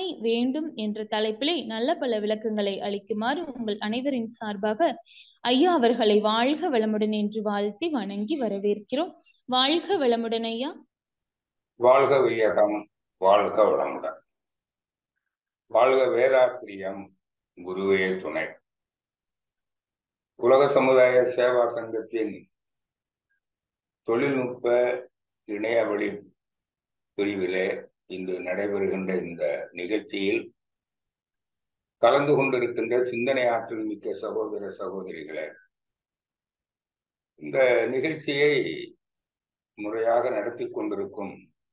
வேளாண்மை வேண்டும் என்ற தலைப்பிலே நல்ல பல விளக்கங்களை அளிக்குமாறு உங்கள் அனைவரின் சார்பாக ஐயா அவர்களை வாழ்க வளமுடன் என்று வாழ்த்தி வணங்கி வரவேற்கிறோம் வாழ்க வளமுடன் ஐயா வாழ்க வையகம் வாழ்க வளமுடன் வாழ்க வேதாத்திரியம் குருவே துணை உலக சமுதாய சேவா சங்கத்தின் தொழில்நுட்ப இணையவழி பிரிவிலே இன்று நடைபெறுகின்ற இந்த நிகழ்ச்சியில் கலந்து கொண்டிருக்கின்ற சிந்தனை ஆற்றல் மிக்க சகோதர சகோதரிகளே இந்த நிகழ்ச்சியை முறையாக நடத்தி கொண்டிருக்கும்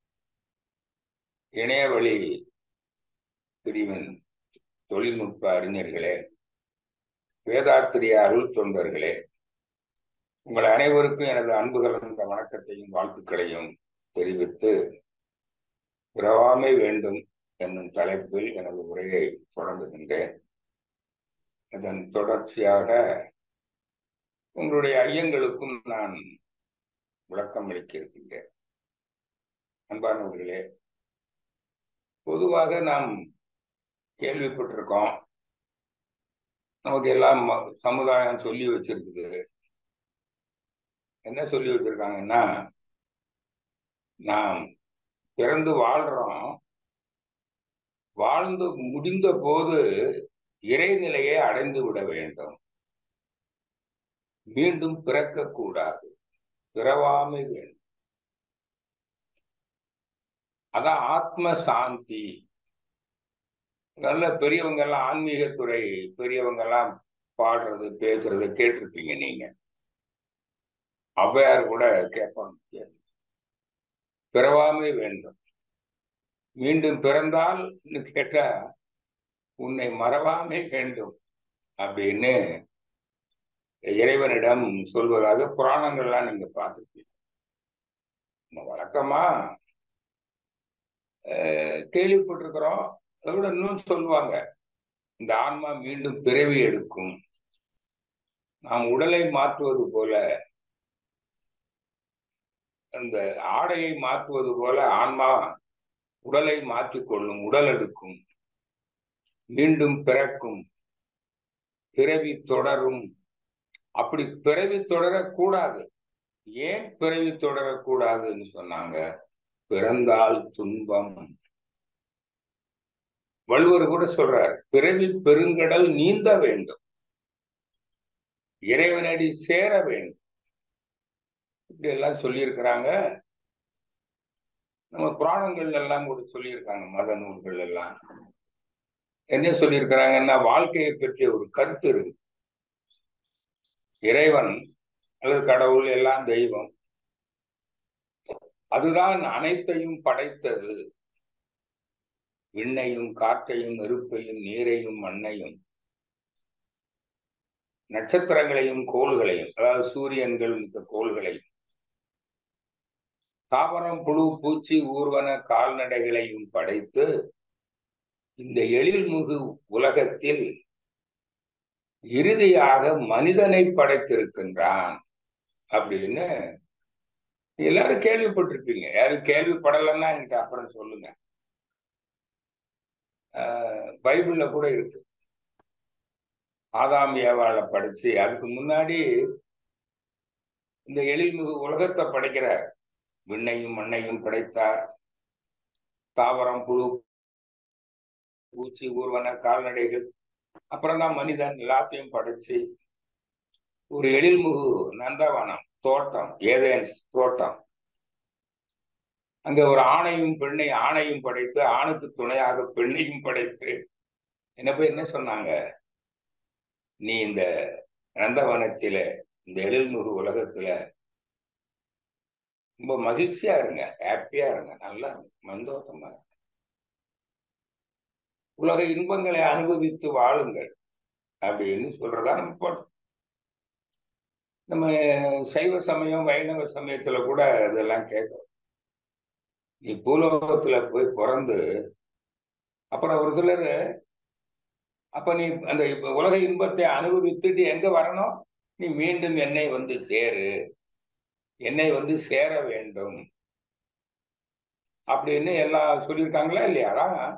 இணையவழி பிரிவின் தொழில்நுட்ப அறிஞர்களே வேதாத்திரிய அருள் தொண்டர்களே உங்கள் அனைவருக்கும் எனது அன்பு கலந்த வணக்கத்தையும் வாழ்த்துக்களையும் தெரிவித்து பிறவாமை வேண்டும் என்னும் தலைப்பில் எனது உரையை தொடங்குகின்றேன் அதன் தொடர்ச்சியாக உங்களுடைய ஐயங்களுக்கும் நான் விளக்கம் அளிக்க இருக்கின்றேன் அன்பானவர்களே பொதுவாக நாம் கேள்விப்பட்டிருக்கோம் நமக்கு எல்லாம் சமுதாயம் சொல்லி வச்சிருக்குது என்ன சொல்லி வச்சிருக்காங்கன்னா நாம் பிறந்து வாழ்றோம் வாழ்ந்து முடிந்த போது இறைநிலையை அடைந்து விட வேண்டும் மீண்டும் பிறக்க கூடாது பிறவாமை வேண்டும் அதான் ஆத்ம சாந்தி நல்ல பெரியவங்க எல்லாம் ஆன்மீகத்துறை பெரியவங்க எல்லாம் பாடுறது பேசுறது கேட்டிருப்பீங்க நீங்க ஔவையார் கூட கேட்பாங்க பிறவாமை வேண்டும் மீண்டும் பிறந்தால் கேட்டா உன்னை மறவாமை வேண்டும் அப்படின்னு இறைவனிடம் சொல்வதாக புராணங்கள்லாம் நீங்க பார்த்துருப்பீங்க நம்ம வழக்கமா கேள்விப்பட்டிருக்கிறோம் அதோட இன்னும் சொல்லுவாங்க இந்த ஆன்மா மீண்டும் பிறவி எடுக்கும் நாம் உடலை மாற்றுவது போல அந்த ஆடையை மாற்றுவது போல ஆன்மா உடலை மாற்றிக்கொள்ளும் உடல் எடுக்கும் மீண்டும் பிறக்கும் பிறவி தொடரும் அப்படி பிறவி தொடரக்கூடாது ஏன் பிறவி தொடரக்கூடாதுன்னு சொன்னாங்க பிறந்தால் துன்பம் வள்ளுவர் கூட சொல்றார் பிறவி பெருங்கடல் நீந்த வேண்டும் இறைவனடி சேர வேண்டும் இப்படி எல்லாம் சொல்லியிருக்கிறாங்க நம்ம புராணங்கள் எல்லாம் கூட சொல்லியிருக்காங்க மத நூல்கள் எல்லாம் என்ன சொல்லியிருக்கிறாங்கன்னா வாழ்க்கையை பற்றிய ஒரு கருத்து இருக்கு இறைவன் அல்லது கடவுள் எல்லாம் தெய்வம் அதுதான் அனைத்தையும் படைத்தது விண்ணையும் காற்றையும் நெருப்பையும் நீரையும் மண்ணையும் நட்சத்திரங்களையும் கோள்களையும் அதாவது சூரியன்கள் மிக்க கோள்களையும் தாவரம் புழு பூச்சி ஊர்வன கால்நடைகளையும் படைத்து இந்த எழில்முகு உலகத்தில் இறுதியாக மனிதனை படைத்திருக்கின்றான் அப்படின்னு எல்லாரும் கேள்விப்பட்டிருப்பீங்க யாரும் கேள்விப்படலைன்னா என்கிட்ட அப்புறம் சொல்லுங்க பைபிள்ல கூட இருக்கு ஆதாம் ஏவாளை படிச்சு அதுக்கு முன்னாடி இந்த எழில்மிகு உலகத்தை படைக்கிறார் விண்ணையும் மண்ணையும் படைத்தார் தாவரம் புழு பூச்சி ஊர்வன கால்நடைகள் அப்புறம் தான் மனிதன் எல்லாத்தையும் படைச்சு ஒரு எழில்முகு நந்தவனம் தோட்டம் ஏதேன்ஸ் தோட்டம் அங்க ஒரு ஆணையும் பெண்ணை ஆணையும் படைத்து ஆணுக்கு துணையாக பெண்ணையும் படைத்து என்ன போய் என்ன சொன்னாங்க நீ இந்த நந்தவனத்தில இந்த எழில்முகு உலகத்துல ரொம்ப மகிழ்ச்சியா இருங்க ஹாப்பியா இருங்க நல்லா இருங்க சந்தோஷமா இருங்க உலக இன்பங்களை அனுபவித்து வாழுங்கள் அப்படின்னு சொல்றதா நம்ம போட்டோம் நம்ம சைவ சமயம் வைணவ சமயத்துல கூட இதெல்லாம் கேட்கிறோம் நீ பூலோகத்துல போய் பிறந்து அப்புறம் ஒரு சிலர் அப்ப நீ அந்த உலக இன்பத்தை அனுபவித்துட்டு எங்க வரணும் நீ மீண்டும் என்னை வந்து சேரு என்னை வந்து சேர வேண்டும் அப்படின்னு எல்லாம் சொல்லியிருக்காங்களா இல்லையாடா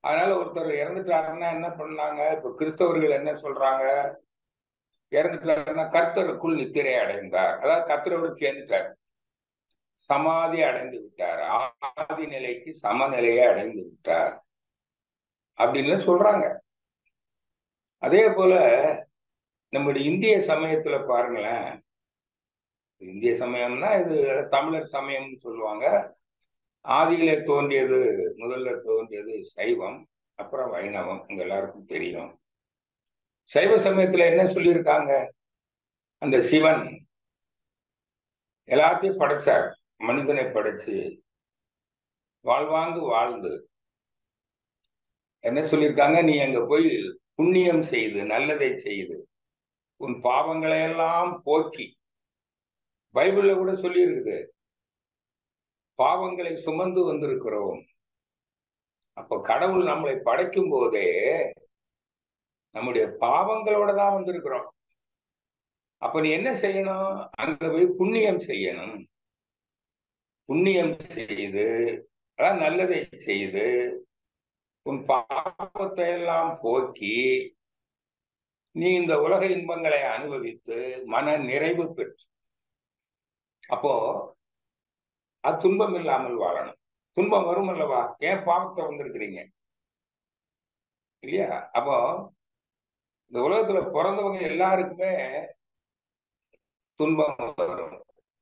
அதனால ஒருத்தர் இறந்துட்டாருன்னா என்ன பண்ணாங்க இப்ப கிறிஸ்தவர்கள் என்ன சொல்றாங்க இறந்துட்டாருன்னா கர்த்தருக்குள் நித்திரை அடைந்தார் அதாவது கர்த்தரோடு சேர்ந்துட்டார் சமாதி அடைந்து விட்டார் ஆதி நிலைக்கு சமநிலையை அடைந்து விட்டார் அப்படின்னு சொல்றாங்க அதே போல நம்முடைய இந்திய சமயத்துல பாருங்களேன் இந்திய சமயம்னா இது தமிழர் சமயம்னு சொல்லுவாங்க ஆதியில தோன்றியது முதல்ல தோன்றியது சைவம் அப்புறம் வைணவம் உங்க எல்லாருக்கும் தெரியும் சைவ சமயத்துல என்ன சொல்லியிருக்காங்க அந்த சிவன் எல்லாத்தையும் படைச்சார் மனிதனை படைச்சு வாழ்வாங்கு வாழ்ந்து என்ன சொல்லியிருக்காங்க நீ அங்க போய் புண்ணியம் செய்து நல்லதை செய்து உன் பாவங்களை எல்லாம் போக்கி பைபிள்ல கூட சொல்லி இருக்குது பாவங்களை சுமந்து வந்திருக்கிறோம் அப்ப கடவுள் நம்மளை படைக்கும் போதே நம்முடைய பாவங்களோட தான் வந்திருக்கிறோம் அப்ப நீ என்ன செய்யணும் அங்க போய் புண்ணியம் செய்யணும் புண்ணியம் செய்து அதான் நல்லதை செய்து உன் பாவத்தை எல்லாம் போக்கி நீ இந்த உலக இன்பங்களை அனுபவித்து மன நிறைவு பெற்று அப்போ அது துன்பம் இல்லாமல் வாழணும் துன்பம் வரும் அல்லவா ஏன் பாவத்தை வந்திருக்கிறீங்க இல்லையா அப்போ இந்த உலகத்துல பிறந்தவங்க எல்லாருக்குமே துன்பம் வரும்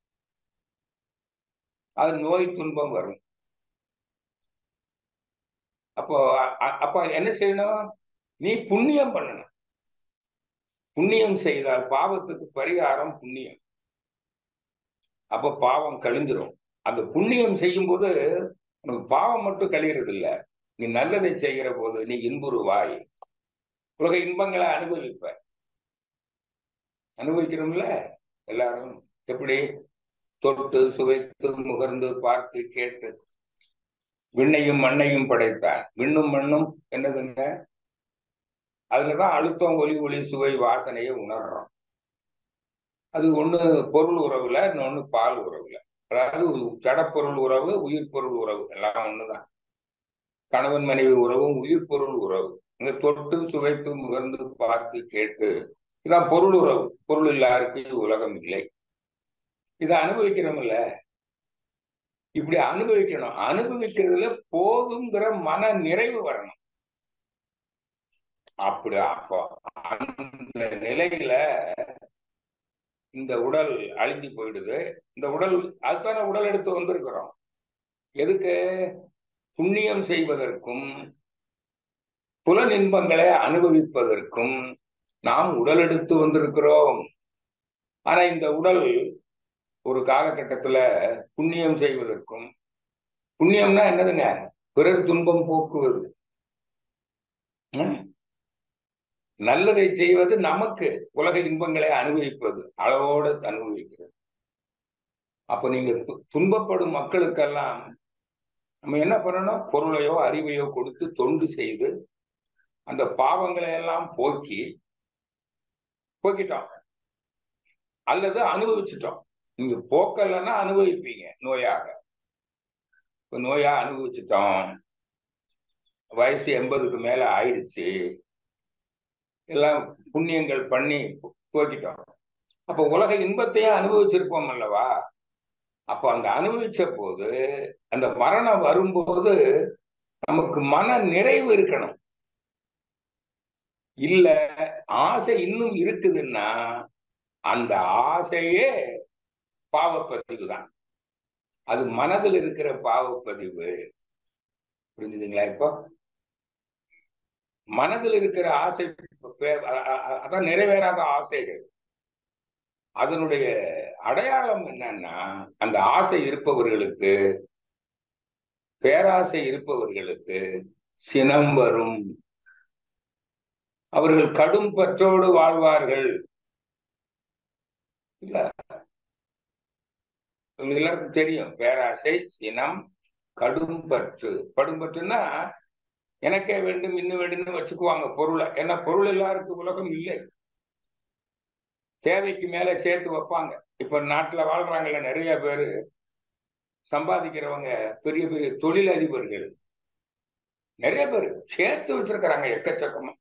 அது நோய் துன்பம் வரும் அப்போ அப்ப என்ன செய்யணும் நீ புண்ணியம் பண்ணணும் புண்ணியம் செய்தால் பாவத்துக்கு பரிகாரம் புண்ணியம் அப்ப பாவம் கழிஞ்சிரும் அந்த புண்ணியம் செய்யும் போது உனக்கு பாவம் மட்டும் கழிகிறது இல்ல நீ நல்லதை செய்கிற போது நீ இன்புறுவாய் உலக இன்பங்களை அனுபவிப்ப அனுபவிக்கிறோம்ல எல்லாரும் எப்படி தொட்டு சுவைத்து முகர்ந்து பார்த்து கேட்டு விண்ணையும் மண்ணையும் படைத்தான் விண்ணும் மண்ணும் என்னதுங்க அதுலதான் அழுத்தம் ஒலி ஒளி சுவை வாசனையை உணர்றோம் அது ஒண்ணு பொருள் உறவுல இன்னொன்னு பால் உறவுல அதாவது ஜடப்பொருள் உறவு உயிர் பொருள் உறவு எல்லாம் ஒண்ணுதான் கணவன் மனைவி உறவும் உயிர் பொருள் உறவு இங்க தொட்டு சுவைத்து முகர்ந்து பார்த்து கேட்டு இதான் பொருள் உறவு பொருள் இல்லாருக்கு உலகம் இல்லை இதை அனுபவிக்கிறோம்ல இப்படி அனுபவிக்கணும் அனுபவிக்கிறதுல போதுங்கிற மன நிறைவு வரணும் அப்படி அப்போ அந்த நிலையில இந்த உடல் அழிஞ்சு போயிடுது இந்த உடல் அதுக்கான உடல் எடுத்து வந்திருக்கிறோம் எதுக்கு புண்ணியம் செய்வதற்கும் புலன் இன்பங்களை அனுபவிப்பதற்கும் நாம் உடல் எடுத்து வந்திருக்கிறோம் ஆனா இந்த உடல் ஒரு காலகட்டத்துல புண்ணியம் செய்வதற்கும் புண்ணியம்னா என்னதுங்க பிறர் துன்பம் போக்குவது நல்லதை செய்வது நமக்கு உலக இன்பங்களை அனுபவிப்பது அளவோடு அனுபவிக்கிறது அப்ப நீங்க துன்பப்படும் மக்களுக்கெல்லாம் நம்ம என்ன பண்ணணும் பொருளையோ அறிவையோ கொடுத்து தொண்டு செய்து அந்த பாவங்களை எல்லாம் போக்கி போக்கிட்டோம் அல்லது அனுபவிச்சிட்டோம் நீங்க போக்கலைன்னா அனுபவிப்பீங்க நோயாக இப்ப நோயா அனுபவிச்சிட்டோம் வயசு எண்பதுக்கு மேல ஆயிடுச்சு எல்லாம் புண்ணியங்கள் பண்ணி போக்கிட்டோம் அப்ப உலக இன்பத்தையே அனுபவிச்சிருப்போம் அல்லவா அப்ப அங்க அனுபவிச்ச போது அந்த மரணம் வரும்போது நமக்கு மன நிறைவு இருக்கணும் இல்ல ஆசை இன்னும் இருக்குதுன்னா அந்த ஆசையே பாவப்பதிவு தான் அது மனதில் இருக்கிற பாவப்பதிவு புரிஞ்சுதுங்களா இப்போ மனதில் இருக்கிற ஆசை அதான் நிறைவேறாத ஆசைகள் அதனுடைய அடையாளம் என்னன்னா அந்த ஆசை இருப்பவர்களுக்கு பேராசை இருப்பவர்களுக்கு சினம் வரும் அவர்கள் கடும் பற்றோடு வாழ்வார்கள் இல்ல உங்களுக்கு எல்லாருக்கும் தெரியும் பேராசை சினம் கடும் பற்று கடும் பற்றுன்னா எனக்கே வேண்டும் இன்னும் வேண்டும்னு வச்சுக்குவாங்க பொருளை ஏன்னா பொருள் எல்லாருக்கும் உலகம் இல்லை தேவைக்கு மேல சேர்த்து வைப்பாங்க இப்ப நாட்டுல வாழ்றாங்கல்ல நிறைய பேரு சம்பாதிக்கிறவங்க பெரிய பெரிய தொழிலதிபர்கள் நிறைய பேர் சேர்த்து வச்சிருக்கிறாங்க எக்கச்சக்கமா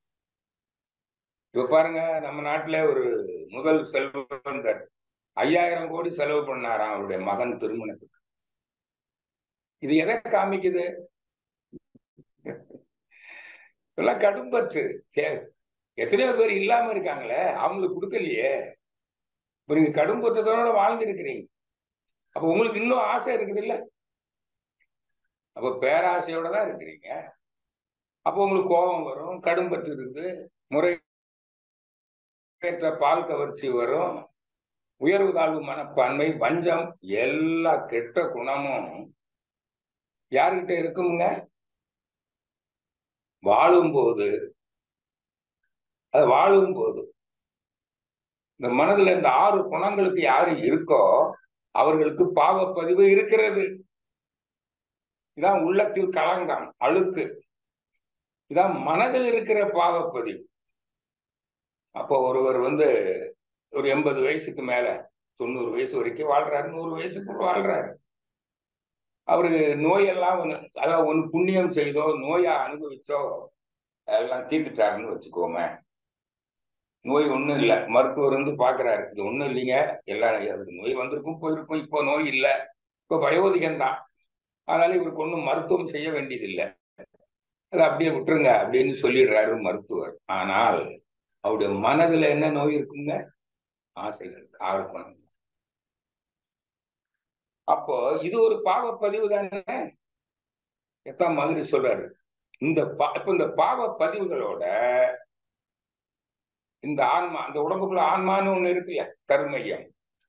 இப்ப பாருங்க நம்ம நாட்டுல ஒரு முதல் செல்வந்தர் ஐயாயிரம் கோடி செலவு பண்ணாராம் அவருடைய மகன் திருமணத்துக்கு இது எதை காமிக்குது இதெல்லாம் கடும்பற்று எத்தனையோ பேர் இல்லாம இருக்காங்களே அவங்களுக்கு கொடுக்கலையே இப்ப நீங்க கடும்பற்றத்தோட வாழ்ந்துருக்கிறீங்க அப்ப உங்களுக்கு இன்னும் ஆசை இருக்குது இல்ல அப்ப பேராசையோட தான் இருக்கிறீங்க அப்போ உங்களுக்கு கோபம் வரும் கடும்பற்று இருக்குது முறை பால் கவர்ச்சி வரும் உயர்வு தாழ்வு மனப்பான்மை வஞ்சம் எல்லா கெட்ட குணமும் யாருக்கிட்ட இருக்குங்க வாழும்போது அது வாழும்போது இந்த மனதுல இந்த ஆறு குணங்களுக்கு யாரு இருக்கோ அவர்களுக்கு பாவப்பதிவு இருக்கிறது இதான் உள்ளத்தில் களங்கம் அழுக்கு இதான் மனதில் இருக்கிற பாவப்பதிவு அப்போ ஒருவர் வந்து ஒரு எண்பது வயசுக்கு மேல தொண்ணூறு வயசு வரைக்கும் வாழ்றாரு நூறு வயசுக்கு வாழ்றாரு அவருக்கு நோயெல்லாம் ஒன்று அதாவது ஒன்று புண்ணியம் செய்தோ நோயா அனுபவிச்சோ எல்லாம் தீர்த்துட்டாருன்னு வச்சுக்கோமே நோய் ஒன்றும் இல்லை மருத்துவர் வந்து பார்க்குறாரு இது ஒன்றும் இல்லைங்க எல்லாம் அதுக்கு நோய் வந்திருக்கும் போயிருக்கும் இப்போ நோய் இல்லை இப்போ வயோதிகம் தான் அதனால இவருக்கு ஒன்றும் மருத்துவம் செய்ய வேண்டியதில்லை அதை அப்படியே விட்டுருங்க அப்படின்னு சொல்லிடுறாரு மருத்துவர் ஆனால் அவருடைய மனதுல என்ன நோய் இருக்குங்க ஆசைகள் ஆறு குணம் அப்போ இது ஒரு பாவப்பதிவு தானே எத்தான் மாதிரி சொல்றாரு இந்த இப்ப இந்த பாவ பதிவுகளோட இந்த ஆன்மா அந்த உடம்புக்குள்ள ஆன்மான்னு ஒண்ணு இருக்குல்ல கருமையம்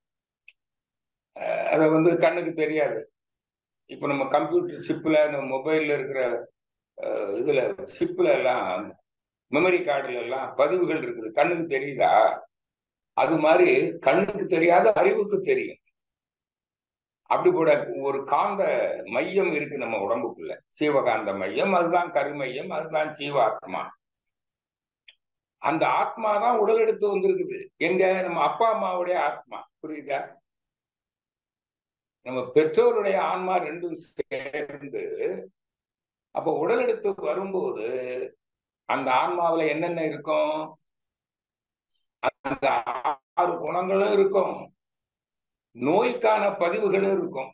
அதை வந்து கண்ணுக்கு தெரியாது இப்ப நம்ம கம்ப்யூட்டர் சிப்ல நம்ம மொபைல்ல இருக்கிற இதுல சிப்ல எல்லாம் மெமரி கார்டுல எல்லாம் பதிவுகள் இருக்குது கண்ணுக்கு தெரியுதா அது மாதிரி கண்ணுக்கு தெரியாத அறிவுக்கு தெரியும் அப்படி கூட ஒரு காந்த மையம் இருக்கு நம்ம உடம்புக்குள்ள சீவகாந்த மையம் அதுதான் கருமையம் அதுதான் ஜீவாத்மா அந்த ஆத்மா தான் உடல் எடுத்து வந்திருக்குது எங்க நம்ம அப்பா அம்மாவுடைய ஆத்மா புரியுதா நம்ம பெற்றோருடைய ஆன்மா ரெண்டும் சேர்ந்து அப்ப உடல் எடுத்து வரும்போது அந்த ஆன்மாவில என்னென்ன இருக்கும் அந்த ஆறு குணங்களும் இருக்கும் நோய்க்கான பதிவுகளும் இருக்கும்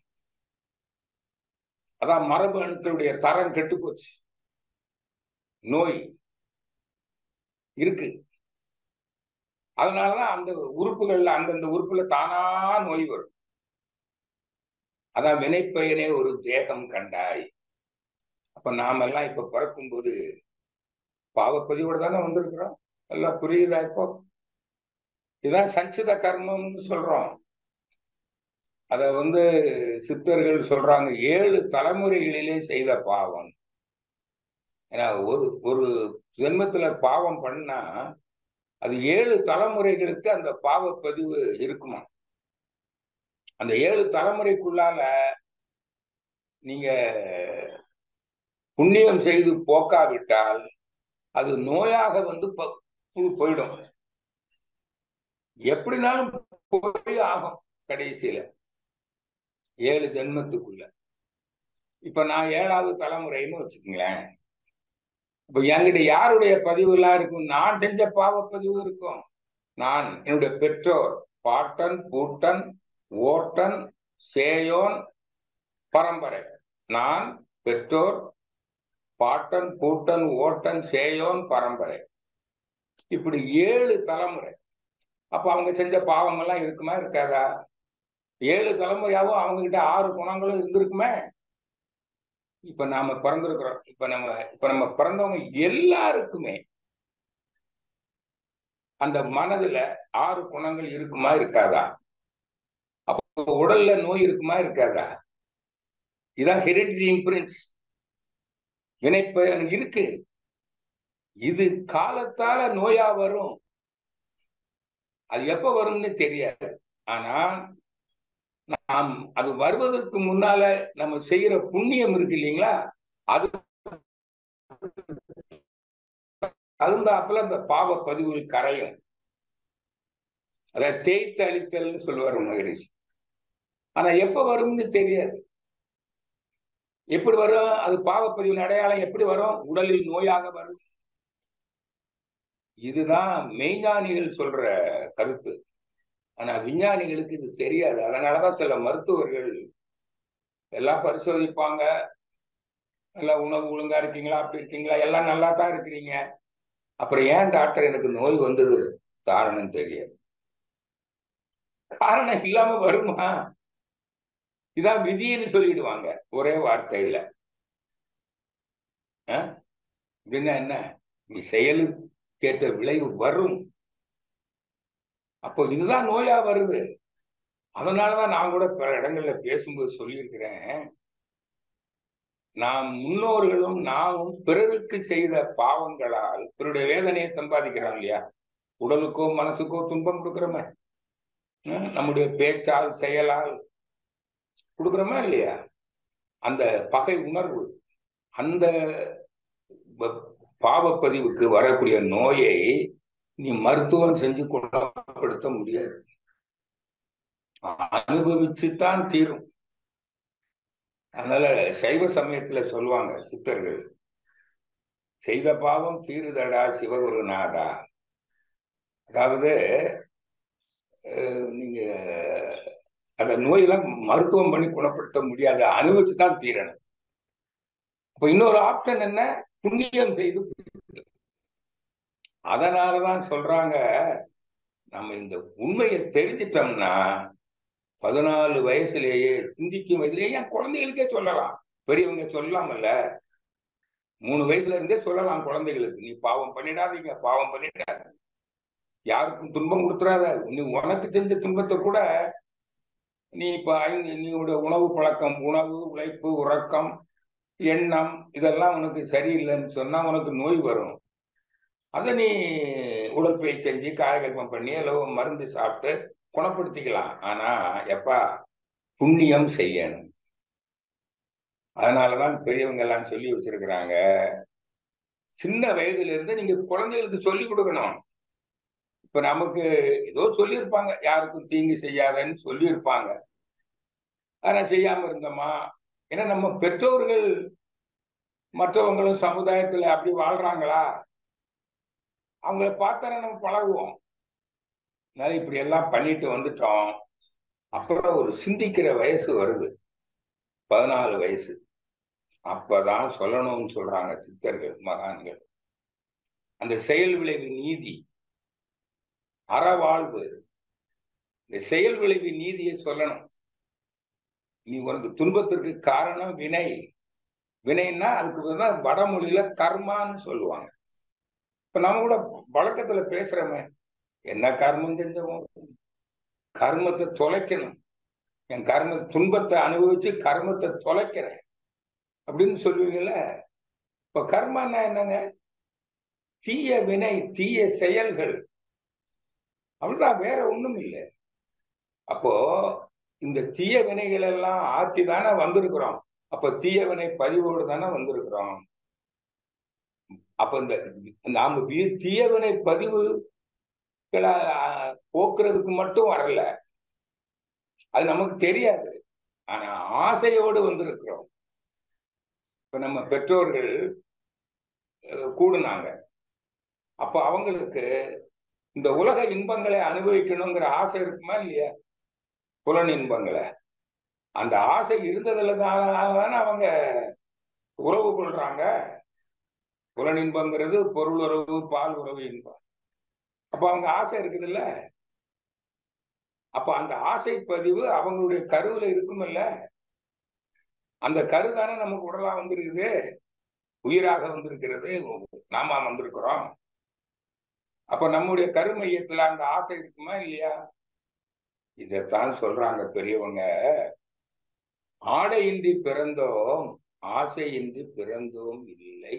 அதான் மரபு அணுக்களுடைய தரம் கெட்டு போச்சு நோய் இருக்கு அதனாலதான் அந்த உறுப்புகள்ல அந்தந்த உறுப்புல தானா நோய் வரும் அதான் வினைப்பயனே ஒரு தேகம் கண்டாய் அப்ப நாம எல்லாம் இப்ப பிறக்கும்போது பாவப்பதிவோட தானே வந்திருக்கிறோம் எல்லாம் புரியுதா இப்போ இதுதான் சஞ்சித கர்மம்னு சொல்றோம் அத வந்து சித்தர்கள் சொல்றாங்க ஏழு தலைமுறைகளிலே செய்த பாவம் ஏன்னா ஒரு ஒரு ஜென்மத்துல பாவம் பண்ணா அது ஏழு தலைமுறைகளுக்கு அந்த பாவப்பதிவு இருக்குமா அந்த ஏழு தலைமுறைக்குள்ளால நீங்க புண்ணியம் செய்து போக்காவிட்டால் அது நோயாக வந்து போயிடும் எப்படினாலும் போய் ஆகும் கடைசியில ஏழு ஜென்மத்துக்குள்ள இப்ப நான் ஏழாவது தலைமுறைன்னு வச்சுக்கோங்களேன் இப்ப என்கிட்ட யாருடைய பதிவு எல்லாம் இருக்கும் நான் செஞ்ச பாவப்பதிவு இருக்கும் நான் என்னுடைய பெற்றோர் பாட்டன் பூட்டன் ஓட்டன் சேயோன் பரம்பரை நான் பெற்றோர் பாட்டன் பூட்டன் ஓட்டன் சேயோன் பரம்பரை இப்படி ஏழு தலைமுறை அப்ப அவங்க செஞ்ச பாவம் எல்லாம் இருக்குமா இருக்காதா ஏழு தலைமுறையாவும் அவங்க கிட்ட ஆறு குணங்களும் இருந்திருக்குமே இப்ப நாம பிறந்திருக்கிறோம் இப்ப நம்ம இப்ப நம்ம பிறந்தவங்க எல்லாருக்குமே அந்த மனதுல ஆறு குணங்கள் இருக்குமா இருக்காதா அப்போ உடல்ல நோய் இருக்குமா இருக்காதா இதான் ஹெரிடிட்டி இம்பிரின்ஸ் வினைப்பயன் இருக்கு இது காலத்தால நோயா வரும் அது எப்ப வரும்னு தெரியாது ஆனா நாம் அது வருவதற்கு முன்னால நம்ம செய்யற புண்ணியம் இருக்கு இல்லைங்களா அது தகுந்தாப்புல அந்த பாவ பதிவுகள் கரையும் அத தேய்த்து அழித்தல்னு சொல்லுவார் மகரிஷி ஆனா எப்ப வரும்னு தெரியாது எப்படி வரும் அது பாவப்பதிவின் அடையாளம் எப்படி வரும் உடலில் நோயாக வரும் இதுதான் மெய்ஞானிகள் சொல்ற கருத்து ஆனா விஞ்ஞானிகளுக்கு இது தெரியாது அதனாலதான் சில மருத்துவர்கள் எல்லாம் பரிசோதிப்பாங்க நல்லா உணவு ஒழுங்கா இருக்கீங்களா அப்படி இருக்கீங்களா எல்லாம் நல்லா தான் இருக்கிறீங்க அப்புறம் ஏன் டாக்டர் எனக்கு நோய் வந்தது காரணம் தெரியாது காரணம் இல்லாம வருமா இதான் விதின்னு சொல்லிடுவாங்க ஒரே வார்த்தையில அப்படின்னா என்ன நீ செயலுக்கேற்ற விளைவு வரும் அப்போ இதுதான் நோயா வருது அதனாலதான் நான் கூட பல இடங்கள்ல பேசும்போது சொல்லியிருக்கிறேன் நாம் முன்னோர்களும் நாமும் பிறருக்கு செய்த பாவங்களால் பிறருடைய வேதனையை சம்பாதிக்கிறோம் இல்லையா உடலுக்கோ மனசுக்கோ துன்பம் கொடுக்குறோமே நம்முடைய பேச்சால் செயலால் கொடுக்குறோமா இல்லையா அந்த பகை உணர்வு அந்த பாவப்பதிவுக்கு வரக்கூடிய நோயை நீ மருத்துவம் செஞ்சு குணப்படுத்த முடியாது அனுபவிச்சுத்தான் தீரும் அதனால சைவ சமயத்துல சொல்லுவாங்க சித்தர்கள் செய்த பாவம் தீருதடா சிவகுருநாதா அதாவது நீங்க அந்த நோயெல்லாம் மருத்துவம் பண்ணி குணப்படுத்த முடியாது அனுபவிச்சுதான் தீரணும் அப்ப இன்னொரு ஆப்ஷன் என்ன புண்ணியம் செய்து அதனாலதான் சொல்றாங்க நம்ம இந்த உண்மையை தெரிஞ்சிட்டோம்னா பதினாலு வயசுலேயே சிந்திக்கும் வயசுலேயே என் குழந்தைகளுக்கே சொல்லலாம் பெரியவங்க சொல்லலாமல்ல மூணு வயசுல இருந்தே சொல்லலாம் குழந்தைகளுக்கு நீ பாவம் பண்ணிடாதீங்க பாவம் பண்ணிடாத யாருக்கும் துன்பம் கொடுத்துறாத நீ உனக்கு தெரிஞ்ச துன்பத்தை கூட நீ இப்ப ஐந்து நீனுடைய உணவு பழக்கம் உணவு உழைப்பு உறக்கம் எண்ணம் இதெல்லாம் உனக்கு சரியில்லைன்னு சொன்னா உனக்கு நோய் வரும் அதை நீ உடற்பயிற்சி செஞ்சு காயகல்பம் பண்ணி அல்லது மருந்து சாப்பிட்டு குணப்படுத்திக்கலாம் ஆனா எப்பா புண்ணியம் செய்யணும் அதனாலதான் பெரியவங்க எல்லாம் சொல்லி வச்சிருக்கிறாங்க சின்ன வயதுல இருந்து நீங்க குழந்தைகளுக்கு சொல்லி கொடுக்கணும் இப்ப நமக்கு ஏதோ சொல்லியிருப்பாங்க யாருக்கும் தீங்கு செய்யாதன்னு சொல்லியிருப்பாங்க ஆனா செய்யாம இருந்தோமா ஏன்னா நம்ம பெற்றோர்கள் மற்றவங்களும் சமுதாயத்துல அப்படி வாழ்றாங்களா அவங்கள பார்த்தானே நம்ம பழகுவோம் அதனால இப்படி எல்லாம் பண்ணிட்டு வந்துட்டோம் அப்புறம் ஒரு சிந்திக்கிற வயசு வருது பதினாலு வயசு அப்பதான் சொல்லணும்னு சொல்றாங்க சித்தர்கள் மகான்கள் அந்த செயல் விளைவு நீதி அறவாழ்வு இந்த செயல் விளைவு நீதியை சொல்லணும் நீ உனக்கு துன்பத்திற்கு காரணம் வினை வினைன்னா அதுக்கு வடமொழியில கர்மான்னு சொல்லுவாங்க இப்ப நம்ம கூட வழக்கத்துல பேசுறோமே என்ன கர்மம் செஞ்சவன் கர்மத்தை தொலைக்கணும் என் கர்ம துன்பத்தை அனுபவிச்சு கர்மத்தை தொலைக்கிறேன் அப்படின்னு சொல்லுவீங்கல்ல இப்ப கர்மன்னா என்னங்க தீய வினை தீய செயல்கள் அவ்வளவுதான் வேற ஒண்ணும் இல்லை அப்போ இந்த தீய வினைகள் எல்லாம் ஆத்தி தானே வந்திருக்கிறோம் அப்ப தீய வினை பதிவோடு தானே வந்திருக்கிறோம் அப்ப இந்த நாம தீயவினை பதிவு போக்குறதுக்கு மட்டும் வரல அது நமக்கு தெரியாது ஆனா ஆசையோடு வந்திருக்கிறோம் இப்ப நம்ம பெற்றோர்கள் கூடுனாங்க அப்ப அவங்களுக்கு இந்த உலக இன்பங்களை அனுபவிக்கணுங்கிற ஆசை இருக்குமா இல்லையா புலன் இன்பங்களை அந்த ஆசை இருந்ததுல தானே அவங்க உறவு கொள்றாங்க புலன் இன்பங்கிறது பொருள் உறவு பால் உறவு இன்பம் அப்ப அவங்க ஆசை இருக்குதுல்ல அப்ப அந்த ஆசை பதிவு அவங்களுடைய கருவுல இருக்குமில்ல அந்த கரு தானே நமக்கு உடலா வந்திருக்குது உயிராக வந்திருக்கிறது நாம வந்திருக்கிறோம் அப்ப நம்முடைய கரு மையத்துல அந்த ஆசை இருக்குமா இல்லையா இதைத்தான் சொல்றாங்க பெரியவங்க ஆடையின்றி பிறந்தோம் ஆசையின்றி பிறந்தோம் இல்லை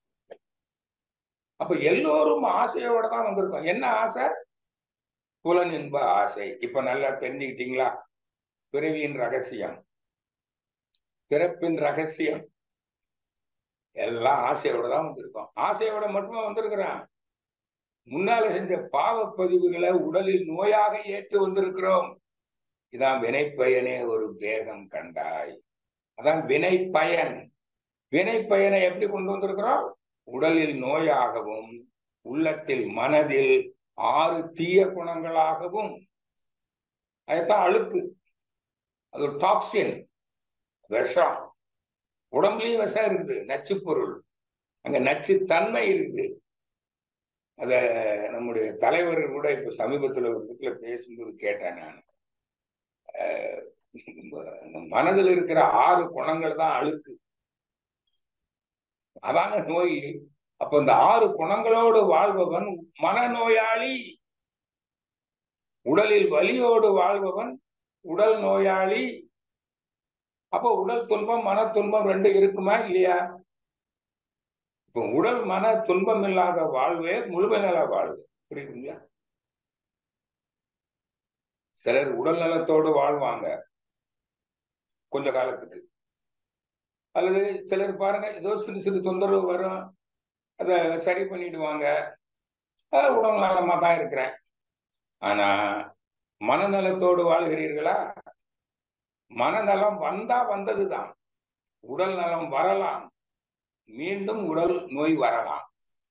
அப்ப எல்லோரும் ஆசையோட தான் வந்திருக்கோம் என்ன ஆசை புலன் இன்ப ஆசை இப்ப நல்லா தெரிஞ்சுக்கிட்டீங்களா பிறவியின் ரகசியம் பிறப்பின் ரகசியம் எல்லாம் ஆசையோட தான் வந்திருக்கோம் ஆசையோட மட்டுமே வந்திருக்கிறான் முன்னால செஞ்ச பாவப்பதிவுகளை உடலில் நோயாக ஏற்று வந்திருக்கிறோம் இதான் வினைப்பயனே ஒரு தேகம் கண்டாய் அதான் வினை பயன் வினை பயனை எப்படி கொண்டு வந்திருக்கிறோம் உடலில் நோயாகவும் உள்ளத்தில் மனதில் ஆறு தீய குணங்களாகவும் அதுதான் அழுக்கு அது ஒரு டாக்ஸின் விஷம் உடம்புலயும் விஷம் இருக்குது நச்சு பொருள் அங்க நச்சு தன்மை இருக்குது அத நம்முடைய தலைவர் கூட இப்ப சமீபத்துல ஒரு இடத்துல பேசும்போது கேட்டேன் நான் மனதில் இருக்கிற ஆறு குணங்கள் தான் அழுக்கு அதாங்க நோய் அப்ப இந்த ஆறு குணங்களோடு வாழ்பவன் மனநோயாளி உடலில் வலியோடு வாழ்பவன் உடல் நோயாளி அப்போ உடல் துன்பம் மன துன்பம் ரெண்டு இருக்குமா இல்லையா இப்போ உடல் மன துன்பம் இல்லாத வாழ்வே முழுமை நல வாழ்வு புரியுதுங்களா சிலர் உடல் நலத்தோடு வாழ்வாங்க கொஞ்ச காலத்துக்கு அல்லது சிலர் பாருங்க ஏதோ சிறு சிறு தொந்தரவு வரும் அதை சரி பண்ணிடுவாங்க உடல் நலமா தான் இருக்கிறேன் ஆனா மனநலத்தோடு வாழ்கிறீர்களா மனநலம் வந்தா வந்ததுதான் உடல் நலம் வரலாம் மீண்டும் உடல் நோய் வரலாம்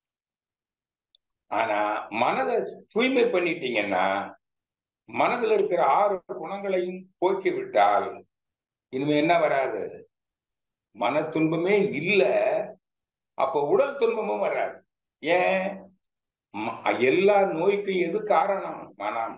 ஆனா மனதை தூய்மை பண்ணிட்டீங்கன்னா மனதில் இருக்கிற ஆறு குணங்களையும் போக்கி விட்டால் இனிமே என்ன வராது மன துன்பமே இல்லை அப்போ உடல் துன்பமும் வராது ஏன் எல்லா நோய்க்கும் எது காரணம் மனம்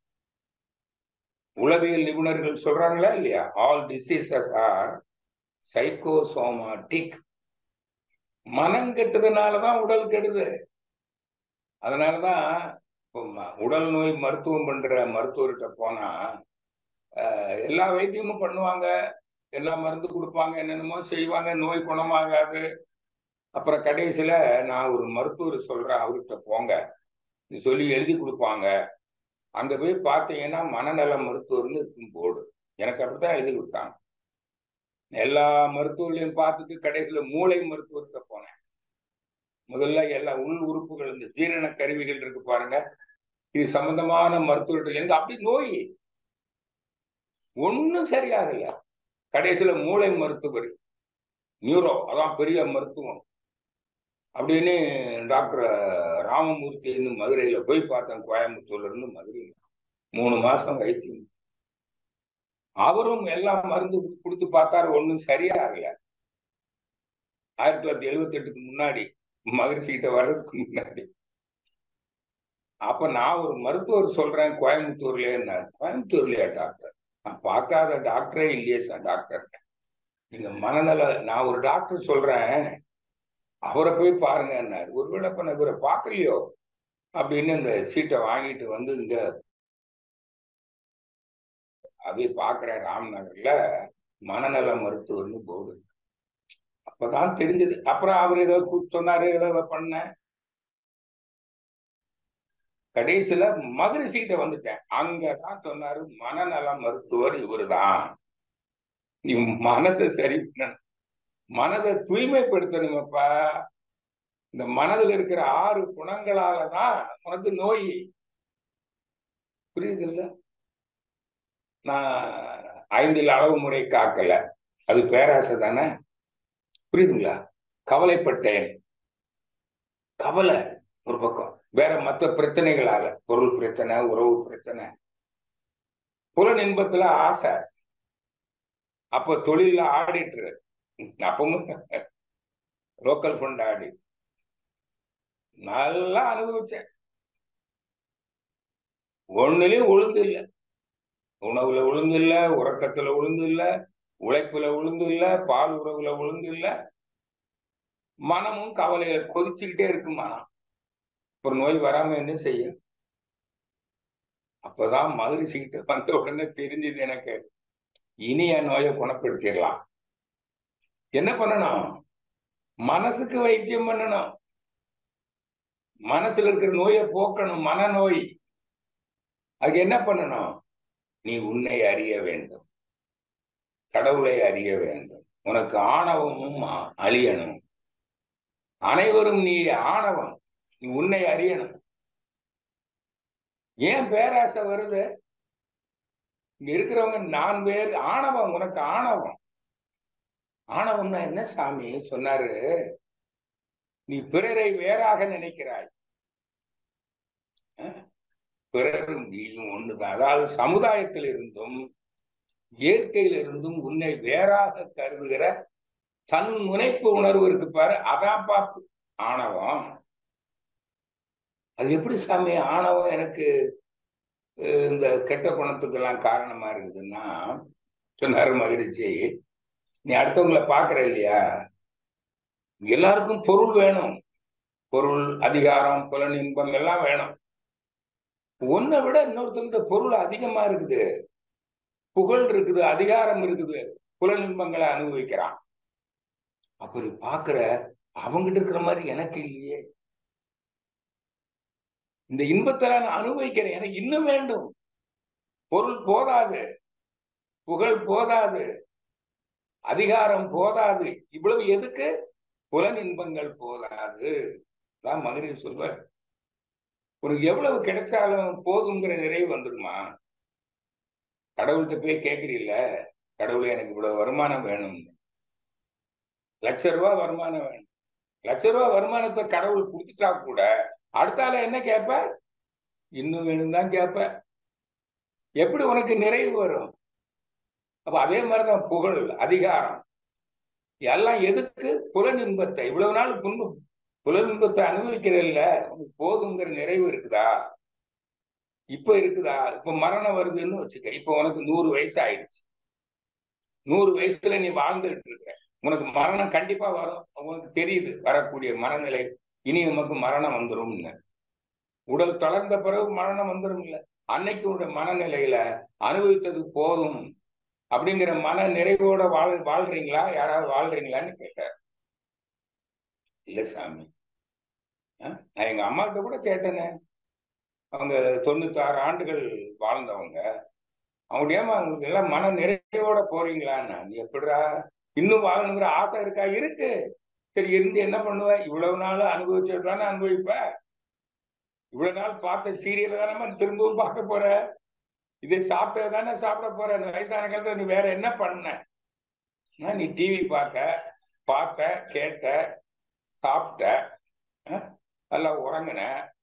உளவியல் நிபுணர்கள் சொல்றாங்களா இல்லையா ஆல் டிசீசஸ் ஆர் சைக்கோசோமாட்டிக் மனம் கெட்டதுனாலதான் உடல் கெடுது அதனாலதான் உடல் நோய் மருத்துவம் பண்ற மருத்துவர்கிட்ட போனா எல்லா வைத்தியமும் பண்ணுவாங்க எல்லா மருந்து கொடுப்பாங்க என்னென்னமோ செய்வாங்க நோய் குணமாகாது அப்புறம் கடைசியில நான் ஒரு மருத்துவர் சொல்றேன் அவர்கிட்ட போங்க சொல்லி எழுதி கொடுப்பாங்க அங்க போய் பார்த்தீங்கன்னா மனநல மருத்துவர்னு இருக்கும் போர்டு எனக்கு அப்படித்தான் எழுதி கொடுத்தாங்க எல்லா மருத்துவர்களையும் பார்த்துட்டு கடைசியில மூளை மருத்துவர்கிட்ட போனேன் முதல்ல எல்லா உள் உறுப்புகள் இந்த ஜீரண கருவிகள் இருக்கு பாருங்க இது சம்பந்தமான மருத்துவர்கள் எங்க அப்படி நோய் ஒன்னும் சரியாகல கடைசியில மூளை மருத்துவர் நியூரோ அதான் பெரிய மருத்துவம் அப்படின்னு டாக்டர் ராமமூர்த்தி மதுரையில போய் பார்த்தேன் கோயம்புத்தூர்ல இருந்து மதுரையில் மூணு மாசம் வைத்தியம் அவரும் எல்லாம் மருந்து கொடுத்து பார்த்தாரு ஒன்றும் சரியாகல ஆயிரத்தி தொள்ளாயிரத்தி எழுபத்தி எட்டுக்கு முன்னாடி மகிழ்ச்சிகிட்ட வர்றதுக்கு முன்னாடி அப்ப நான் ஒரு மருத்துவர் சொல்றேன் கோயம்புத்தூர்லயே கோயம்புத்தூர்லயா டாக்டர் நான் பார்க்காத டாக்டரே இல்லையே சார் டாக்டர் நீங்க மனநல நான் ஒரு டாக்டர் சொல்றேன் அவரை போய் பாருங்கன்னாரு ஒருவேளை இப்ப நான் இவரை பார்க்கலையோ அப்படின்னு இந்த சீட்டை வாங்கிட்டு வந்து இங்க அப்படியே பாக்குறேன் ராம்நகர்ல மனநல மருத்துவர்னு போர்டு அப்பதான் தெரிஞ்சது அப்புறம் அவர் ஏதோ சொன்னாரு ஏதோ பண்ண கடைசியில மகரிஷிகிட்ட வந்துட்டேன் அங்கதான் சொன்னாரு மனநல மருத்துவர் இவருதான் நீ மனசை சரி பண்ண மனதை தூய்மைப்படுத்தணுமப்பா இந்த மனதில் இருக்கிற ஆறு குணங்களாலதான் உனக்கு நோய் புரியுது இல்ல நான் ஐந்தில் அளவு முறை காக்கல அது பேராசை தானே புரியுதுங்களா கவலைப்பட்டேன் கவலை ஒரு பக்கம் வேற மற்ற பிரச்சனைகளால பொருள் பிரச்சனை உறவு பிரச்சனை புலன் இன்பத்துல ஆசை அப்ப தொழில ஆடிட்டு அப்பவும் லோக்கல் ஃபண்ட் ஆடி நல்லா அனுபவிச்சேன் ஒண்ணுலயும் உளுந்து இல்லை உணவுல உளுந்து இல்ல உறக்கத்துல உளுந்து இல்ல உழைப்புல உளுந்து இல்ல பால் உறவுல உளுந்து இல்ல மனமும் கவலையில கொதிச்சுக்கிட்டே இருக்கு மனம் ஒரு நோய் வராம என்ன செய்ய அப்பதான் மகிழ்ச்சிக்கிட்ட வந்த உடனே தெரிஞ்சது எனக்கு இனி என் நோயை குணப்படுத்திடலாம் என்ன பண்ணணும் மனசுக்கு வைத்தியம் பண்ணணும் மனசுல இருக்கிற நோயை போக்கணும் மனநோய் அதுக்கு என்ன பண்ணணும் நீ உன்னை அறிய வேண்டும் கடவுளை அறிய வேண்டும் உனக்கு ஆணவமும் அழியணும் அனைவரும் நீ ஆணவம் நீ உன்னை அறியணும் ஏன் பேராசை வருது இங்க இருக்கிறவங்க நான் வேறு ஆணவம் உனக்கு ஆணவம் ஆணவம்னா என்ன சாமி சொன்னாரு நீ பிறரை வேறாக நினைக்கிறாய் அஹ், பிறரும் நீயும் ஒண்ணுதான் அதாவது சமுதாயத்தில் இருந்தும் இயற்கையில் இருந்தும் உன்னை வேறாக கருதுகிற தன் முனைப்பு உணர்வு இருக்கு பாரு அதான் பாப்பு ஆணவம் அது எப்படி சாமி ஆணவம் எனக்கு அஹ், இந்த கெட்ட குணத்துக்கெல்லாம் காரணமா இருக்குதுன்னா சொன்னாரு மகிழ்ச்சி நீ அடுத்தவங்களை பாக்குற இல்லையா எல்லாருக்கும் பொருள் வேணும் பொருள் அதிகாரம் புலன் இன்பம் எல்லாம் வேணும் உன்னை விட இன்னொருத்தங்கிட்ட பொருள் அதிகமா இருக்குது புகழ் இருக்குது அதிகாரம் இருக்குது புலன் இன்பங்களை அனுபவிக்கிறான் அப்படி பாக்குற அவங்கிட்ட இருக்கிற மாதிரி எனக்கு இல்லையே இந்த இன்பத்தை நான் அனுபவிக்கிறேன் எனக்கு இன்னும் வேண்டும் பொருள் போதாது புகழ் போதாது அதிகாரம் போதாது இவ்வளவு எதுக்கு புலன் இன்பங்கள் போதாது தான் மகிழ்ச்சி சொல்வார் உனக்கு எவ்வளவு கிடைச்சாலும் போதுங்கிற நிறைவு வந்துடுமா கடவுள்கிட்ட போய் கேட்குறீல்ல கடவுளே எனக்கு இவ்வளவு வருமானம் வேணும் லட்ச ரூபா வருமானம் வேணும் லட்ச ரூபா வருமானத்தை கடவுள் கொடுத்துட்டா கூட அடுத்தால என்ன கேட்ப இன்னும் வேணும் தான் கேட்ப எப்படி உனக்கு நிறைவு வரும் அப்ப அதே மாதிரிதான் புகழ் அதிகாரம் எல்லாம் எதுக்கு புலன் இன்பத்தை இவ்வளவு நாள் புன்பு புலன் இன்பத்தை அனுபவிக்கிறதில்ல உனக்கு போதுங்கிற நிறைவு இருக்குதா இப்ப இருக்குதா இப்ப மரணம் வருதுன்னு வச்சுக்க இப்ப உனக்கு நூறு வயசு ஆயிடுச்சு நூறு வயசுல நீ வாழ்ந்துட்டு இருக்க உனக்கு மரணம் கண்டிப்பா வரும் உனக்கு தெரியுது வரக்கூடிய மனநிலை இனி நமக்கு மரணம் வந்துரும்னு உடல் தளர்ந்த பிறகு மரணம் வந்துடும் இல்ல அன்னைக்கு உடைய மனநிலையில அனுபவித்தது போதும் அப்படிங்கிற மன நிறைவோட வாழ் வாழ்றீங்களா யாராவது வாழ்றீங்களான்னு கேட்டார் இல்ல சாமி அஹ், நான் எங்க அம்மா கிட்ட கூட கேட்டேனே அவங்க தொண்ணூத்தாறு ஆண்டுகள் வாழ்ந்தவங்க அவங்களுடையமா அவங்களுக்கு எல்லாம் மன நிறைவோட போறீங்களான்னு அது எப்படிடா இன்னும் வாழணுங்கிற ஆசை இருக்கா இருக்கு சரி இருந்து என்ன பண்ணுவ இவ்வளவு நாள் அனுபவிச்சது தானே அனுபவிப்ப இவ்வளவு நாள் பார்த்த சீரியல் தானே திரும்பவும் பார்க்க போற இதை சாப்பிட்டது தானே சாப்பிட போற அந்த வயசான காலத்துல நீ வேற என்ன பண்ண ஆ, நீ டிவி பார்த்த பார்த்த கேட்ட சாப்பிட்ட ஆ, நல்லா உறங்கின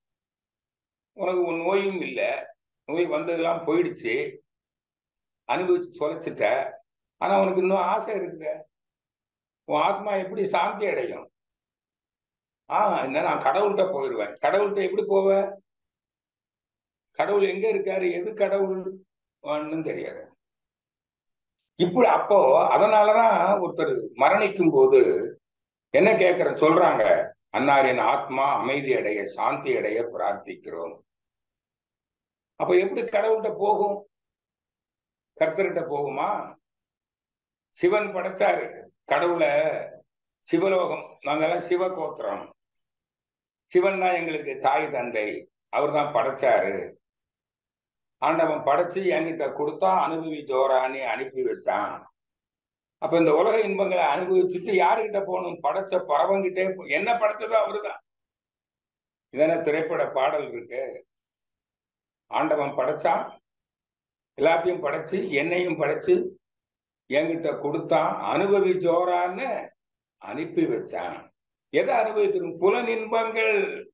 உனக்கு ஒரு நோயும் இல்லை நோய் வந்ததெல்லாம் போயிடுச்சு அனுபவிச்சு தொலைச்சிட்ட ஆனா உனக்கு இன்னும் ஆசை இருக்கு உன் ஆத்மா எப்படி சாந்தி அடையும் ஆஹ் என்ன நான் கடவுள்கிட்ட போயிடுவேன் கடவுள்கிட்ட எப்படி போவ கடவுள் எங்க இருக்காரு எது கடவுள் ஒண்ணும் தெரியாது இப்படி அப்போ அதனாலதான் ஒருத்தர் மரணிக்கும் போது என்ன கேட்கிறேன் சொல்றாங்க அன்னாரின் ஆத்மா அமைதி அடைய சாந்தி அடைய பிரார்த்திக்கிறோம் அப்ப எப்படி கடவுள்கிட்ட போகும் கர்த்தர்கிட்ட போகுமா சிவன் படைச்சாரு கடவுளை சிவலோகம் நாங்கெல்லாம் சிவ கோத்திரம் சிவன் தான் எங்களுக்கு தாய் தந்தை அவர் தான் படைச்சாரு ஆண்டவன் படைச்சு என்கிட்ட கொடுத்தா அனுபவி ஜோரான்னு அனுப்பி வச்சான் அப்ப இந்த உலக இன்பங்களை அனுபவிச்சுட்டு யாருகிட்ட போகணும் படைச்ச பறவங்கிட்டே போ- என்ன படைச்சதோ அவருதான் இதென்ன திரைப்பட பாடல் இருக்கு ஆண்டவன் படைச்சான் எல்லாத்தையும் படைச்சு என்னையும் படைச்சு என்கிட்ட கொடுத்தான் அனுபவி ஜோரான்னு அனுப்பி வச்சான் எதை அனுபவித்திரும் புலன் இன்பங்கள்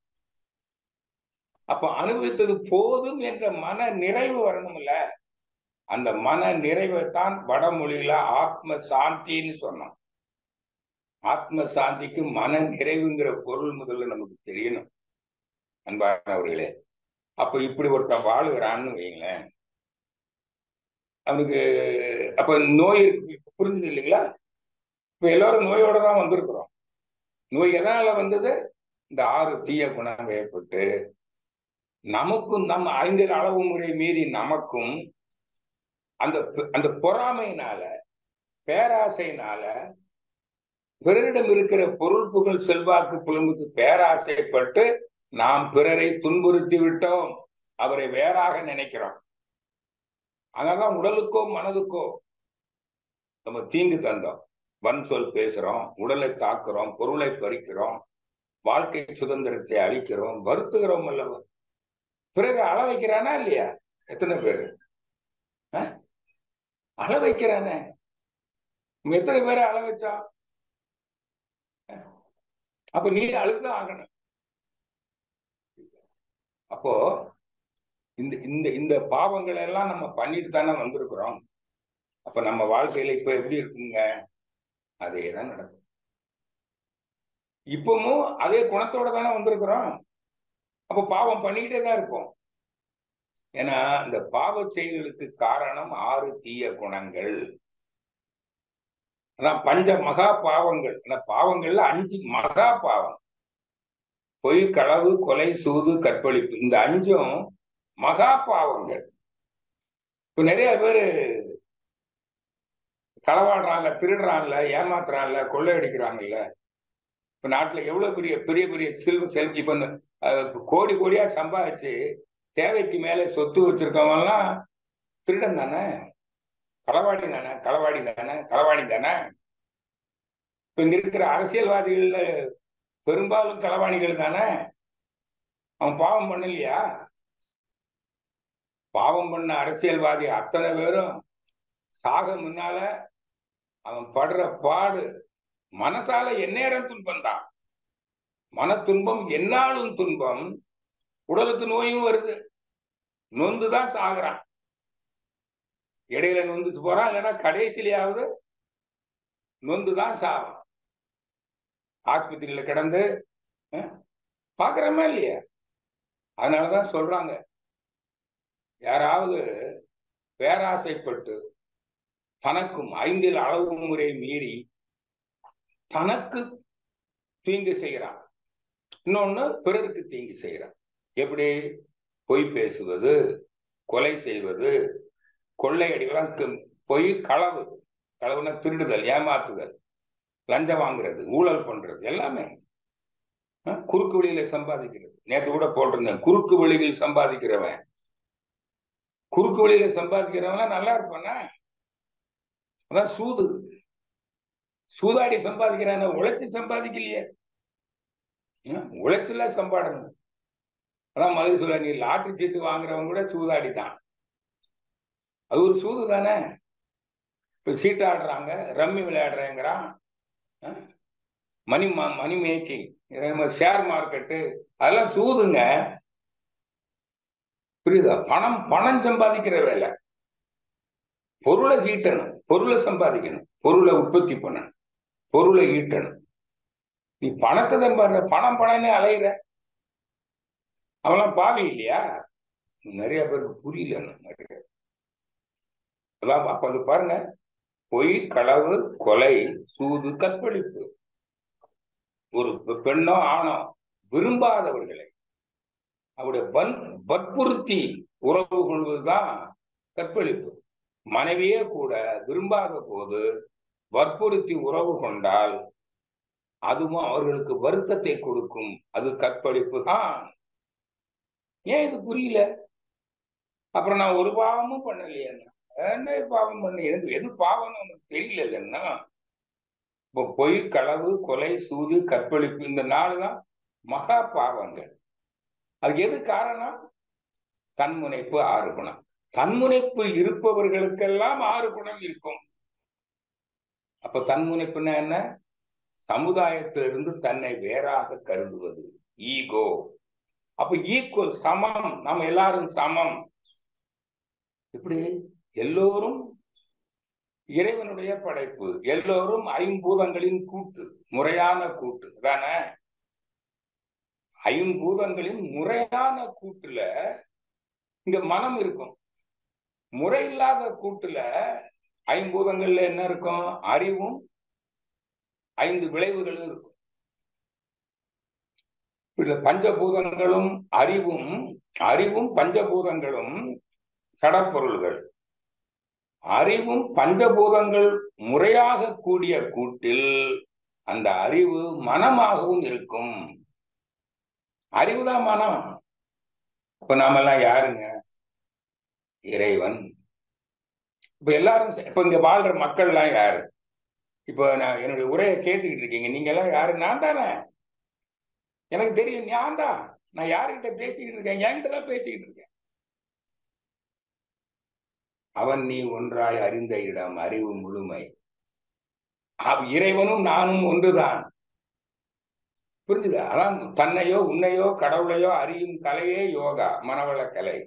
அப்ப அனுபவித்தது போதும் என்ற மன நிறைவு வரணும்ல அந்த மன நிறைவை தான் வடமொழியில ஆத்ம சாந்தின்னு சொன்னோம் ஆத்ம சாந்திக்கு மன நிறைவுங்கிற பொருள் முதல்ல நமக்கு தெரியணும் அன்பானவர்களே அப்ப இப்படி ஒருத்தன் வாழுகிறான்னு வைங்களேன் அவனுக்கு அப்ப நோய் இருக்கு புரிஞ்சுது இல்லைங்களா இப்ப எல்லாரும் நோயோட தான் வந்திருக்கிறோம் நோய் எதனால வந்தது இந்த ஆறு தீய குணம் ஏற்பட்டு நமக்கும் நம் ஐந்து அளவு முறை மீறி நமக்கும் அந்த அந்த பொறாமையினால பேராசையினால பிறரிடம் இருக்கிற பொருள் புகழ் செல்வாக்கு புலம்புக்கு பேராசைப்பட்டு நாம் பிறரை துன்புறுத்தி விட்டோம் அவரை வேறாக நினைக்கிறோம் அதனாலதான் உடலுக்கோ மனதுக்கோ நம்ம தீங்கு தந்தோம் வன் சொல் பேசுறோம் உடலை தாக்குறோம் பொருளை பறிக்கிறோம் வாழ்க்கை சுதந்திரத்தை அழிக்கிறோம் வருத்துகிறோம் அல்லவா பிறகு அழ வைக்கிறானா இல்லையா எத்தனை பேரு அழ வைக்கிறானே நம்ம எத்தனை பேரை அழ வச்சா அப்ப நீ அழுதான் ஆகணும் அப்போ இந்த இந்த இந்த பாவங்களை எல்லாம் நம்ம பண்ணிட்டு தானே வந்திருக்கிறோம் அப்ப நம்ம வாழ்க்கையில இப்ப எப்படி இருக்குங்க அதே தான் நடக்கும் இப்பவும் அதே குணத்தோட தானே வந்திருக்கிறோம் அப்ப பாவம் பண்ணிக்கிட்டே தான் இருப்போம் ஏன்னா இந்த பாவ செயல்களுக்கு காரணம் ஆறு தீய குணங்கள் அதான் பஞ்ச மகா பாவங்கள் அந்த பாவங்கள்ல அஞ்சு மகா பாவம் பொய் களவு கொலை சூது கற்பழிப்பு இந்த அஞ்சும் மகா பாவங்கள் இப்ப நிறைய பேரு களவாடுறாங்கல்ல திருடுறாங்கல்ல ஏமாத்துறாங்கல்ல கொள்ளையடிக்கிறாங்கல்ல இப்ப நாட்டுல எவ்வளவு பெரிய பெரிய பெரிய செல்வ செல் இப்ப இந்த கோடி கோடியா சம்பாதிச்சு தேவைக்கு மேல சொத்து வச்சிருக்கவங்க எல்லாம் திருடன் தானே களவாடி தானே களவாடி தானே களவாடி தானே இப்ப இங்க இருக்கிற அரசியல்வாதிகள்ல பெரும்பாலும் களவாணிகள் தானே அவன் பாவம் பண்ணலையா பாவம் பண்ண அரசியல்வாதி அத்தனை பேரும் சாக முன்னால அவன் படுற பாடு மனசால எந்நேரம் துன்பம் தான் மன துன்பம் என்னாலும் துன்பம் உடலுக்கு நோயும் வருது நொந்துதான் சாகுறான் இடையில நொந்துட்டு போறான் இல்லைன்னா கடைசியிலாவது நொந்துதான் சாவான் ஆஸ்பத்திரியில கிடந்து பாக்குறோமா இல்லையா அதனாலதான் சொல்றாங்க யாராவது பேராசைப்பட்டு தனக்கும் ஐந்தில் அளவு முறை மீறி தனக்கு தீங்கு செய்கிறான் இன்னொன்னு பிறருக்கு தீங்கு செய்கிறான் எப்படி பொய் பேசுவது கொலை செய்வது கொள்ளையடிகளாம் பொய் களவு களவுனா திருடுதல் ஏமாத்துதல் லஞ்சம் வாங்குறது ஊழல் பண்றது எல்லாமே குறுக்கு வழியில சம்பாதிக்கிறது நேற்று கூட போட்டிருந்தேன் குறுக்கு வழியில் சம்பாதிக்கிறவன் குறுக்கு வழியில சம்பாதிக்கிறவன் நல்லா இருப்பானா அதான் சூது சூதாடி சம்பாதிக்கிறான உழைச்சு சம்பாதிக்கலையே உழைச்சுல சம்பாடணும் அதான் மதுரை சொல்ல நீ லாட்டரி சீட்டு வாங்குறவங்க கூட சூதாடி தான் அது ஒரு சூது தானே இப்ப சீட்டு ஆடுறாங்க ரம்மி விளையாடுறேங்கிறான் money money making share market அதெல்லாம் சூதுங்க புரியுதா பணம் பணம் சம்பாதிக்கிற வேலை பொருளை ஈட்டணும் பொருளை சம்பாதிக்கணும் பொருளை உற்பத்தி பண்ணணும் பொருளை ஈட்டணும் நீ பணத்தை சம்பாதிக்க பணம் பணம்னு அலையிற அவெல்லாம் பாவி இல்லையா நிறைய பேருக்கு புரியல நிறைய அதான் அப்ப அது பாருங்க பொய் களவு கொலை சூது கற்பழிப்பு ஒரு பெண்ணோ ஆணோ விரும்பாதவர்களை அவருடைய வன் வற்புறுத்தி உறவு கொள்வதுதான் கற்பழிப்பு மனைவியே கூட விரும்பாத போது வற்புறுத்தி உறவு கொண்டால் அதுவும் அவர்களுக்கு வருத்தத்தை கொடுக்கும் அது கற்பழிப்பு தான் ஏன் இது புரியல அப்புறம் நான் ஒரு பாவமும் பண்ணலையே என்ன பாவம் பண்ண எனக்கு எது பாவம்னு உனக்கு தெரியல இல்லைன்னா இப்போ பொய் களவு கொலை சூது கற்பழிப்பு இந்த நாலு தான் மகா பாவங்கள் அது எது காரணம் தன்முனைப்பு ஆறு குணம் தன்முனைப்பு இருப்பவர்களுக்கெல்லாம் ஆறு குணம் இருக்கும் அப்ப தன்முனைப்புன்னா என்ன சமுதாயத்திலிருந்து தன்னை வேறாக கருதுவது ஈகோ அப்ப ஈக்குவல் சமம் நம்ம எல்லாரும் சமம் இப்படி எல்லோரும் இறைவனுடைய படைப்பு எல்லோரும் ஐம்பூதங்களின் கூட்டு முறையான கூட்டு தானே ஐம்பூதங்களின் முறையான கூட்டுல இங்க மனம் இருக்கும் முறை இல்லாத கூட்டுல ஐம்பூதங்கள்ல என்ன இருக்கும் அறிவும் ஐந்து விளைவுகளும் இருக்கும் இதுல பஞ்சபூதங்களும் அறிவும் அறிவும் பஞ்சபூதங்களும் சடப்பொருள்கள் அறிவும் பஞ்சபூதங்கள் முறையாக கூடிய கூட்டில் அந்த அறிவு மனமாகவும் இருக்கும் அறிவுதான் மனம் இப்ப நாமெல்லாம் யாருங்க இறைவன் இப்ப எல்லாரும் இப்ப இங்க வாழ்ற மக்கள்லாம் யாரு இப்ப நான் என்னுடைய உரையை கேட்டுக்கிட்டு இருக்கீங்க நீங்க எல்லாம் யாரு நான் தானே எனக்கு தெரியும் நான் தான் நான் யாருக்கிட்ட பேசிக்கிட்டு இருக்கேன் என்கிட்ட தான் பேசிக்கிட்டு இருக்கேன் அவன் நீ ஒன்றாய் அறிந்த இடம் அறிவு முழுமை இறைவனும் நானும் ஒன்றுதான் புரிஞ்சுதா அதான் தன்னையோ உன்னையோ கடவுளையோ அறியும் கலையே யோகா மனவள கலை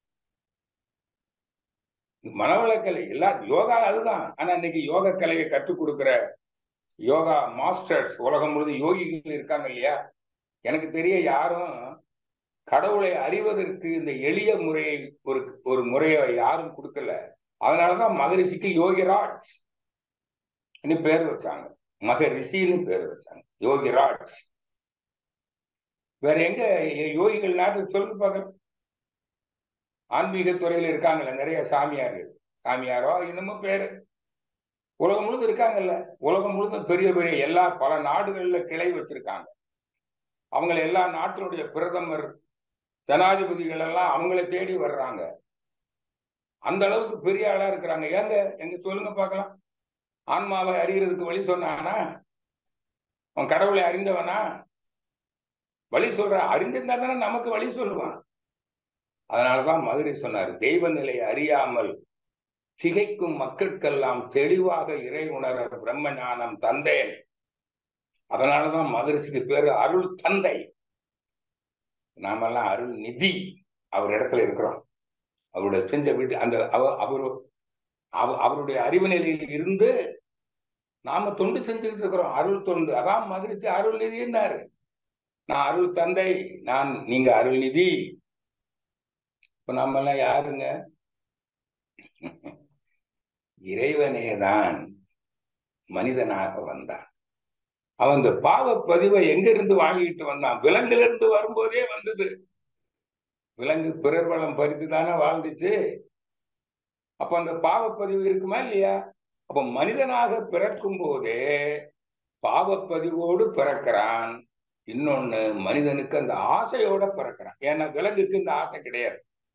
மனவள கலை எல்லா யோகா அதுதான் ஆனா இன்னைக்கு யோக கலையை கற்றுக் கொடுக்கிற யோகா மாஸ்டர்ஸ் உலகம் முழுவதும் யோகிகள் இருக்காங்க இல்லையா எனக்கு தெரிய யாரும் கடவுளை அறிவதற்கு இந்த எளிய முறையை ஒரு ஒரு முறையை யாரும் கொடுக்கல அதனாலதான் மகரிஷிக்கு யோகிராஜ் பேர் வச்சாங்க மகரிஷின்னு பேர் வச்சாங்க யோகிராஜ் வேற எங்க யோகிகள் நாட்டு சொல்லு பார்க்க ஆன்மீக துறையில இருக்காங்கல்ல நிறைய சாமியார்கள் சாமியாரோ இன்னமும் பேரு உலகம் முழுதும் இருக்காங்கல்ல உலகம் முழுதும் பெரிய பெரிய எல்லா பல நாடுகள்ல கிளை வச்சிருக்காங்க அவங்கள எல்லா நாட்டினுடைய பிரதமர் ஜனாதிபதிகள் எல்லாம் அவங்கள தேடி வர்றாங்க அந்த அளவுக்கு பெரிய ஆளா இருக்கிறாங்க ஏங்க எங்க சொல்லுங்க பார்க்கலாம் ஆன்மாவை அறிகிறதுக்கு வழி சொன்னானா அவன் கடவுளை அறிந்தவனா வழி சொல்ற அறிந்திருந்தா தானே நமக்கு வழி சொல்லுவான் அதனாலதான் மதுரை சொன்னார் தெய்வ நிலையை அறியாமல் திகைக்கும் மக்களுக்கெல்லாம் தெளிவாக இறை உணர பிரம்ம ஞானம் தந்தேன் அதனாலதான் மகரிஷிக்கு பேரு அருள் தந்தை நாமெல்லாம் அருள் நிதி அவர் இடத்துல இருக்கிறோம் அவருடைய செஞ்ச வீட்டு அந்த அவர் அவருடைய அறிவு நிலையில் இருந்து நாம தொண்டு செஞ்சுக்கிட்டு இருக்கிறோம் அருள் தொண்டு அதான் மகிழ்ச்சி அருள் நிதினாரு நான் அருள் தந்தை நான் நீங்க அருள் நிதி இப்ப நம்ம எல்லாம் யாருங்க இறைவனே தான் மனிதனாக வந்தான் அவன் இந்த பாவ பதிவை எங்க இருந்து வாங்கிட்டு வந்தான் விலங்குல இருந்து வரும்போதே வந்தது விலங்கு பிறர் வளம் பறித்து தானே வாழ்ந்துச்சு அப்ப அந்த பாவப்பதிவு இருக்குமா இல்லையா அப்ப மனிதனாக பிறக்கும் போதே பாவப்பதிவோடு பிறக்கிறான் இன்னொன்னு மனிதனுக்கு அந்த ஆசையோட பிறக்கிறான் ஏன்னா விலங்குக்கு இந்த ஆசை கிடையாது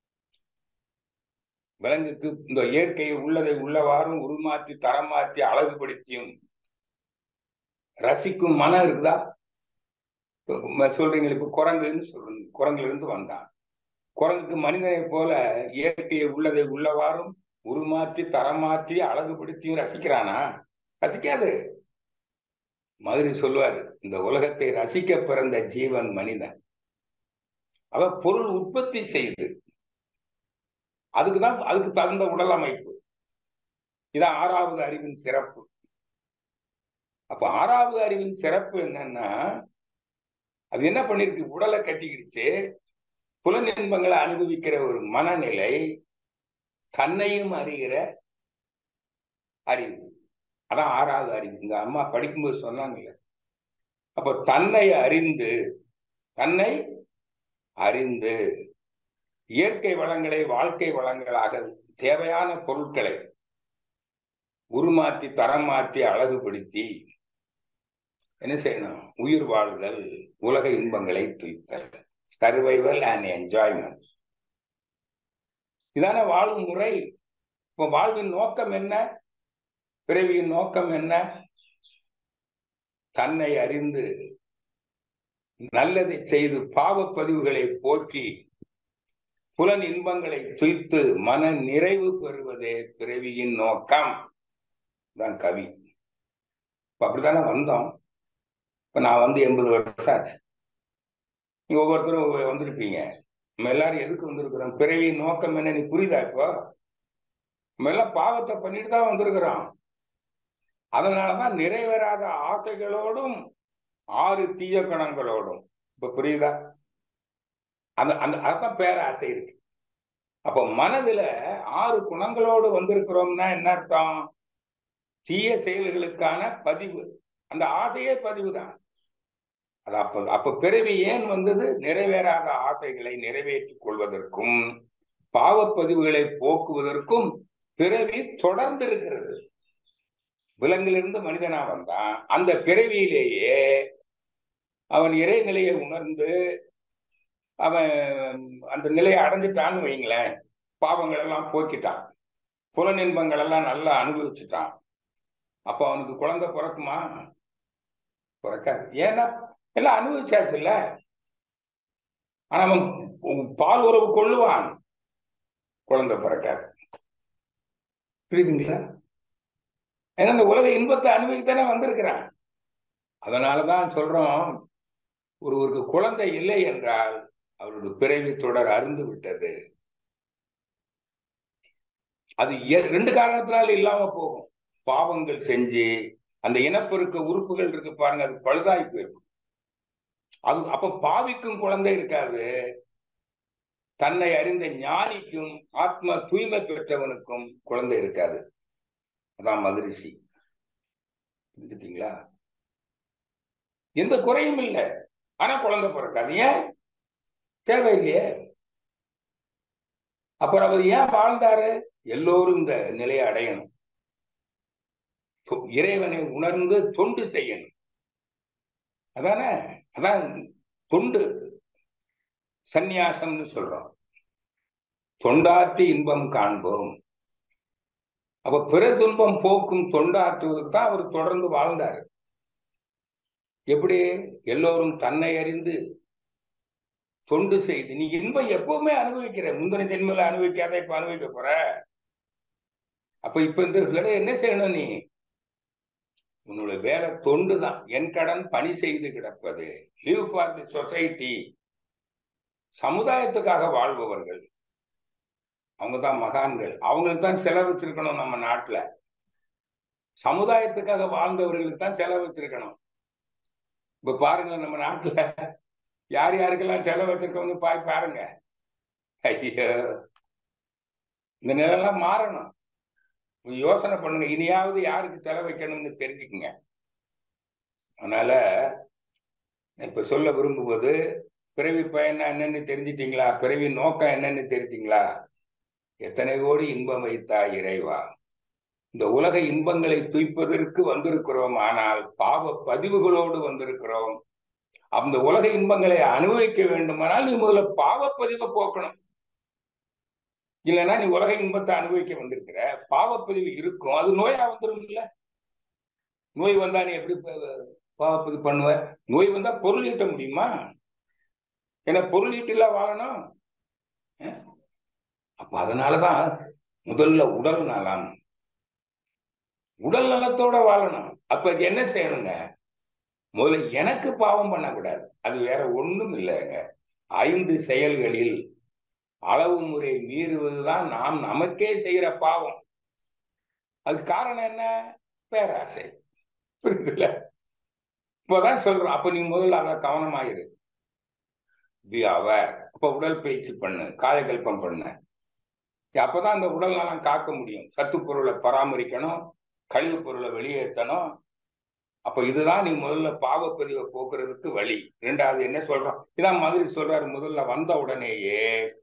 விலங்குக்கு இந்த இயற்கையை உள்ளதை உள்ளவாறும் உருமாற்றி தரமாற்றி அழகுபடுத்தியும் ரசிக்கும் மனம் இருக்குதா சொல்றீங்க இப்ப குரங்குன்னு சொல்றீங்க குரங்குல இருந்து வந்தான் குரங்குக்கு மனிதனை போல இயற்கையை உள்ளதை உள்ளவாறும் உருமாற்றி தரமாற்றி அழகுபடுத்தியும் ரசிக்கிறானா ரசிக்காது மதுரை சொல்லுவாரு இந்த உலகத்தை ரசிக்க பிறந்த ஜீவன் மனிதன் அவ பொருள் உற்பத்தி செய்து அதுக்குதான் அதுக்கு தகுந்த உடல் அமைப்பு இதான் ஆறாவது அறிவின் சிறப்பு அப்ப ஆறாவது அறிவின் சிறப்பு என்னன்னா அது என்ன பண்ணிருக்கு உடலை கட்டிக்கிடுச்சு புலன் இன்பங்களை அனுபவிக்கிற ஒரு மனநிலை தன்னையும் அறிகிற அறிவு அதான் ஆறாவது அறிவு இங்க அம்மா படிக்கும்போது சொன்னாங்கல்ல அப்ப தன்னை அறிந்து தன்னை அறிந்து இயற்கை வளங்களை வாழ்க்கை வளங்களாக தேவையான பொருட்களை உருமாற்றி தரம் மாற்றி அழகுபடுத்தி என்ன செய்யணும் உயிர் வாழ்தல் உலக இன்பங்களை துய்த்தல் சர்வைவல் அண்ட் என்ஜாய்மெண்ட் இதான வாழும் முறை இப்போ வாழ்வின் நோக்கம் என்ன பிறவியின் நோக்கம் என்ன தன்னை அறிந்து நல்லதை செய்து பாவப்பதிவுகளை போக்கி புலன் இன்பங்களை துய்த்து மன நிறைவு பெறுவதே பிறவியின் நோக்கம் தான் கவி இப்ப அப்படித்தானே வந்தோம் இப்ப நான் வந்து எண்பது வருஷம் ஆச்சு நீங்க ஒவ்வொருத்தரும் வந்திருப்பீங்க நம்ம எல்லாரும் எதுக்கு வந்திருக்கிறோம் பிறவியின் நோக்கம் என்ன நீ புரியுதா இப்போ நம்ம எல்லாம் பாவத்தை பண்ணிட்டு தான் வந்திருக்கிறோம் அதனாலதான் நிறைவேறாத ஆசைகளோடும் ஆறு தீய கணங்களோடும் இப்ப புரியுதா அந்த அந்த அதான் பேராசை இருக்கு அப்போ மனதுல ஆறு குணங்களோடு வந்திருக்கிறோம்னா என்ன அர்த்தம் தீய செயல்களுக்கான பதிவு அந்த ஆசையே பதிவு தான் அது அப்ப அப்ப பிறவி ஏன் வந்தது நிறைவேறாத ஆசைகளை நிறைவேற்றிக் கொள்வதற்கும் பாவப்பதிவுகளை போக்குவதற்கும் பிறவி தொடர்ந்து இருக்கிறது விலங்கிலிருந்து மனிதனா வந்தான் அந்த பிறவியிலேயே அவன் இறைநிலையை உணர்ந்து அவன் அந்த நிலையை அடைஞ்சிட்டான்னு வைங்களேன் பாவங்கள் எல்லாம் போக்கிட்டான் புலநின்பங்கள் எல்லாம் நல்லா அனுபவிச்சுட்டான் அப்ப அவனுக்கு குழந்தை பிறக்குமா பிறக்காது ஏன்னா எல்லாம் அனுபவிச்சாச்சு இல்ல ஆனா அவன் பால் உறவு கொள்ளுவான் குழந்தை பிறக்காது புரியுதுங்களா ஏன்னா இந்த உலக இன்பத்தை அனுபவித்தானே வந்திருக்கிறான் அதனாலதான் சொல்றோம் ஒருவருக்கு குழந்தை இல்லை என்றால் அவருடைய பிறவி தொடர் அருந்து விட்டது அது ரெண்டு காரணத்தினால இல்லாம போகும் பாவங்கள் செஞ்சு அந்த இனப்பெருக்க உறுப்புகள் இருக்கு பாருங்க அது பழுதாய் போயிருக்கும் அது அப்ப பாவிக்கும் குழந்தை இருக்காது தன்னை அறிந்த ஞானிக்கும் ஆத்ம தூய்மை பெற்றவனுக்கும் குழந்தை இருக்காது அதான் மகரிஷி புரிஞ்சுட்டீங்களா எந்த குறையும் இல்லை ஆனா குழந்தை பிறக்காது ஏன் தேவையில்லையே அப்புறம் அவர் ஏன் வாழ்ந்தாரு எல்லோரும் இந்த நிலையை அடையணும் இறைவனை உணர்ந்து தொண்டு செய்யணும் அதானே அதான் தொண்டு சந்நியாசம்னு சொல்றோம் தொண்டாற்றி இன்பம் காண்போம் அப்ப பிற துன்பம் போக்கும் தொண்டாற்றுவதற்கு தான் அவர் தொடர்ந்து வாழ்ந்தார் எப்படி எல்லோரும் தன்னை அறிந்து தொண்டு செய்து நீ இன்பம் எப்பவுமே அனுபவிக்கிற முந்தின ஜென்மையில அனுபவிக்காத இப்ப அனுபவிக்க போற அப்ப இப்ப இந்த என்ன செய்யணும் நீ உன்னோட வேலை தொண்டு தான் என் கடன் பணி செய்து கிடப்பது லிவ் ஃபார் தி சொசைட்டி சமுதாயத்துக்காக வாழ்பவர்கள் அவங்க தான் மகான்கள் அவங்களுக்கு தான் செலவு வச்சிருக்கணும் நம்ம நாட்டுல சமுதாயத்துக்காக வாழ்ந்தவர்களுக்கு தான் செலவு வச்சிருக்கணும் இப்ப பாருங்க நம்ம நாட்டுல யார் யாருக்கெல்லாம் செலவு வச்சிருக்கவங்க பாய் பாருங்க ஐயோ இந்த நிலையெல்லாம் மாறணும் யோசனை பண்ணுங்க இனியாவது யாருக்கு செலவு வைக்கணும்னு தெரிஞ்சுக்குங்க அதனால இப்ப சொல்ல விரும்புவது பிறவி பயன் என்னன்னு தெரிஞ்சிட்டீங்களா பிறவி நோக்கம் என்னன்னு தெரிஞ்சிங்களா எத்தனை கோடி இன்பம் வைத்தா இறைவா இந்த உலக இன்பங்களை துய்ப்பதற்கு வந்திருக்கிறோம் ஆனால் பாவ பதிவுகளோடு வந்திருக்கிறோம் அந்த உலக இன்பங்களை அனுபவிக்க வேண்டுமானால் நீ முதல்ல பாவப்பதிவை போக்கணும் இல்லைன்னா நீ உலக இன்பத்தை அனுபவிக்க வந்திருக்கிற பாவப்பதிவு இருக்கும் அது நோயா வந்துடும் இல்ல நோய் வந்தா நீ எப்படி பாவப்பதிவு பண்ணுவ நோய் வந்தா பொருள் ஈட்ட முடியுமா ஏன்னா பொருள் ஈட்டில வாழணும் அப்ப அதனாலதான் முதல்ல உடல் நலம் உடல் நலத்தோட வாழணும் அப்ப என்ன செய்யணுங்க முதல்ல எனக்கு பாவம் பண்ணக்கூடாது அது வேற ஒண்ணும் இல்லைங்க ஐந்து செயல்களில் அளவு முறை மீறுவதுதான் நாம் நமக்கே செய்யற பாவம் அது காரணம் என்ன பேராசை புரியுதுல்ல இப்பதான் சொல்றோம் அப்ப நீ முதல்ல அத கவனமாயிரு பி அவர் அப்ப உடற்பயிற்சி பண்ணு காயகல்பம் பண்ணு அப்பதான் அந்த உடல் நலம் காக்க முடியும் சத்து பொருளை பராமரிக்கணும் கழிவு பொருளை வெளியேற்றணும் அப்ப இதுதான் நீ முதல்ல பாவப்பதிவை போக்குறதுக்கு வழி ரெண்டாவது என்ன சொல்றோம் இதான் மாதிரி சொல்றாரு முதல்ல வந்த உடனேயே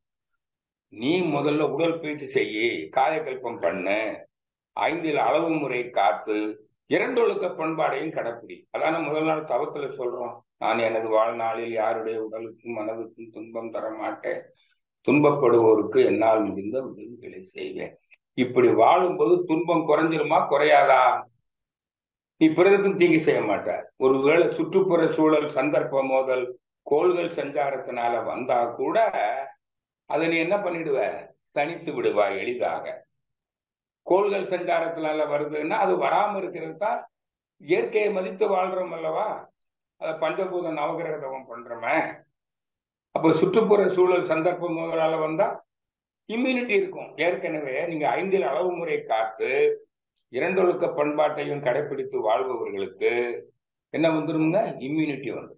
நீ முதல்ல உடற்பயிற்சி செய்யி காயக்கல்பம் பண்ணு ஐந்தில் அளவு முறை காத்து இரண்டொழுக்க பண்பாடையும் கடைப்பிடி அதான முதல் நாள் தவத்துல சொல்றோம் நான் எனது வாழ்நாளில் யாருடைய உடலுக்கும் மனதுக்கும் துன்பம் தர மாட்டேன் துன்பப்படுவோருக்கு என்னால் முடிந்த உதவிகளை செய்வேன் இப்படி வாழும்போது துன்பம் குறைஞ்சிருமா குறையாதா நீ பிறருக்கும் தீங்கு செய்ய மாட்டார் ஒருவேளை சுற்றுப்புற சூழல் சந்தர்ப்ப மோதல் கோள்கள் சஞ்சாரத்தினால வந்தா கூட அதை நீ என்ன பண்ணிடுவ தனித்து விடுவா எளிதாக கோள்கள் சஞ்சாரத்தினால வருதுன்னா அது வராம இருக்கிறது தான் இயற்கையை மதித்து வாழ்றோம் அல்லவா அதை பஞ்சபூத நவகிரக தவம் பண்றோமே அப்போ சுற்றுப்புற சூழல் சந்தர்ப்பம் முதலால வந்தா இம்யூனிட்டி இருக்கும் ஏற்கனவே நீங்க ஐந்தில் அளவு முறை காத்து இரண்டொழுக்க பண்பாட்டையும் கடைபிடித்து வாழ்பவர்களுக்கு என்ன வந்துருங்க இம்யூனிட்டி வந்துடும்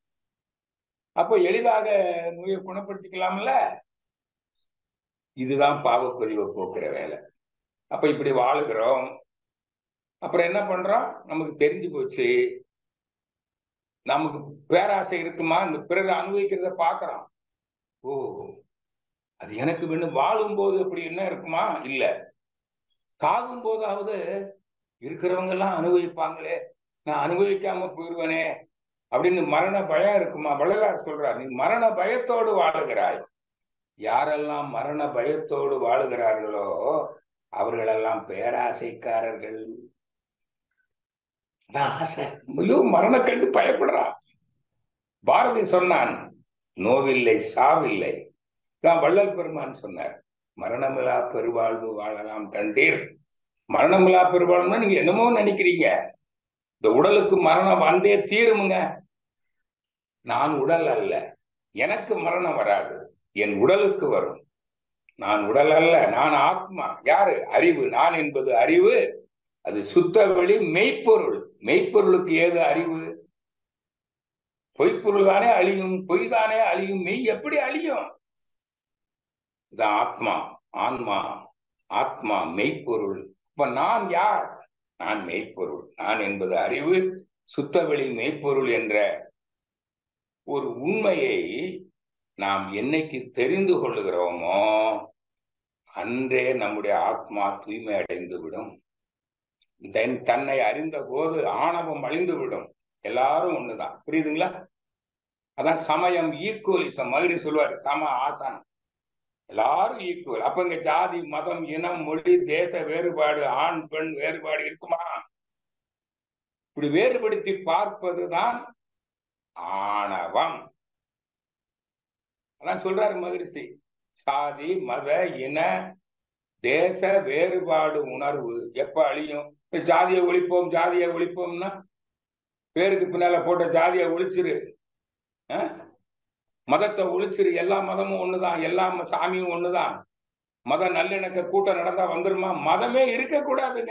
அப்போ எளிதாக நோயை குணப்படுத்திக்கலாம்ல இதுதான் பாவப்பதிவை போக்குற வேலை அப்ப இப்படி வாழுகிறோம் அப்புறம் என்ன பண்றோம் நமக்கு தெரிஞ்சு போச்சு நமக்கு பேராசை இருக்குமா இந்த பிறர் அனுபவிக்கிறத பாக்குறோம் ஓ அது எனக்கு வேணும் வாழும் போது அப்படி என்ன இருக்குமா இல்ல சாகும் போதாவது இருக்கிறவங்க எல்லாம் அனுபவிப்பாங்களே நான் அனுபவிக்காம போயிடுவேனே அப்படின்னு மரண பயம் இருக்குமா வள்ளலார் சொல்றார் நீ மரண பயத்தோடு வாழுகிறாய் யாரெல்லாம் மரண பயத்தோடு வாழுகிறார்களோ அவர்களெல்லாம் பேராசைக்காரர்கள் ஆசை ஐயோ மரண கண்டு பயப்படுறான் பாரதி சொன்னான் நோவில்லை சாவில்லை தான் வள்ளல் பெருமான் சொன்னார் மரணமில்லா பெருவாழ்வு வாழலாம் கண்டீர் மரணமில்லா பெருவாழ்னா நீங்க என்னமோ நினைக்கிறீங்க இந்த உடலுக்கு மரணம் வந்தே தீருமுங்க நான் உடல் அல்ல எனக்கு மரணம் வராது என் உடலுக்கு வரும் நான் உடல் அல்ல நான் ஆத்மா யாரு அறிவு நான் என்பது அறிவு அது சுத்த வெளி மெய்ப்பொருள் மெய்ப்பொருளுக்கு ஏது அறிவு பொய்ப்பொருள் தானே அழியும் பொய் தானே அழியும் மெய் எப்படி அழியும் இது ஆத்மா ஆன்மா ஆத்மா மெய்ப்பொருள் இப்ப நான் யார் நான் மெய்ப்பொருள் நான் என்பது அறிவு சுத்தவெளி மெய்ப்பொருள் என்ற ஒரு உண்மையை நாம் என்னைக்கு தெரிந்து கொள்ளுகிறோமோ அன்றே நம்முடைய ஆத்மா தூய்மை அடைந்து விடும் தன்னை அறிந்த போது ஆணவம் அழிந்து விடும் எல்லாரும் ஒண்ணுதான் புரியுதுங்களா அதான் சமயம் ஈக்குவலிசம் மாதிரி சொல்லுவார் சம ஆசானம் எல்லாரும் ஈக்குவல் அப்ப இங்க ஜாதி மதம் இனம் மொழி தேச வேறுபாடு ஆண் பெண் வேறுபாடு இருக்குமா இப்படி வேறுபடுத்தி பார்ப்பதுதான் ஆணவம் அதான் சொல்றாரு மகிழ்ச்சி சாதி மத இன தேச வேறுபாடு உணர்வு எப்ப அழியும் ஜாதியை ஒழிப்போம் ஜாதியை ஒழிப்போம்னா பேருக்கு பின்னால போட்ட ஜாதியை ஒழிச்சிரு மதத்தை ஒழிச்சிரு எல்லா மதமும் ஒண்ணுதான் எல்லா சாமியும் ஒண்ணுதான் மத நல்லிணக்க கூட்டம் நடந்தா வந்துருமா மதமே இருக்கக்கூடாதுங்க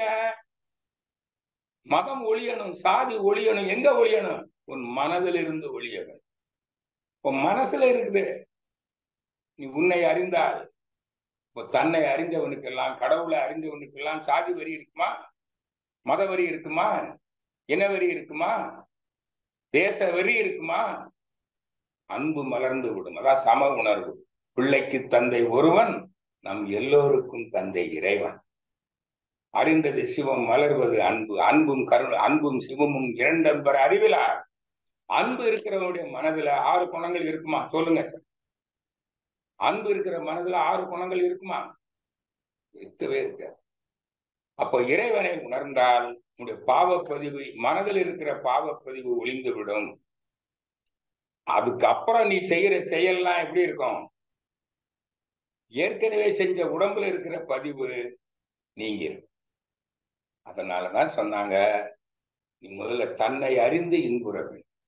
மதம் ஒழியணும் சாதி ஒழியணும் எங்க ஒழியணும் உன் மனதில் இருந்து ஒழியணும் உன் மனசுல இருக்குது நீ உன்னை அறிந்தால் இப்போ தன்னை அறிந்தவனுக்கெல்லாம் கடவுளை அறிந்தவனுக்கெல்லாம் சாதி வரி இருக்குமா மத வரி இருக்குமா இன வரி இருக்குமா தேச வரி இருக்குமா அன்பு மலர்ந்து விடும் அதான் சம உணர்வு பிள்ளைக்கு தந்தை ஒருவன் நம் எல்லோருக்கும் தந்தை இறைவன் அறிந்தது சிவம் மலர்வது அன்பு அன்பும் கரு அன்பும் சிவமும் இரண்டம்பர் அறிவிலார் அன்பு இருக்கிறவனுடைய மனதுல ஆறு குணங்கள் இருக்குமா சொல்லுங்க சார் அன்பு இருக்கிற மனதுல ஆறு குணங்கள் இருக்குமா இருக்கவே இருக்க அப்போ இறைவனை உணர்ந்தால் உன்னுடைய பாவப்பதிவு மனதில் இருக்கிற பாவப்பதிவு ஒளிந்து விடும் அதுக்கப்புறம் நீ செய்யற செயல்லாம் எப்படி இருக்கும் ஏற்கனவே செஞ்ச உடம்புல இருக்கிற பதிவு நீங்கிரும் அதனாலதான் சொன்னாங்க நீ முதல்ல தன்னை அறிந்து இன்புற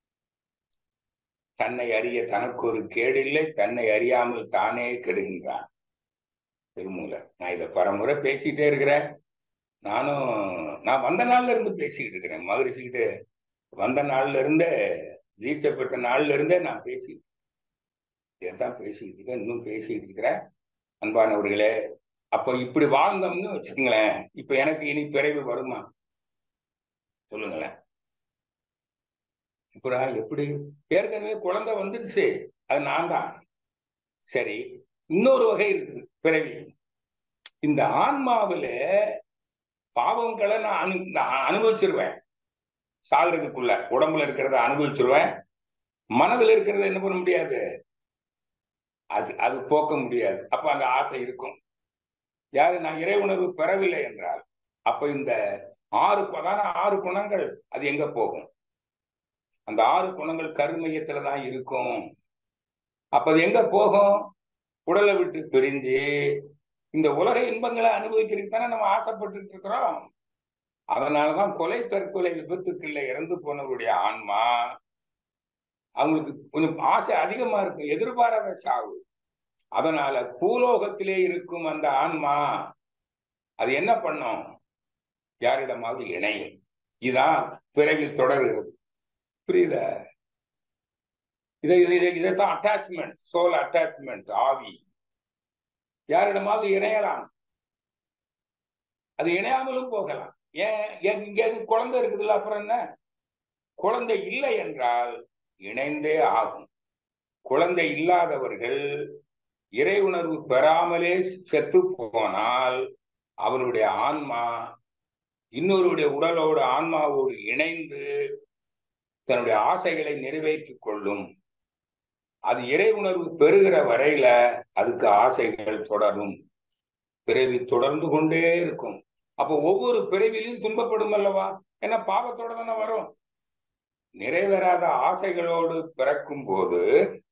தன்னை அறிய தனக்கு ஒரு கேடில்லை தன்னை அறியாமல் தானே கெடுகின்றான் திருமூலர் நான் இதை பரமுறை பேசிக்கிட்டே இருக்கிறேன் நானும் நான் வந்த நாள்ல இருந்து பேசிக்கிட்டு இருக்கிறேன் மகிழ்ச்சிக்கிட்டு வந்த நாள்ல இருந்தே தீட்சை பெற்ற நாள்ல இருந்தே நான் பேசி இதைத்தான் பேசிக்கிட்டு இருக்கேன் இன்னும் பேசிக்கிட்டு இருக்கிறேன் அன்பானவர்களே அப்ப இப்படி வாழ்ந்தோம்னு வச்சுக்கோங்களேன் இப்ப எனக்கு இனி பிறகு வருமா சொல்லுங்களேன் இப்ப எப்படி ஏற்கனவே குழந்தை வந்துடுச்சு அது நான் தான் சரி இன்னொரு வகை இருக்குது பிறவி இந்த ஆன்மாவில பாவங்களை நான் அனு நான் அனுபவிச்சிருவேன் சாகிறதுக்குள்ள உடம்புல இருக்கிறத அனுபவிச்சிருவேன் மனதில் இருக்கிறத என்ன பண்ண முடியாது அது அது போக்க முடியாது அப்ப அந்த ஆசை இருக்கும் யாரு நான் இறை உணர்வு பெறவில்லை என்றால் அப்ப இந்த ஆறு அதான ஆறு குணங்கள் அது எங்க போகும் அந்த ஆறு குணங்கள் கருமையத்துல தான் இருக்கும் அப்ப அது எங்க போகும் உடலை விட்டு பிரிஞ்சு இந்த உலக இன்பங்களை அனுபவிக்கிறதுக்கு தானே நம்ம ஆசைப்பட்டு இருக்கிறோம் அதனாலதான் கொலை தற்கொலை விபத்துக்கள்ல இறந்து போனவருடைய ஆன்மா அவங்களுக்கு கொஞ்சம் ஆசை அதிகமா இருக்கும் எதிர்பாராத சாவு அதனால பூலோகத்திலே இருக்கும் அந்த ஆன்மா அது என்ன பண்ணும் யாரிடமாவது இணையும் இதான் பிறகு தொடர்கிறது புரியுத இதை இதை இதைத்தான் அட்டாச்மெண்ட் சோல் அட்டாச்மெண்ட் ஆவி யாரிடமாவது இணையலாம் அது இணையாமலும் போகலாம் ஏன் இங்க குழந்தை இருக்குதுல்ல அப்புறம் என்ன குழந்தை இல்லை என்றால் இணைந்தே ஆகும் குழந்தை இல்லாதவர்கள் இறை உணர்வு பெறாமலே செத்து போனால் அவருடைய ஆன்மா இன்னொருடைய உடலோடு ஆன்மாவோடு இணைந்து தன்னுடைய ஆசைகளை நிறைவேற்றிக் கொள்ளும் அது இறை உணர்வு பெறுகிற வரையில அதுக்கு ஆசைகள் தொடரும் பிறவி தொடர்ந்து கொண்டே இருக்கும் அப்போ ஒவ்வொரு பிறவிலையும் துன்பப்படும் அல்லவா ஏன்னா பாவத்தோட தானே வரும் நிறைவேறாத ஆசைகளோடு பிறக்கும் போது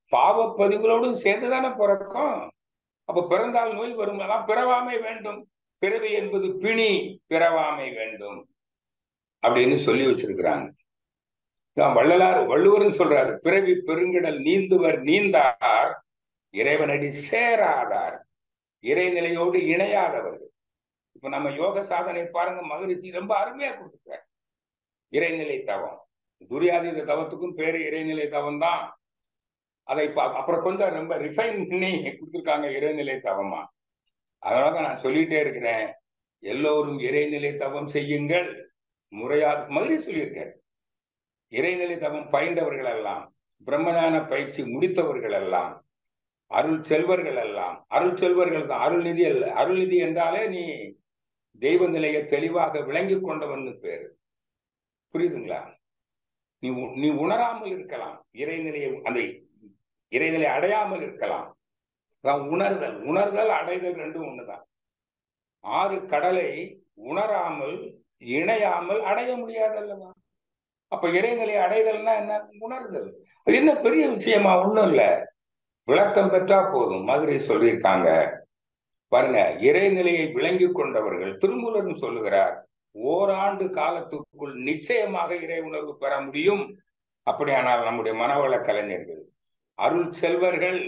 பாவப்பதிவுகளோடு சேர்ந்து தானே பிறக்கும் அப்ப பிறந்தால் நோய் வரும் எல்லாம் பிறவாமை வேண்டும் பிறவி என்பது பிணி பிறவாமை வேண்டும் அப்படின்னு சொல்லி வச்சிருக்கிறாங்க வள்ளலார் வள்ளுவரும் சொல்றாரு பிறவி பெருங்கிடல் நீந்துவர் நீந்தார் இறைவனடி சேராதார் இறைநிலையோடு இணையாதவர்கள் இப்ப நம்ம யோக சாதனை பாருங்க மகரிஷி ரொம்ப அருமையா கொடுத்துருக்காரு இறைநிலை தவம் துரியாதீத தவத்துக்கும் பேரு இறைநிலை தவம் தான் அதை அப்புறம் கொஞ்சம் ரொம்ப ரிஃபைன் பண்ணி கொடுத்துருக்காங்க இறைநிலை தவமா அதனாலதான் நான் சொல்லிட்டே இருக்கிறேன் எல்லோரும் இறைநிலை தவம் செய்யுங்கள் முறையா மகிழ்ச்சி சொல்லியிருக்காரு இறைநிலை தவம் பயின்றவர்கள் எல்லாம் பிரம்மஞான பயிற்சி முடித்தவர்கள் எல்லாம் அருள் செல்வர்கள் எல்லாம் அருள் செல்வர்கள் தான் அருள் நிதி அல்ல அருள் நிதி என்றாலே நீ தெய்வ நிலையை தெளிவாக விளங்கி கொண்டவன் பேரு புரியுதுங்களா நீ நீ உணராமல் இருக்கலாம் இறைநிலையை அந்த இறைநிலை அடையாமல் இருக்கலாம் உணர்தல் உணர்தல் அடைதல் ரெண்டும் ஒண்ணுதான் ஆறு கடலை உணராமல் இணையாமல் அடைய முடியாது அல்லவா அப்ப இறைநிலை அடைதல்னா என்ன உணர்தல் அது என்ன பெரிய விஷயமா ஒண்ணும் இல்ல விளக்கம் பெற்றா போதும் மாதிரி சொல்லியிருக்காங்க பாருங்க இறைநிலையை விளங்கி கொண்டவர்கள் திருமூலரும் சொல்லுகிறார் ஓராண்டு காலத்துக்குள் நிச்சயமாக இறை உணர்வு பெற முடியும் அப்படியானால் நம்முடைய மனவள கலைஞர்கள் அருள் செல்வர்கள்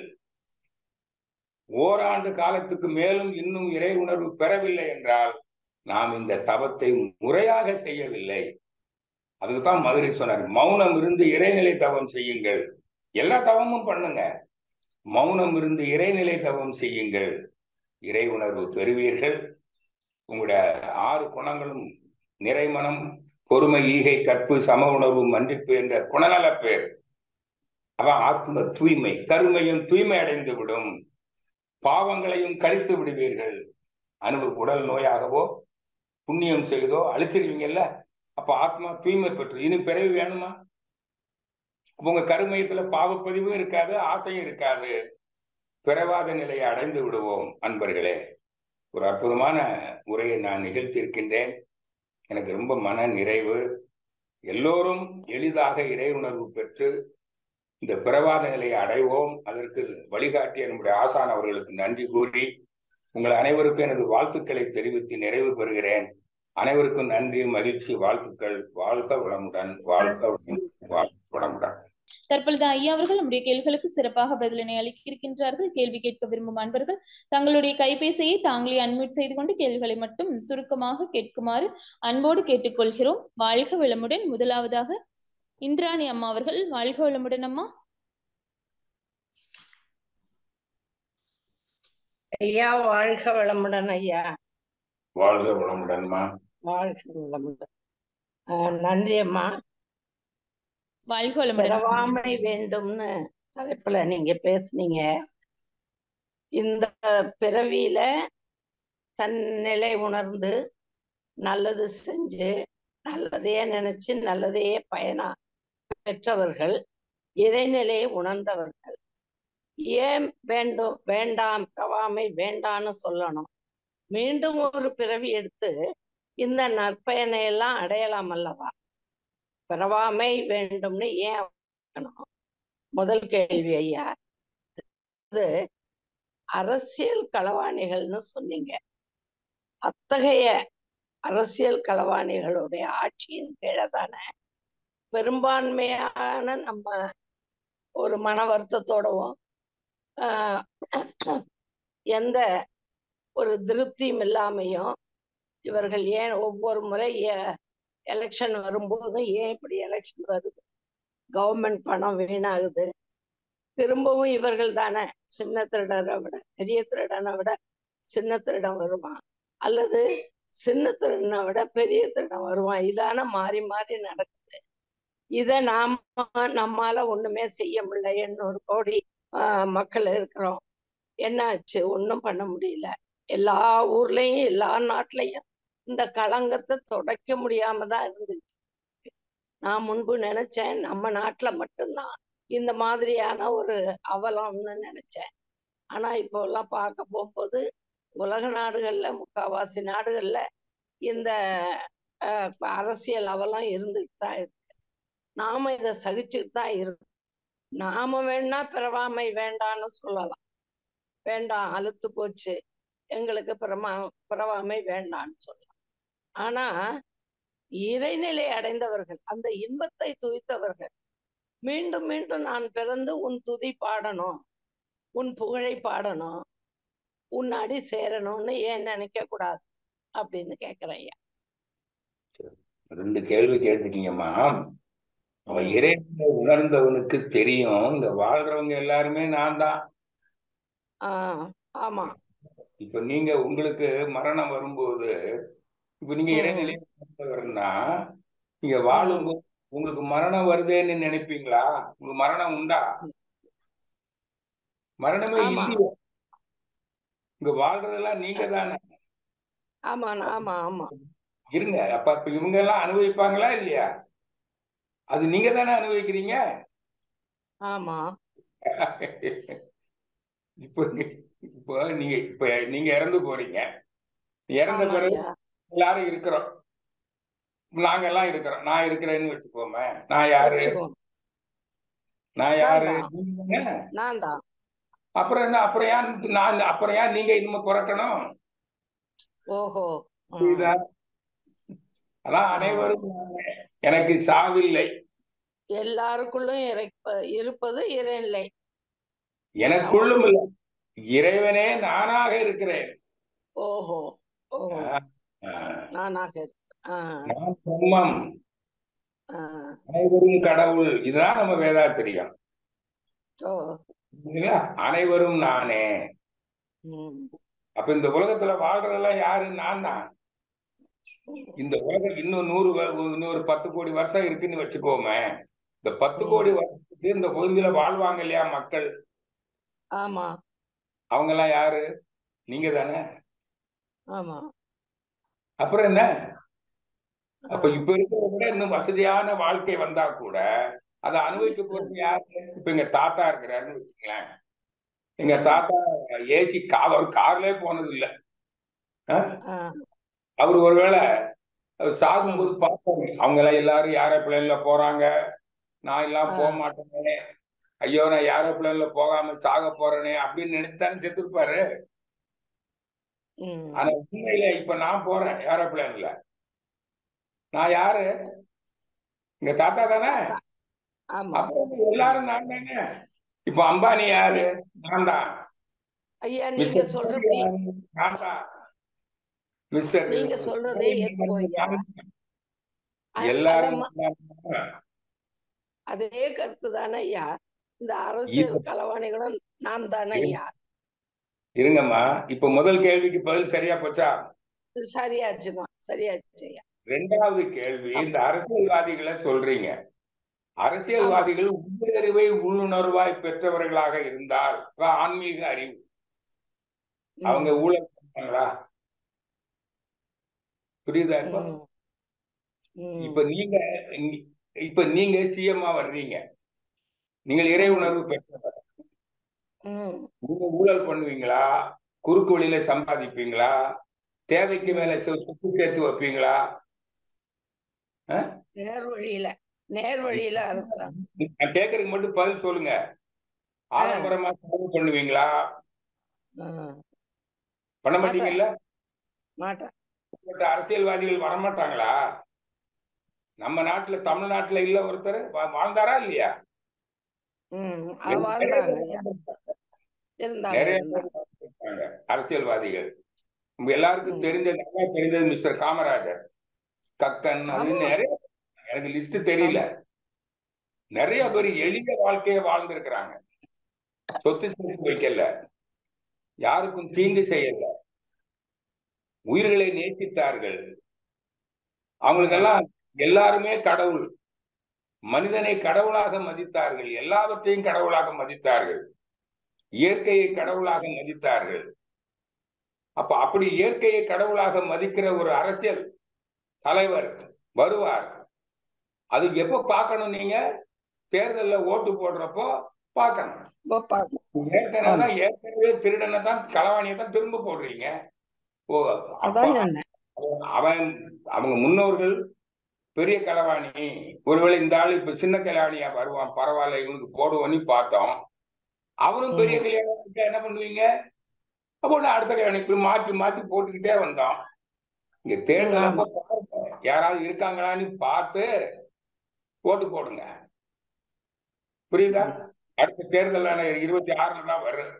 ஓராண்டு காலத்துக்கு மேலும் இன்னும் இறை உணர்வு பெறவில்லை என்றால் நாம் இந்த தவத்தை முறையாக செய்யவில்லை அதுக்குதான் மதுரை சொன்னார் மௌனம் இருந்து இறைநிலை தவம் செய்யுங்கள் எல்லா தவமும் பண்ணுங்க மௌனம் இருந்து இறைநிலை தவம் செய்யுங்கள் இறை உணர்வு பெறுவீர்கள் உங்களுடைய ஆறு குணங்களும் நிறைமனம் பொறுமை ஈகை கற்பு சம உணர்வு மன்றிப்பு என்ற குணநல பேர் அவன் ஆத்ம தூய்மை கருமையும் தூய்மை அடைந்து விடும் பாவங்களையும் கழித்து விடுவீர்கள் அனுபவ உடல் நோயாகவோ புண்ணியம் செய்தோ அழிச்சிருவீங்கல்ல அப்ப ஆத்மா தூய்மை பெற்று இனி பிறவி வேணுமா உங்க கருமையத்துல பாவப்பதிவும் இருக்காது ஆசையும் இருக்காது பிறவாத நிலையை அடைந்து விடுவோம் அன்பர்களே ஒரு அற்புதமான உரையை நான் நிகழ்த்தியிருக்கின்றேன் எனக்கு ரொம்ப மன நிறைவு எல்லோரும் எளிதாக இறை உணர்வு பெற்று இந்த பிறவாத நிலையை அடைவோம் அதற்கு வழிகாட்டிய நம்முடைய ஆசான் அவர்களுக்கு நன்றி கூறி உங்கள் அனைவருக்கும் எனது வாழ்த்துக்களை தெரிவித்து நிறைவு பெறுகிறேன் அனைவருக்கும் நன்றி மகிழ்ச்சி வாழ்த்துக்கள் வாழ்க வளமுடன் வாழ்க வளமுடன் தற்பொழுது ஐயா அவர்கள் நம்முடைய கேள்விகளுக்கு சிறப்பாக பதிலினை அளிக்க இருக்கின்றார்கள் கேள்வி கேட்க விரும்பும் அன்பர்கள் தங்களுடைய கைபேசியை தாங்களே அன்மியூட் செய்து கொண்டு கேள்விகளை மட்டும் சுருக்கமாக கேட்குமாறு அன்போடு கேட்டுக்கொள்கிறோம் வாழ்க வளமுடன் முதலாவதாக இந்திராணி அம்மா அவர்கள் வாழ்க வளமுடன் அம்மா ஐயா வாழ்க வளமுடன் ஐயா வாழ்க வளமுடன்மா வாழ்க வளமுடன் ஆஹ் நன்றி அம்மா வாழ்க வளமுடன் பிறவாமை வேண்டும்னு தலைப்புல நீங்க பேசுனீங்க இந்த பிறவியில தன் நிலை உணர்ந்து நல்லது செஞ்சு நல்லதையே நினைச்சு நல்லதையே பயனா பெற்றவர்கள் இறைநிலையை உணர்ந்தவர்கள் ஏன் வேண்டும் வேண்டாம் பிறவாமை வேண்டான்னு சொல்லணும் மீண்டும் ஒரு பிறவி எடுத்து இந்த நற்பயனை எல்லாம் அடையலாம் அல்லவா பிறவாமை வேண்டும்னு ஏன் வேணும் முதல் கேள்வி ஐயா அது அரசியல் களவாணிகள்னு சொன்னீங்க அத்தகைய அரசியல் களவாணிகளுடைய ஆட்சியின் கீழே தானே பெரும்பான்மையான நம்ம ஒரு மன வருத்தத்தோடவும் ஆஹ் எந்த ஒரு திருப்தியும் இல்லாமையும் இவர்கள் ஏன் ஒவ்வொரு முறை எலெக்ஷன் வரும்போதும் ஏன் இப்படி எலெக்ஷன் வருது கவர்மெண்ட் பணம் வீணாகுது திரும்பவும் இவர்கள் தானே சின்ன திருடனை விட பெரிய திருடனை விட சின்ன திருடன் வருவான் அல்லது சின்ன திருடனை விட பெரிய திருடன் வருவான் இதான மாறி மாறி நடக்குது இத நாம நம்மால ஒண்ணுமே செய்ய முடியல எண்ணூறு கோடி ஆஹ் மக்கள் இருக்கிறோம் என்னாச்சு ஒண்ணும் பண்ண முடியல எல்லா ஊர்லயும் எல்லா நாட்டுலயும் இந்த களங்கத்தை தொடக்க முடியாம தான் இருந்துச்சு நான் முன்பு நினைச்சேன் நம்ம நாட்டுல மட்டும்தான் இந்த மாதிரியான ஒரு அவலம்னு நினைச்சேன் ஆனா இப்போ எல்லாம் பார்க்க போகும்போது உலக நாடுகள்ல முக்காவாசி நாடுகள்ல இந்த அஹ், அரசியல் அவலம் இருந்துட்டு தான் இருக்கு நாம இதை சகிச்சுட்டு தான் இருக்கோம் நாம வேணா பிறவாமை வேண்டான்னு சொல்லலாம் வேண்டாம் அழுத்து போச்சு எங்களுக்கு பிரமா பிறவாமை வேண்டான்னு சொல்லலாம் ஆனா இறைநிலை அடைந்தவர்கள் அந்த இன்பத்தை துய்த்தவர்கள் மீண்டும் மீண்டும் நான் பிறந்து உன் துதி பாடணும் உன் புகழை பாடணும் உன் அடி சேரணும்னு ஏன் நினைக்க கூடாது அப்படின்னு கேக்குறேன் ஐயா ரெண்டு கேள்வி கேட்டிருக்கீங்கம்மா அவன் ம். இறைவனை உணர்ந்தவனுக்கு தெரியும் இங்க வாழ்றவங்க எல்லாருமே நான் தான் ஆஹ் ஆமா இப்ப நீங்க உங்களுக்கு மரணம் வரும்போது இப்ப நீங்க ம். இறைநிலை உணர்ந்தவர்னா நீங்க வாழும்போது உங்களுக்கு மரணம் வருதேன்னு நினைப்பீங்களா உங்களுக்கு மரணம் உண்டா மரணமே ஆமா. இல்லையே இங்க வாழ்றதெல்லாம் நீங்க தானே ஆமா ஆமா ஆமா இருங்க அப்ப இப்ப இவங்க எல்லாம் அனுபவிப்பாங்களா இல்லையா அது நீங்க தானே அனுபவிக்கிறீங்க ஆமா இப்போ இப்போ நீங்க இப்ப நீங்க இறந்து போறீங்க இறந்த ஆமா பிறகு ஐயா எல்லாரும் இருக்கிறோம் நாங்க எல்லாம் இருக்கிறோம் நான் இருக்கிறேன்னு வச்சுக்கோமே நான் யாரு வச்சுக்கோ நான் யாரு நான் நீங்க தானே? நான் தான் அப்புறம் என்ன அப்புறம் ஏன் நான் அப்புறம் ஏன் நீங்க இன்னும் பிறக்கணும் ஓஹோ ம். புரியுதா அதான் அனைவரும் நானே. எனக்கு சாவில்லை எல்லாருக்குள்ளும் இறைப்ப- இருப்பது இறைநிலை எனக்குள்ளும் இல்லை இறைவனே நானாக இருக்கிறேன் ஓஹோ ஓஹோ ஆஹ், நானாக இரு- ஆஹ் நான் பிரம்மம் ஆஹ் அனைவரும் கடவுள் இதுதான் நம்ம வேதாத்திரியம் ஓ புரியுதுங்களா? அனைவரும் நானே ம் அப்ப இந்த உலகத்துல வாழ்றதெல்லாம் யாரு நான் தான் இந்த உலகம் இன்னும் நூறு வ- இன்னொரு பத்து கோடி வருஷம் இருக்குன்னு வச்சுக்கோமே இந்த பத்து ம். கோடி வருஷத்துக்கு இந்த பூமியில வாழ்வாங்க இல்லையா மக்கள் ஆமா அவங்க எல்லாம் யாரு நீங்க தானே ஆமா அப்புறம் என்ன அப்ப ஆஹ் இப்ப இருக்கிறத விட இன்னும் வசதியான வாழ்க்கை வந்தா கூட அதை அனுபவிக்க போறது யாரு இப்ப எங்க தாத்தா இருக்கிறாருன்னு வச்சுங்களேன் எங்க தாத்தா ஏசி கார் கார்லயே போனது இல்ல ஆஹ் அவர் ஒருவேளை அவர் சாகும்போது பார்ப்பாரு அவங்க எல்லாம் எல்லாரும் ஏரோப்ளேன்ல போறாங்க நான் எல்லாம் போக மாட்டேனே ஐயோ நான் ஏரோப்ளேன்ல போகாம சாக போறேனே அப்படின்னு நினைச்சுதானே செத்துருப்பாரு ம் ஆனா உண்மையில இப்ப நான் போறேன் ஏரோப்ளேன்ல நான் யாரு எங்க தாத்தா தானே ஆமா அப்ப எல்லாரும் நான் தானே இப்ப அம்பானி யாரு நான் தான் ஐயா நீங்க மிஸ்டர் சொல்றபடி நான் தான் மிஸ்டர் நீங்க சொல்றதே ஏத்துக்கோ ஐயா அ- எல்லாரும் அதம்மா- நான் தான். அதே கருத்து தானே ஐயா இந்த அரசியல் இப்ப- களவாணிகளும் நான் தானே ஐயா இருங்கம்மா இப்ப முதல் கேள்விக்கு பதில் சரியா போச்சா இது சரியாச்சுமா சரியாச்சு ஐயா ரெண்டாவது கேள்வி இந்த அரசியல்வாதிகளை சொல்றீங்க அரசியல்வாதிகள் உள்ளறிவை உள்ளுணர்வாய் பெற்றவர்களாக இருந்தால் அதான் ஆன்மீக அறிவு ம், அவங்க ஊழல் பண்ணாங்களா புரியுதா இப்ப ம், ம், இப்ப நீங்க இங்க- இப்ப நீங்க சிஎம்மா வர்றீங்க நீங்கள் இறை உணர்வு பெற்றவர் ம், நீங்க ஊழல் பண்ணுவீங்களா குறுக்கு வழியில சம்பாதிப்பீங்களா தேவைக்கு மேல சொ- சொத்து சேர்த்து வைப்பீங்களா நேர் வழியில நேர் வழியில அரசாங்கம் நான் கேட்கறதுக்கு மட்டும் பதில் சொல்லுங்க ஆடம்பரமா செலவு பண்ணுவீங்களா ம், பண்ண மாட்டீங்கல்ல மாட்டேன் இப்படிப்பட்ட அரசியல்வாதிகள் வரமாட்டாங்களா நம்ம நாட்டுல தமிழ்நாட்டுல இல்ல ஒருத்தர் வா- வாழ்ந்தாரா இல்லையா ம் அது வாழ்ந்தாங்க ஐயா இருந்தாங்க நிறைய இருந்தாங்க பேர் இருக்காங்க, அரசியல்வாதிகள் நம்ம எல்லாருக்கும் ம். தெரிஞ்ச நல்லா தெரிஞ்சது மிஸ்டர் காமராஜர் கக்கன் அது ஆமா. நிறைய எனக்கு லிஸ்ட் தெரியல நிறைய பேர் எளிய வாழ்க்கையை வாழ்ந்திருக்கிறாங்க சொத்து சேர்த்து வைக்கல யாருக்கும் தீங்கு செய்யல உயிர்களை நேசித்தார்கள் அவங்களுக்கெல்லாம் எல்லாருமே கடவுள் மனிதனை கடவுளாக மதித்தார்கள் எல்லாவற்றையும் கடவுளாக மதித்தார்கள் இயற்கையை கடவுளாக மதித்தார்கள் அப்ப அப்படி இயற்கையை கடவுளாக மதிக்கிற ஒரு அரசியல் தலைவர் வருவார் அது எப்ப பார்க்கணும் நீங்க தேர்தல்ல ஓட்டு போடுறப்போ பார்க்கணும் கோப்பா ஏற்கனவே தான் ஏற்கனவே திருடனை தான் களவாணியை தான் திரும்ப போடுறீங்க ஓ அப்ப அதான் சொன்னேன் அவன் அவங்க முன்னோர்கள் பெரிய களவாணி ஒருவேளை இந்த ஆளு இப்ப சின்ன களவாணியா வருவான் பரவாயில்ல இவனுக்கு போடுவோன்னு பார்த்தோம் அவரும் பெரிய ம். கல்யாணம் என்ன பண்ணுவீங்க அப்போ நான் அடுத்த கணிப்பு மாத்தி மாத்தி போட்டுக்கிட்டே வந்தோம் இங்க தேர்தல் அப்ப பாருங்க யாராவது இருக்காங்களான்னு பார்த்து ஓட்டு போடுங்க புரியுதா அடுத்த தேர்தல் இருபத்தி ஆறுல தான் வரும்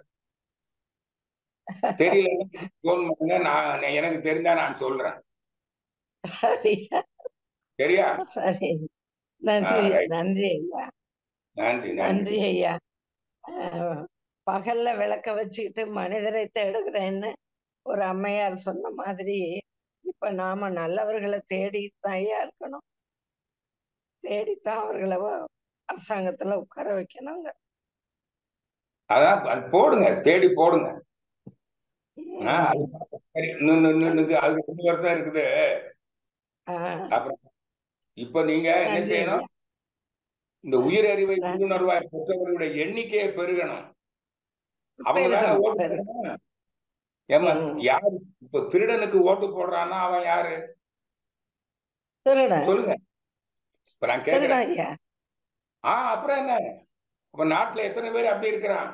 தெரியல போன் பண்ணுங்க நான் எனக்கு தெரிஞ்சா நான் சொல்றேன் சரியா சரியா சரி நன்றி ஆ, right. நன்றி ஐயா நன்றி நன்றி நன்றி ஐயா அஹ், பகல்ல விளக்க வச்சுக்கிட்டு மனிதரை தேடுகிறேன்னு ஒரு அம்மையார் சொன்ன மாதிரி இப்ப நாம நல்லவர்களை தேடிட்டு தான் ஐயா இருக்கணும் தேடித்தான் அவர்களை வ- அரசாங்கத்துல உட்கார வைக்கணுங்க அதான் அது போடுங்க தேடி போடுங்க ஆ, உம். அது சரி, இன்னும் இன்னும் இன்னும் இன்னும் அதுக்கு ரெண்டு வருஷம் இருக்குது ஆஹ், அப்புறம் இப்ப நீங்க என்ன நன்றி செய்யணும் ஐயா இந்த உயிரறிவை நன்றி. உள்ளுணர்வாய் பெற்றவர்களுடைய எண்ணிக்கையை பெருகணும் அவங்க தானே பெருகணும், ஓட்டு பெருகணும். போடணும். ஏமா ம். யாரு இப்ப திருடனுக்கு ஓட்டு போடுறான்னா அவன் யாரு திருடன் சொல்லுங்க இப்ப நான் கேக்குறேன் திருடன் ஐயா ஆ அப்புறம் என்ன அப்ப நாட்டுல எத்தனை பேர் அப்படி இருக்கிறான்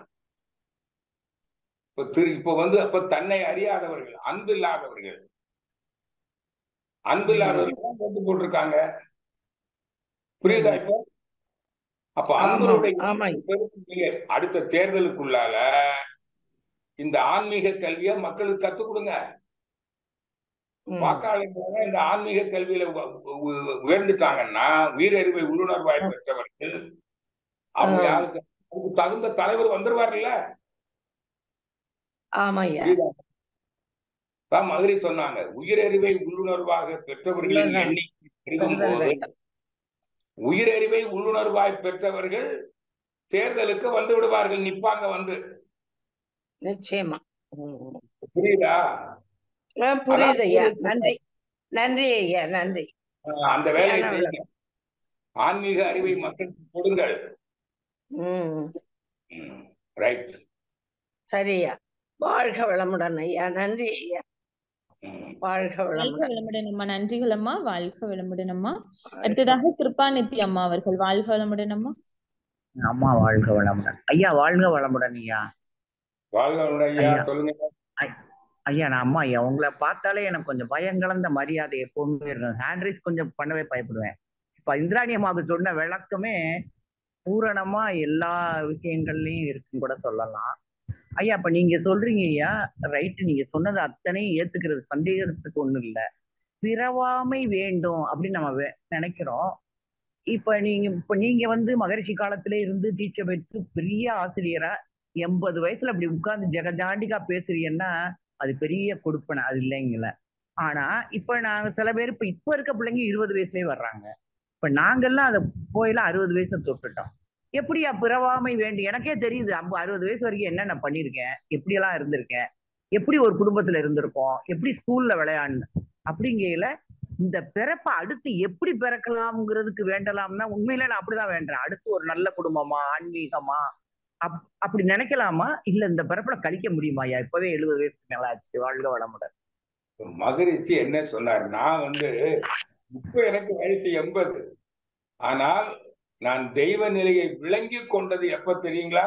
இப்ப திரு இப்ப வந்து அப்ப தன்னை அறியாதவர்கள் அன்பு இல்லாதவர்கள் அன்பு இல்லாதவர்கள் தான் ஓட்டு போட்டிருக்காங்க புரியுதா இப்போ அப்ப ஆமா அன்பருடைய ஆமா பெருமையை அடுத்த தேர்தலுக்குள்ளால இந்த ஆன்மீக கல்வியை மக்களுக்கு கத்துக் கொடுங்க ம். வாக்காளர்களாக இந்த ஆன்மீக கல்வியில உ- உ- உயர்ந்துட்டாங்கன்னா உயிரறிவை உள்ளுணர்வாய் பெற்றவர்கள் அவங்க ஆ. யாருக்கு அதுக்கு தகுந்த தலைவர் வந்துருவார்ல ஆமா ஐயா புரியுதா தான் மதுரை சொன்னாங்க உயிரறிவை உள்ளுணர்வாக பெற்றவர்களின் உள்ளதான். எண்ணிக்கை பெருகும் பெறுதல் போது வேண்டும் உயிரறிவை உள்ளுணர்வாய் பெற்றவர்கள் தேர்தலுக்கு வந்து விடுவார்கள் நிப்பாங்க வந்து நிச்சயமா ம். புரியுதா ஆ, புரியுது ஐயா அதான் நன்றி நன்றி ஐயா நன்றி அஹ் அந்த வேலையை சரியான செய்யுங்க ஆன்மீக அறிவை மக்களுக்கு கொடுங்கள் ம் ரைட் சரியா வாழ்க வளமுடன் ஐயா நன்றி ஐயா வாழ்க வாழ்க வளமுடன் வளமுடன் அம்மா நன்றிகள் அம்மா வாழ்க வளமுடன் அம்மா அடுத்ததாக கிருபாநிதி அம்மா அவர்கள் வாழ்க வளமுடன் அம்மா அம்மா வாழ்க வளமுடன் ஐயா வாழ்க வளமுடன் ஐயா வாழ்க ஐயா ஐயா. சொல்லுங்க ஐயா நான் அம்மா ஐயா உங்களை பார்த்தாலே எனக்கு கொஞ்சம் பயம் கலந்த மரியாதை எப்பவுமே இருக்கும் ஹேண்ட் ரைஸ் கொஞ்சம் பண்ணவே பயப்படுவேன் இப்ப இந்திராணி அம்மாவுக்கு சொன்ன விளக்கமே பூரணமா எல்லா விஷயங்கள்லயும் இருக்குன்னு கூட சொல்லலாம் ஐயா இப்ப நீங்க சொல்றீங்க ஐயா ரைட்டு நீங்க சொன்னது அத்தனையும் ஏத்துக்கிறது சந்தேகத்துக்கு ஒண்ணும் இல்ல பிறவாமை வேண்டும் அப்படின்னு நம்ம வே- நினைக்கிறோம் இப்ப நீங்க இப்ப நீங்க வந்து மகரிஷி காலத்திலே இருந்து டீச்சர் பெற்று பெரிய ஆசிரியரா எண்பது வயசுல அப்படி உட்கார்ந்து ஜெகஜாண்டிகா பேசுறீங்கன்னா அது பெரிய கொடுப்பனை அது இல்லைங்கள ஆனா இப்ப நாங்க சில பேர் இப்ப இப்ப இருக்க பிள்ளைங்க இருபது வயசுலயே வர்றாங்க இப்ப நாங்கெல்லாம் அதை போயெல்லாம் அறுபது வயசை தொட்டுட்டோம் எப்படியா பிறவாமை வேண்டி எனக்கே தெரியுது ஐம்பது அறுபது வயசு வரைக்கும் என்னென்ன பண்ணியிருக்கேன் எப்படியெல்லாம் இருந்திருக்கேன் எப்படி ஒரு குடும்பத்துல இருந்திருக்கோம் எப்படி ஸ்கூல்ல விளையாண்டு அப்படிங்கையில இந்த பிறப்பை அடுத்து எப்படி பிறக்கலாம்ங்கிறதுக்கு வேண்டலாம்னா உண்மையில நான் அப்படிதான் வேண்டேன் அடுத்து ஒரு நல்ல குடும்பமா ஆன்மீகமா அப் அப்படி நினைக்கலாமா இல்ல இந்த பிறப்புல கழிக்க முடியுமாயா இப்பவே எழுபது வயசுக்கு மேல ஆச்சு வாழ்க வளமுடன் மகரிஷி என்ன சொன்னார் நான் வந்து இப்ப எனக்கு வயசு எண்பது ஆனால் நான் தெய்வ நிலையை விளங்கி கொண்டது எப்ப தெரியுங்களா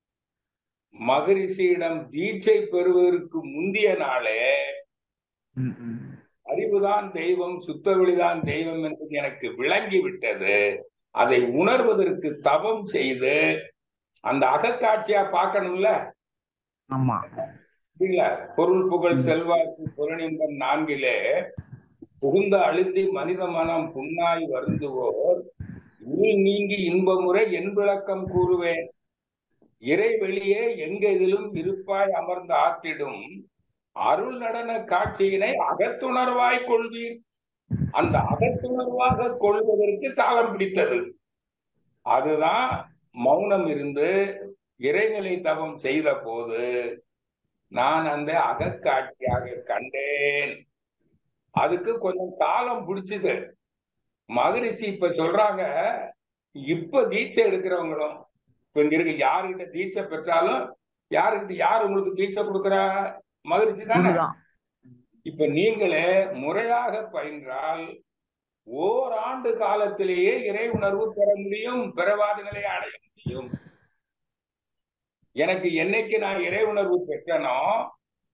மகரிஷியிடம் தீட்சை பெறுவதற்கு முந்திய நாளே ம், ம். அறிவுதான் தெய்வம் சுத்தவெளிதான் தெய்வம் என்பது எனக்கு விளங்கி விட்டது அதை உணர்வதற்கு தவம் செய்து அந்த அகக்காட்சியா பார்க்கணும்ல ஆமா இல்ல பொருள் புகழ் செல்வாக்கு புறநின்பம் நான்கிலே புகுந்த அழுந்தி மனித மனம் புண்ணாய் வருந்துவோர் இருள் நீங்கி இன்பமுறை என் விளக்கம் கூறுவேன் இறை வெளியே எங்கெதிலும் இருப்பாய் அமர்ந்து ஆற்றிடும் அருள் நடன காட்சியினை அகத்துணர்வாய் கொள்வீர் அந்த அகத்துணர்வாக கொள்வதற்கு காலம் பிடித்தது அதுதான் மௌனம் இருந்து இறைநிலை தவம் செய்த போது நான் அந்த அகக்காட்சியாக கண்டேன் அதுக்கு கொஞ்சம் காலம் பிடிச்சது மகரிஷி இப்ப சொல்றாங்க இப்ப தீட்சை எடுக்கிறவங்களும் இப்ப இங்க இருக்க யாருகிட்ட தீட்சை பெற்றாலும் யாருக்கிட்ட யார் உங்களுக்கு தீட்சை கொடுக்குறா மகிழ்ச்சி தானே குருதான் இப்ப நீங்களே முறையாக பயின்றால் ஓராண்டு காலத்திலேயே இறை உணர்வு பெற முடியும் பிறவாத நிலையை அடைய முடியும் எனக்கு என்னைக்கு நான் இறை உணர்வு பெற்றனோ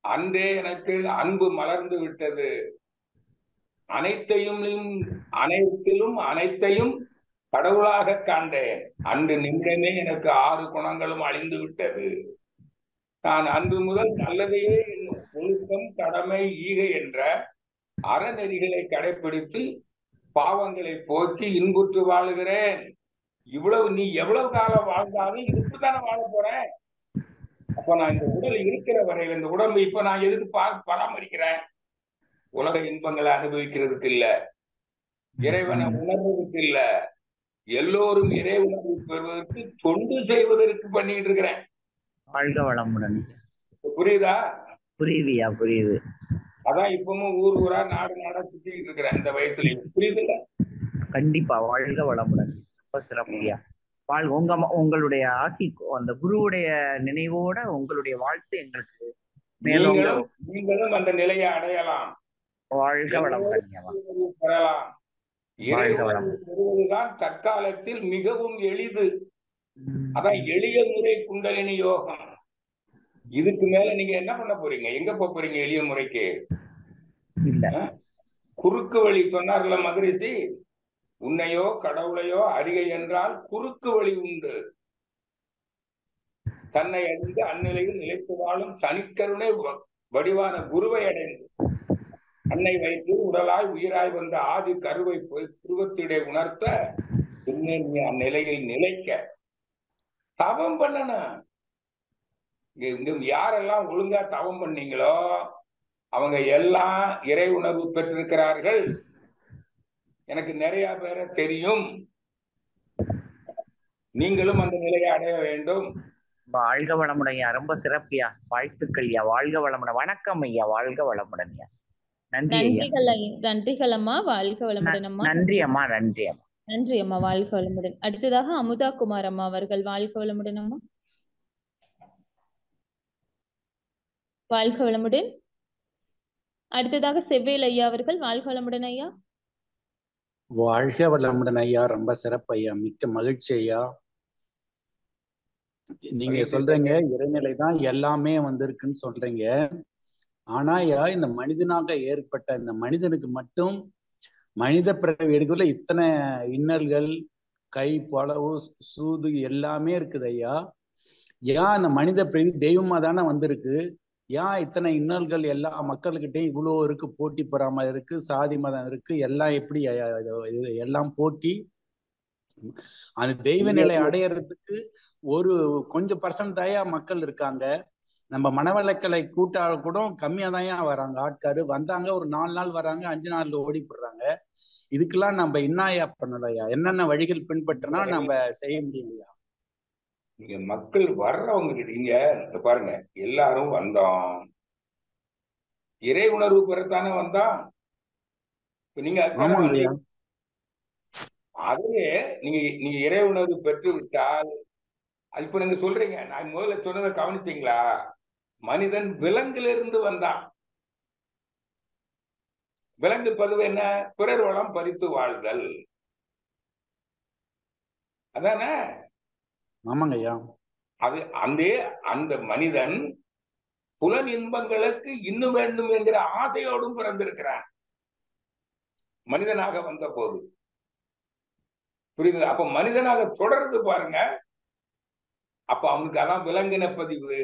அன்றே எனக்கு அன்பு மலர்ந்து விட்டது அனைத்தையும் அனைத்திலும் அனைத்தையும் கடவுளாக காண்டேன் அன்று நிமிடமே எனக்கு ஆறு குணங்களும் அழிந்து விட்டது நான் அன்று முதல் நல்லதையே என்னும் ஒழுக்கம் கடமை ஈகை என்ற அறநெறிகளை கடைபிடித்து பாவங்களை போக்கி இன்புற்று வாழுகிறேன் இவ்வளவு நீ எவ்வளவு காலம் வாழ்ந்தாலும் இதுக்கு தானே வாழ போறேன் அப்ப நான் இந்த உடல் இருக்கிற வரையில் இந்த உடம்பு இப்ப நான் எதுக்கு பா பராமரிக்கிறேன் உலக இன்பங்களை அனுபவிக்கிறதுக்கு இல்ல இறைவனை உணர்வதற்கு இல்ல எல்லோரும் இறை உணர்வு பெறுவதற்கு தொண்டு செய்வதற்கு பண்ணிட்டு இருக்கிறேன் வாழ்க வளமுடன் புரியுதா புரியுதுயா புரியுது அதான் இப்பவும் ஊர் ஊரா நாடு நாடா சுத்திட்டு இருக்கிறேன் இந்த வயசுலயும் புரியுதுல்ல கண்டிப்பா வாழ்க வளமுடன் ரொம்ப சிறப்புயா வாழ் உங்க உங்களுடைய ஆசி அந்த குருவுடைய நினைவோட உங்களுடைய வாழ்த்து எங்களுக்கு மேலும் நீங்களும் நீங்களும் அந்த நிலையை அடையலாம் வாழ்க வளமுடன் பெறலாம் இறைவன் பெறுவதுதான் தற்காலத்தில் மிகவும் எளிது அதான் எளிய முறை குண்டலினி யோகம் இதுக்கு மேல நீங்க என்ன பண்ண போறீங்க எங்க போக போறீங்க எளிய முறைக்கு இல்ல குறுக்கு வழி சொன்னார்ல மகரிஷி உன்னையோ கடவுளையோ அறிகை என்றால் குறுக்கு வழி உண்டு தன்னை அறிந்து அந்நிலையில் நிலைத்து வாழும் தனிக்கருணை வடிவான குருவை அடைந்து அன்னை வைத்து உடலாய் உயிராய் வந்த ஆதி கருவை புருவத்திடை உணர்த்த பின்னே நீ அந்நிலையில் நிலைக்க தவம் பண்ணணும் இங்க யாரெல்லாம் ஒழுங்கா தவம் பண்ணீங்களோ அவங்க எல்லாம் இறை உணர்வு பெற்றிருக்கிறார்கள் எனக்கு நிறைய பேரை தெரியும் நீங்களும் அந்த நிலையை அடைய வேண்டும் வாழ்க வளமுடன் ஐயா ரொம்ப சிறப்பியா வாழ்த்துக்கள் ஐயா வாழ்க வளமுடன் வணக்கம் ஐயா வாழ்க வளமுடன் ஐயா நன்றி நன்றிகள் நன்றிகள் அம்மா வாழ்க வளமுடன் அம்மா நன்றி அம்மா நன்றி அம்மா நன்றி அம்மா வாழ்க வளமுடன் அடுத்ததாக அமுதா குமார் அம்மா அவர்கள் வாழ்க வளமுடன் அம்மா வாழ்க வளமுடன் அடுத்ததாக செவ்வேல் ஐயா அவர்கள் வாழ்க வளமுடன் ஐயா வாழ்க வளமுடன் ஐயா ரொம்ப சிறப்பு ஐயா மிக்க மகிழ்ச்சி ஐயா நீங்க சொல்றீங்க இறைநிலை தான் எல்லாமே வந்திருக்குன்னு சொல்றீங்க ஆனா ஐயா இந்த மனிதனாக ஏற்பட்ட இந்த மனிதனுக்கு மட்டும் மனித பிறவி எடுக்கல இத்தனை இன்னல்கள் கை பளவு சூது எல்லாமே இருக்குது ஐயா ஏன் அந்த மனித பிறவி தெய்வமா தானே வந்திருக்கு ஏன் இத்தனை இன்னல்கள் எல்லா மக்கள்கிட்டையும் இவ்வளோ இருக்கு போட்டி பொறாம இருக்கு சாதி மதம் இருக்கு எல்லாம் எப்படி எல்லாம் போட்டி அந்த தெய்வ நிலை அடையறதுக்கு ஒரு கொஞ்சம் பர்சன்ட் தாயா மக்கள் இருக்காங்க நம்ம மனவளக்கலை கூட்டாள கூட கம்மியா தான் வராங்க ஆட்காரு வந்தாங்க ஒரு நாலு நாள் வராங்க அஞ்சு நாள்ல ஓடி போடுறாங்க இதுக்கெல்லாம் நம்ம என்னயா பண்ணலையா என்னென்ன வழிகள் பின்பற்றினா நம்ம செய்ய முடியலையா நீங்க மக்கள் வர்றவங்க கிட்டீங்க பாருங்க எல்லாரும் வந்தோம் இறை உணர்வு பெறத்தானே வந்தோம் நீங்க அதுவே நீங்க நீங்க இறை உணர்வு பெற்று விட்டால் இப்ப நீங்க சொல்றீங்க நான் முதல்ல சொன்னதை கவனிச்சீங்களா மனிதன் விலங்குல இருந்து வந்தான் விலங்கு பதிவு என்ன பிறர் வளம் பறித்து வாழ்தல் அதானே ஆமாங்க ஐயா அது அந்த அந்த மனிதன் புலன் இன்பங்களுக்கு இன்னும் வேண்டும் என்கிற ஆசையோடும் பிறந்திருக்கிறான் மனிதனாக வந்த போது புரியுது அப்ப மனிதனாக தொடர்ந்து பாருங்க அப்ப அவனுக்கு அதான் விலங்கின பதிவு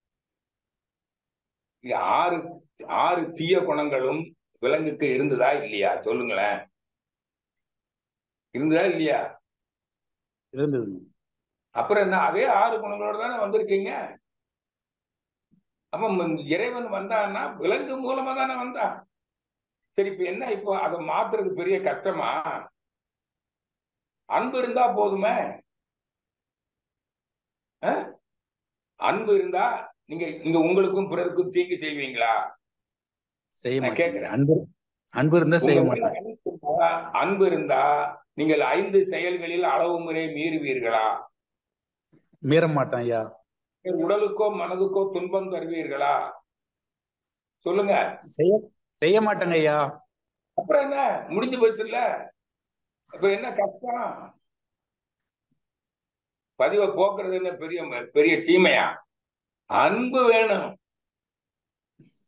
ஆறு ஆறு தீய குணங்களும் விலங்குக்கு இருந்ததா இல்லையா சொல்லுங்களேன் இருந்ததா இல்லையா இருந்தது அப்புறம் என்ன அதே ஆறு குணங்களோட தானே வந்திருக்கீங்க அப்ப இறைவன் வந்தான்னா விலங்கு மூலமா தானே வந்தான் சரி இப்ப என்ன இப்போ அதை மாத்துறது பெரிய கஷ்டமா அன்பு இருந்தா போதுமே அன்பு இருந்தா நீங்க நீங்க உங்களுக்கும் பிறருக்கும் தீங்கு செய்வீங்களா செய்ய மாட்டேன் அன்பு அன்பு இருந்தா செய்ய மாட்டேன் அன்பு இருந்தா நீங்கள் ஐந்து செயல்களில் அளவு முறை மீறுவீர்களா மீற மாட்டேன் ஐயா உடலுக்கோ மனதுக்கோ துன்பம் தருவீர்களா சொல்லுங்க செய்ய செய்ய மாட்டேங்க ஐயா அப்புறம் என்ன முடிஞ்சு போச்சு இல்ல அப்ப என்ன கஷ்டம் பதிவை போக்குறது என்ன பெரிய பெரிய சீமையா அன்பு வேணும்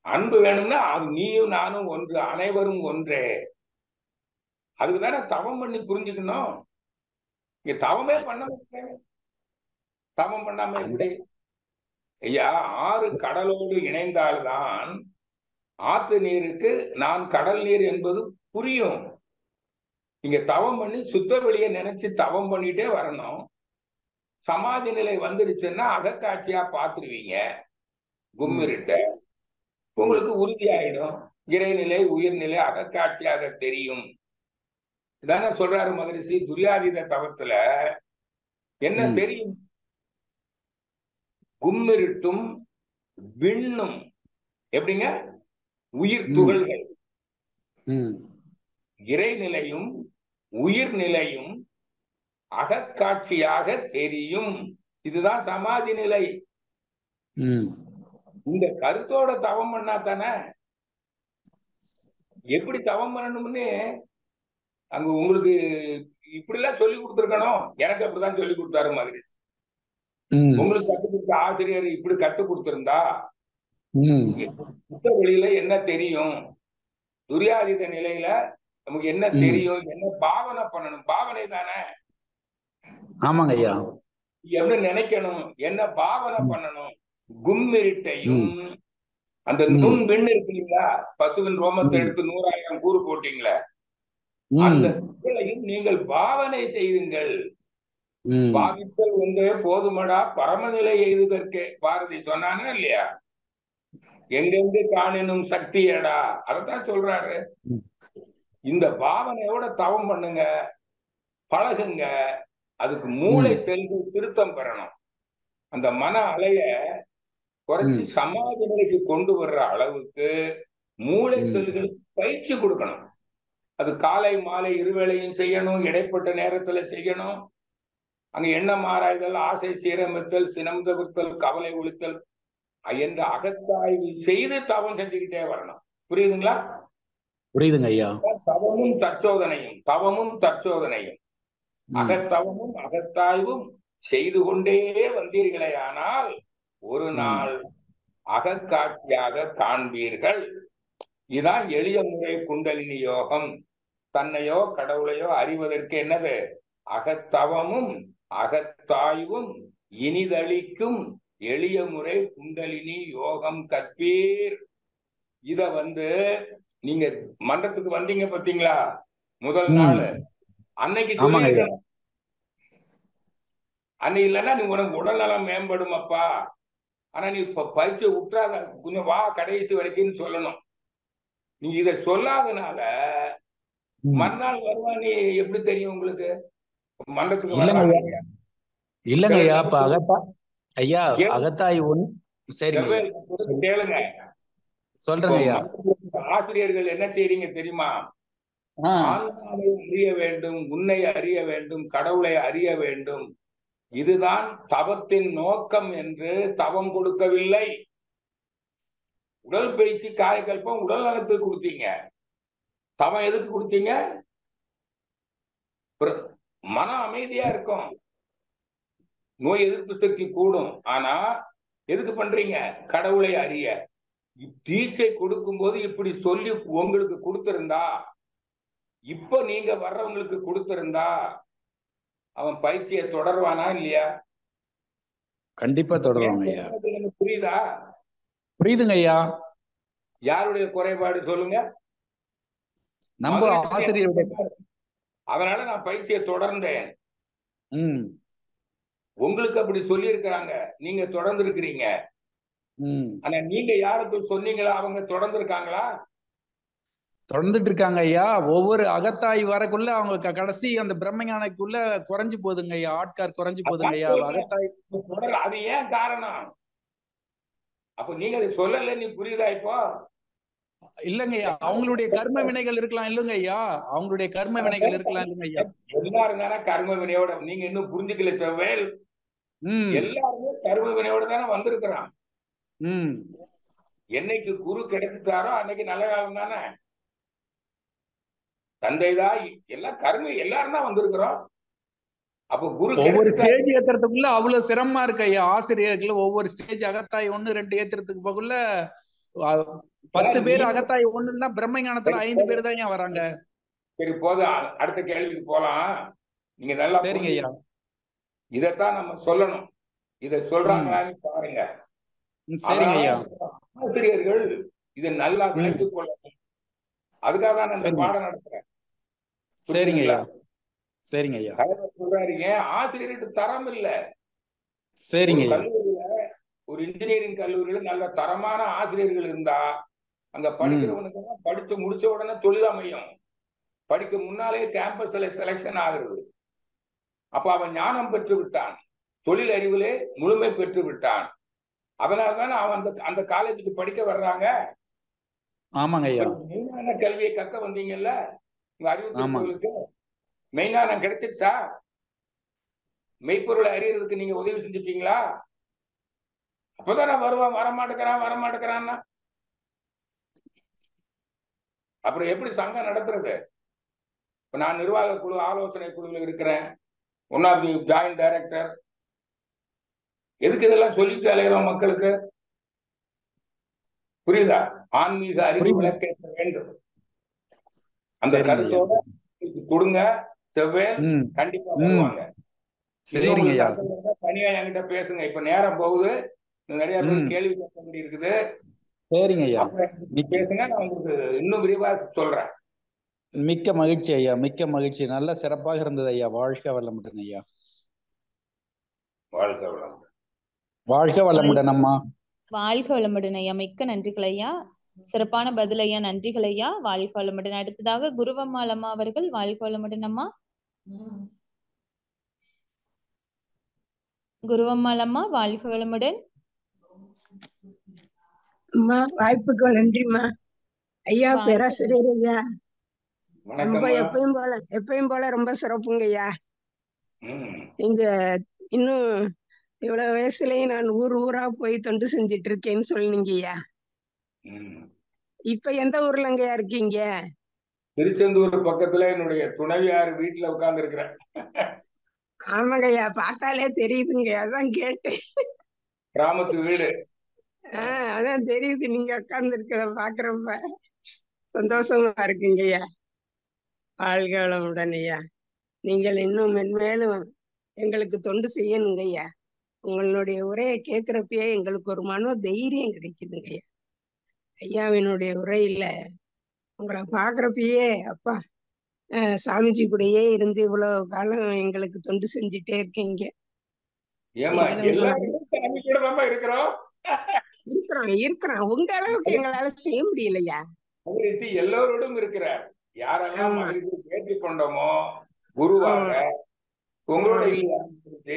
அன்பு வேணும்னா அது நீயும் நானும் ஒன்று அனைவரும் ஒன்றே அதுக்கு தானே தவம் பண்ணி புரிஞ்சுக்கணும் இங்க தவமே பண்ண மாட்டேன் தவம் பண்ணாம எப்படி ஐயா ஆறு கடலோடு இணைந்தால்தான் ஆத்து நீருக்கு நான் கடல் நீர் என்பது புரியும் நீங்க தவம் பண்ணி சுத்த வெளிய நினைச்சு தவம் பண்ணிட்டே வரணும் சமாதி நிலை வந்துருச்சுன்னா அகக்காட்சியா பார்த்துருவீங்க கும்மிருட்ட உங்களுக்கு உறுதியாயிடும் இறைநிலை உயிர்நிலை அகக்காட்சியாக தெரியும் இதானே சொல்றாரு மகரிஷி துரியாதீத தவத்துல என்ன ம். தெரியும் கும்மிருட்டும் விண்ணும் எப்படிங்க உயிர் ம். துகள்கள் ம் இறைநிலையும் உயிர்நிலையும் அகக்காட்சியாக தெரியும் இதுதான் சமாதி நிலை ம் இந்த கருத்தோட தவம் பண்ணா தானே எப்படி தவம் பண்ணணும்னு அங்க உங்களுக்கு இப்படிலாம் சொல்லி கொடுத்துருக்கணும் எனக்கு அப்படிதான் சொல்லி கொடுத்தாரு மாதிரி ம் உங்களுக்கு கற்றுக் கொடுத்த ஆசிரியர் இப்படி கற்றுக் கொடுத்திருந்தா ம் சுத்த வெளியில என்ன தெரியும் துரியாதீத நிலையில நமக்கு என்ன ம். தெரியும் என்ன பாவனை பண்ணணும் பாவனை தானே ஆமாங்க ஐயா எப்படி நினைக்கணும் என்ன பாவனை பண்ணணும் கும்மிருட்டையும் அந்த ம். நுண் விண் இருக்கு இல்லைங்களா பசுவின் ரோமத்தை ம். எடுத்து நூறாயிரம் கூறு போட்டீங்களே ம் அந்த செயலையும் நீங்கள் பாவனை செய்யுங்கள் ம் பாவித்தல் ஒன்றே போதுமடா பரமநிலை எய்துதற்கே பாரதி சொன்னானா இல்லையா எங்கெங்கு காணினும் சக்தியடா அதத்தான் சொல்றாரு ம். இந்த பாவனையோட தவம் பண்ணுங்க பழகுங்க அதுக்கு மூளை செல்கள் திருத்தம் பெறணும் அந்த மன அலைய குறைச்சி சமாதி நிலைக்கு கொண்டு வர்ற அளவுக்கு மூளை ம். செல்களுக்கு பயிற்சி கொடுக்கணும் அது காலை மாலை இருவேளையும் செய்யணும் இடைப்பட்ட நேரத்துல செய்யணும் அங்க எண்ணம் ஆராய்தல் ஆசை சீரமைத்தல் சினம் தவிர்த்தல் கவலை ஒழித்தல் என்ற அகத்தாய்வு செய்து தவம் செஞ்சுக்கிட்டே வரணும் புரியுதுங்களா புரியுதுங்க ஐயா தவமும் தற்சோதனையும் தவமும் தற்சோதனையும் ம். அகத்தவமும் அகத்தாய்வும் செய்து கொண்டே வந்தீர்களே ஆனால் ஒரு ம். நாள் அகக்காட்சியாக காண்பீர்கள் இதான் எளிய முறை குண்டலினி யோகம் தன்னையோ கடவுளையோ அறிவதற்கு என்னது அகத்தவமும் அகத்தாய்வும் இனிதளிக்கும் எளிய முறை குண்டலினி யோகம் கற்பீர் இத வந்து நீங்க மன்றத்துக்கு வந்தீங்க பாத்தீங்களா முதல் ம். நாள் அன்னைக்கு ஆமாங்க ஐயா. சொல்லியிருக்கணும் அன்னைக்கு இல்லைன்னா நீ உனக்கு உடல்நலம் மேம்படும் அப்பா ஆனா நீ இப்ப பயிற்சியை விட்டுறாத கொஞ்சம் வா கடைசி வரைக்கும் சொல்லணும் நீ இத சொல்லாதனால ம். மறுநாள் வருவா நீ எப்படி தெரியும் உங்களுக்கு மண்டத்துக்கு இல்லைங்க வர்றாங்க இல்லைங்க ஐயா இப்ப அகத்தா ஐயா கேளு. அகத்தாய் ஒன் சரிங்க ஐயா. செவ்வேல் கொடுத்து கேளுங்க சொல்றேங்க ஐயா இப்போ ஆசிரியர்கள் என்ன செய்றீங்க தெரியுமா ஆ ஆன்மாவை அறிய வேண்டும் உன்னை அறிய வேண்டும் கடவுளை அறிய வேண்டும் இதுதான் தவத்தின் நோக்கம் என்று தவம் கொடுக்கவில்லை உடல் பயிற்சி காயக்கல்பம் உடல் நலத்துக்கு கொடுத்தீங்க தவம் எதுக்கு கொடுத்தீங்க பிர- மன அமைதியா இருக்கும் நோய் எதிர்ப்பு சக்தி கூடும் ஆனா எதுக்கு பண்றீங்க கடவுளை அறிய டீச்சை கொடுக்கும்போது இப்படி சொல்லி உங்களுக்கு கொடுத்திருந்தா இப்ப நீங்க வர்றவங்களுக்கு கொடுத்திருந்தா அவன் பயிற்சியை தொடர்வானா இல்லையா கண்டிப்பா தொடருவாங்க ஐயா எனக்கு புரியுதா புரியுதுங்க ஐயா யாருடைய குறைபாடு சொல்லுங்க நம்ம மகனுக்கு ஆசிரியருடைய அதனால நான் பயிற்சியை தொடர்ந்தேன் ம் உங்களுக்கு அப்படி சொல்லி இருக்கிறாங்க நீங்க தொடர்ந்து இருக்கிறீங்க ம் ஆனா நீங்க யாருக்கு சொன்னீங்களா அவங்க தொடர்ந்து இருக்காங்களா தொடர்ந்துட்டு இருக்காங்க ஐயா ஒவ்வொரு அகத்தாய் வரக்குள்ள அவங்க க- கடைசி அந்த பிரம்மஞானக்குள்ள குறைஞ்சு போகுதுங்க ஐயா ஆட்கார் குறைஞ்சு போகுதுங்க ஐயா அதான் அகத்தாய் தொடர் அது ஏன் காரணம் அப்ப நீங்க அதை சொல்லல நீ புரியுதா இப்போ இல்லைங்க ஐயா அவங்களுடைய கர்ம வினைகள் இருக்கலாம் இல்லைங்க ஐயா அவங்களுடைய கர்ம வினைகள் இருக்கலாம் இல்லைங்க ஐயா எல்லாரும் தானே கர்ம வினையோட நீங்க இன்னும் புரிஞ்சுக்கல செவ்வேல் ம் எல்லாருமே கர்ம வினையோட தானே வந்திருக்கிறான் ம் என்னைக்கு குரு கிடைச்சிட்டாரோ அன்னைக்கு நல்ல காலம் தானே தந்தைதான் எல்லாம் கர்ம எல்லாரும் தான் வந்திருக்கிறோம் அப்ப குரு ஒவ்வொரு கிடைச்சிட்டாரு. ஸ்டேஜ் ஏத்துறதுக்குள்ள அவ்வளவு சிரமமா இருக்கு ஐயா ஆசிரியர்கள் ஒவ்வொரு ஸ்டேஜ் அகத்தாய் ஒண்ணு ரெண்டு ஏத்துறதுக்கு போகுள்ள அஹ், பத்து ஏன் பேர் நீங்க- அகத்தாய் ஒண்ணுன்னா பிரம்ம ஞானத்துல ஐந்து பேர் தான் ஏன் வராங்க சரி போதும் அ- அடுத்த கேள்விக்கு போலாம் நீங்க நல்லா சரிங்க ஐயா புரிஞ்சுக்கணும். இதைத்தான் நம்ம சொல்லணும் இதை சொல்றாங்களான்னு பாருங்க ம், சரிங்க ஐயா அதனால ஆசிரியர்கள் இதை நல்லா விளங்கிக் கொள்ளணும் அதுக்காக தான் நான் இந்த சரிங்க. பாடம் நடத்துறேன் சரிங்க ஐயா புரியுதுங்களா? சரிங்க ஐயா தலைவர் சொல்றாரு ஏன் ஆசிரியர்கிட்ட தரம் இல்ல சரிங்க ஒரு ஐயா கல்லூரியில ஒரு இன்ஜினியரிங் கல்லூரியில நல்ல தரமான ஆசிரியர்கள் இருந்தா அங்க படிக்கிறவனுக்கு எல்லாம் படிச்சு முடிச்ச உடனே தொழில் அமையும் படிக்க முன்னாலே கேம்பஸ்ல செலக்ஷன் ஆகுறது அப்ப அவன் ஞானம் பெற்று விட்டான் தொழில் அறிவிலே முழுமை பெற்று விட்டான் அதனாலதானே அவன் அந்த அந்த காலேஜுக்கு படிக்க வர்றாங்க ஆமாங்க ஐயா ஒரு மெய்ஞான கல்வியை கக்க வந்தீங்கல்ல உங்க அறிவு ஆமா. திருப்பங்களுக்கு மெய்ஞானம் கிடைச்சிருச்சா மெய்ப்பொருளை அறியறதுக்கு நீங்க உதவி செஞ்சுட்டீங்களா அப்பதானே வருவான் வரமாட்டேங்கிறான் வரமாட்டேங்கிறான்னா அப்புறம் எப்படி சங்கம் நடத்துறது இப்ப நான் நிர்வாக குழு ஆலோசனை குழுவில் இருக்கிறேன் one of the joint director எதுக்கு இதெல்லாம் சொல்லிட்டு அலைகிறோம் மக்களுக்கு புரியுதா ஆன்மீக அறிவு புரியுது. விளக்கேற்ற வேண்டும் அந்த சரிங்க ஐயா. கருத்தோட கொடுங்க செவ்வேல் ம் கண்டிப்பா ம். வருவாங்க சரிங்க இன்னும் ஐயா உங்களுக்கு இருந்தா தனியா என்கிட்ட பேசுங்க இப்ப நேரம் போகுது இன்னும் நிறைய பேர் ம். கேள்வி கேட்க வேண்டி இருக்குது சரிங்க ஐயா அப்புறம் மிக்க பேசுங்க நான் உங்களுக்கு இன்னும் விரிவா சொல்றேன் மிக்க மகிழ்ச்சி ஐயா மிக்க மகிழ்ச்சி நல்ல சிறப்பாக இருந்தது ஐயா வாழ்க வளமுடன் ஐயா வாழ்க வளம் வாழ்க வளமுடன் அம்மா வாழ்க வளமுடன் ஐயா மிக்க நன்றிகள் ஐயா சிறப்பான பதில் ஐயா நன்றிகள் ஐயா வாழ்க வளமுடன் அடுத்ததாக குருவம்மாள் அம்மா அவர்கள் வாழ்க வளமுடன் அம்மா குருவம்மாள் அம்மா வாழ்க வளமுடன் அம்மா வாய்ப்புக்கு நன்றிம்மா ஐயா வாழ்க பேராசிரியர் ஐயா ரொம்ப வணக்கம்மா எப்பயும் போல எப்பயும் போல ரொம்ப சிறப்புங்க ஐயா ம் நீங்க இன்னும் இவ்வளவு வயசுலயும் நான் ஊர் ஊரா போய் தொண்டு செஞ்சுட்டு இருக்கேன்னு சொன்னீங்க ஐயா ம் இப்ப எந்த ஊர்லங்கய்யா இருக்கீங்க திருச்செந்தூர் பக்கத்துல என்னுடைய துணைவியார் வீட்டுல உட்கார்ந்து இருக்கிறேன் ஆமாங்க ஐயா பார்த்தாலே தெரியுதுங்க அதான் கேட்டேன் கிராமத்து வீடு ஆஹ் அதான் தெரியுது நீங்க உட்கார்ந்து இருக்கிறத பாக்குறப்ப சந்தோஷமா இருக்குங்க ஐயா வாழ்க வளமுடன் ஐயா நீங்கள் இன்னும் மென்மேலும் எங்களுக்கு தொண்டு செய்யணுங்க ஐயா உங்களுடைய உரையை கேட்கிறப்பயே எங்களுக்கு ஒரு மன தைரியம் கிடைக்குதுங்க ஐயா ஐயாவினுடைய உரையில உங்களை பாக்குறப்பயே அப்பா அஹ் சாமிஜி கூடயே இருந்து இவ்வளவு காலம் எங்களுக்கு தொண்டு செஞ்சுட்டே இருக்கீங்க ஏமா நீங்களும் எல்லாரும் சாமி கூட தான்ப்பா இருக்கிறோம் இருக்கிறோம் இருக்கிறோம் உங்க அளவுக்கு எங்களால செய்ய முடியலையா மகிழ்ச்சி எல்லோரோடும் இருக்கிறார் யாரெல்லாம் ஆமா. மகிழ்ச்சி ஏற்றுக்கொண்டோமோ குருவாக உங்களோட இல்லையா மகிழ்ச்சி?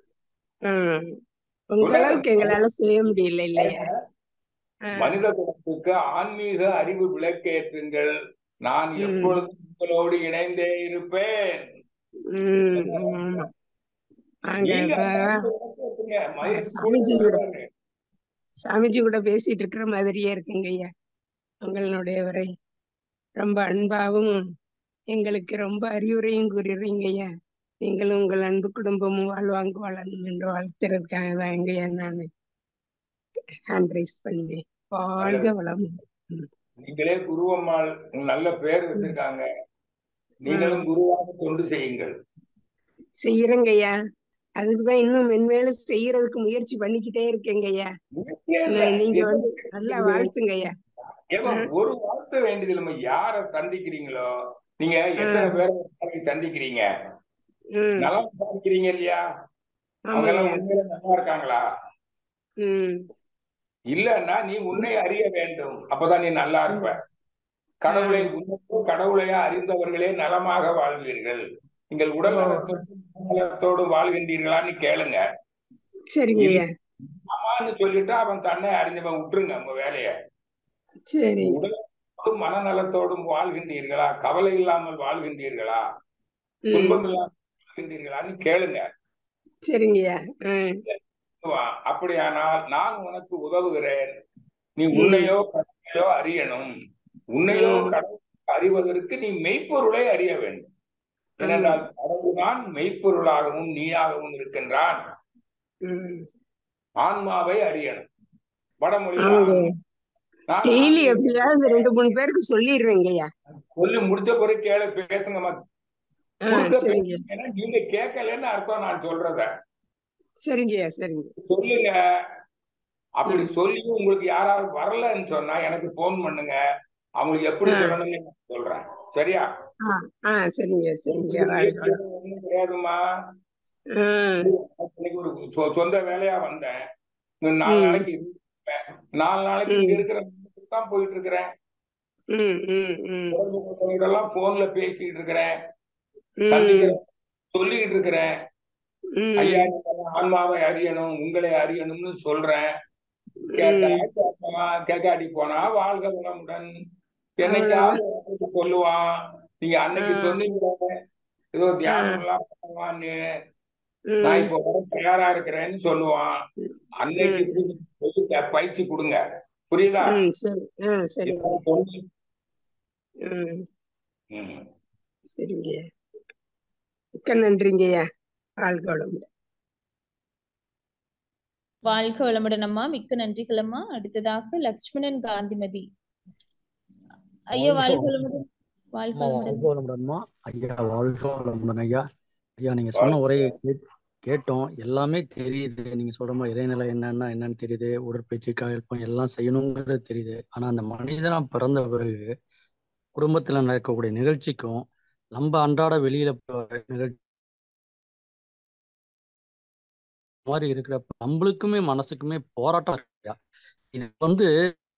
ஹம் உங்க அளவுக்கு எங்களால செய்ய முடியல இல்லையா ஆஹ் மனித குலத்துக்கு ஆன்மீக அறிவு விளக்கேற்றுங்கள் நான் ம். எப்பொழுதும் உங்களோடு இணைந்தே இருப்பேன் உம் ஆமா ஆமா நாங்க நீங்க இப்ப அந்த விளக்கேற்றுங்க. மகிழ்ச்சி கூட சாமிஜி கூட சொல்றாரு. சாமிஜி கூட பேசிட்டு இருக்கிற மாதிரியே இருக்குங்க ஐயா உங்களுடைய உரை ரொம்ப அன்பாவும் எங்களுக்கு ரொம்ப அறிவுரையும் கூறுறீங்க ஐயா நீங்களும் உங்கள் அன்பு குடும்பமும் வாழ்வாங்க வாழணும் என்று வாழ்த்துறதுக்காக தான் ஐயா நான் ஹேண்ட் ரைஸ் பண்ணேன் வாழ்க வளம் நீங்களே குருவம்மாள் நல்ல பேர் வச்சிருக்காங்க நீங்களும் குருவாக தொண்டு செய்யுங்கள் செய்யறேங்க ஐயா அதுக்குதான் இன்னும் மென்மேலும் செய்யறதுக்கு முயற்சி பண்ணிக்கிட்டே இருக்கேங்க ஐயா ந- நீங்க வந்து நல்லா வாழ்த்துங்க ஐயா ஏம்மா, ஒரு வார்த்தை வேண்டியது இல்லைம்மா யார சந்திக்கிறீங்களோ நீங்க எத்தனை பேரை ஒரு நாளைக்கு சந்திக்கிறீங்க உம் நல்லா சந்திக்கிறீங்க இல்லையா அவங்க ஆமாங்க எல்லாம் ஐயா உண்மையில நல்லா இருக்காங்களா உம் இல்லன்னா நீ உன்னை அறிய வேண்டும் அப்பதான் நீ நல்லா இருப்ப கடவுளை உன்னைக்கும் கடவுளையா அறிந்தவர்களே நலமாக வாழ்வீர்கள் நீங்கள் உடல் நலத்தோடும் நலத்தோடும் வாழ்கின்றீர்களான்னு கேளுங்க சரிங்க ஐயா ஆமான்னு சொல்லிட்டு அவன் தன்னை அறிஞ்சவன் விட்டுருங்க உங்க வேலைய சரி உடலோடும் மனநலத்தோடும் வாழ்கின்றீர்களா கவலை இல்லாமல் வாழ்கின்றீர்களா உம் துன்பம் இல்லாமல் வாழ்கின்றீர்களான்னு கேளுங்க சரிங்க ஐயா உம் வா. அப்படியானால் நான் உனக்கு உதவுகிறேன் நீ உன்னையோ கடவுளையோ அறியணும் உன்னையோ ம். கடவுளை அறிவதற்கு நீ மெய்ப்பொருளை அறிய வேண்டும் ஏனென்றால் கடவுள்தான் மெய்ப்பொருளாகவும் நீயாகவும் இருக்கின்றான் உம் ஆன்மாவை அறியணும் வடமொழியில் ஆமாங்க ஆன்மா. நான் டெய்லி நான் எப்படியாவது ரெண்டு மூணு பேருக்கு சொல்லிடுறேங்கய்யா சொல்லி முடிச்ச பிறகு கேளு பேசுங்கம்மா ஆ குறுக்க சரிங்க பேசுனீங்கன்னா நீங்க கேட்கலன்னு அர்த்தம் நான் சொல்றத சரிங்கய்யா சரிங்க சொல்லுங்க அப்படி ம் சொல்லி உங்களுக்கு யாராவது வரலன்னு சொன்னா எனக்கு ஃபோன் பண்ணுங்க அவங்களுக்கு எப்படி ஆ சொல்லணும்னு நான் சொல்றேன் சரியா ஆ ஆ சரிங்க சரிங்க வாழ்க வளம் ஒன்றும் கிடையாதுமா ம் இன்னைக்கு ஒரு சொ- சொந்த வேலையா வந்தேன் இன்னும் நாலு ம் நாளைக்கு இருப்பேன் நாலு நாளைக்கு இங்க ம் இருக்கிற தான் போயிட்டு இருக்கிறேன் ம் ம் ம் இதெல்லாம் போன்ல பேசிட்டு இருக்கிறேன் ம் சந்திக்கிறேன் சொல்லிக்கிட்டு இருக்கிறேன் ஐயா ம் நீங்க ஆன்மாவை அறியணும் உங்களை அறியணும்னு சொல்றேன் கேட்டா ம் கேட்கலாம் கேட்காடி போனா வாழ்க வளமுடன் அவ்வளவுதான் என்னைக்காவது ஒருத்தருக்கு சொல்லுவான் நீங்க ஆ அன்னைக்கு சொன்னீங்க ஏதோ ஆ தியானம் எல்லாம் பண்ணுவான்னு நான் ம் இப்போ வர தயாரா இருக்கிறேன்னு சொல்லுவான் அன்னைக்கு ம் இப்படி சொல்லி க- பயிற்சி கொடுங்க புரியுதா ம் சரி ஆ சரிங்க இதெல்லாம் சொல்லி ம் ம். சரிங்கய்யா மிக்க நன்றிங்கய்யா வாழ்க வளமுடன் வாழ்க வளமுடன் அம்மா மிக்க நன்றிகள் அம்மா அடுத்ததாக லக்ஷ்மணன் காந்திமதி ஐயா வாழ்க வாழ்க வளமுடன் வாழ்க அம்மா வளமுடன் வாழ்க வளமுடன்மா ஐயா வாழ்க வளமுடன் ஐயா ஐயா நீங்க சொன்ன உரையை கேட்- கேட்டோம் எல்லாமே தெரியுது நீங்க சொல்ற மாதிரி இறைநிலை என்னன்னா என்னன்னு தெரியுது உடற்பயிற்சி காயல்பம் எல்லாம் செய்யணுங்கிறது தெரியுது ஆனா அந்த மனிதனா பிறந்த பிறகு குடும்பத்துல நடக்கக்கூடிய நிகழ்ச்சிக்கும் நம்ம அன்றாட வெளியில போற நிகழ்ச்சி மாதிரி இருக்கிறப்ப நம்மளுக்குமே மனசுக்குமே போராட்டம் இருக்கு ஐயா. இது வந்து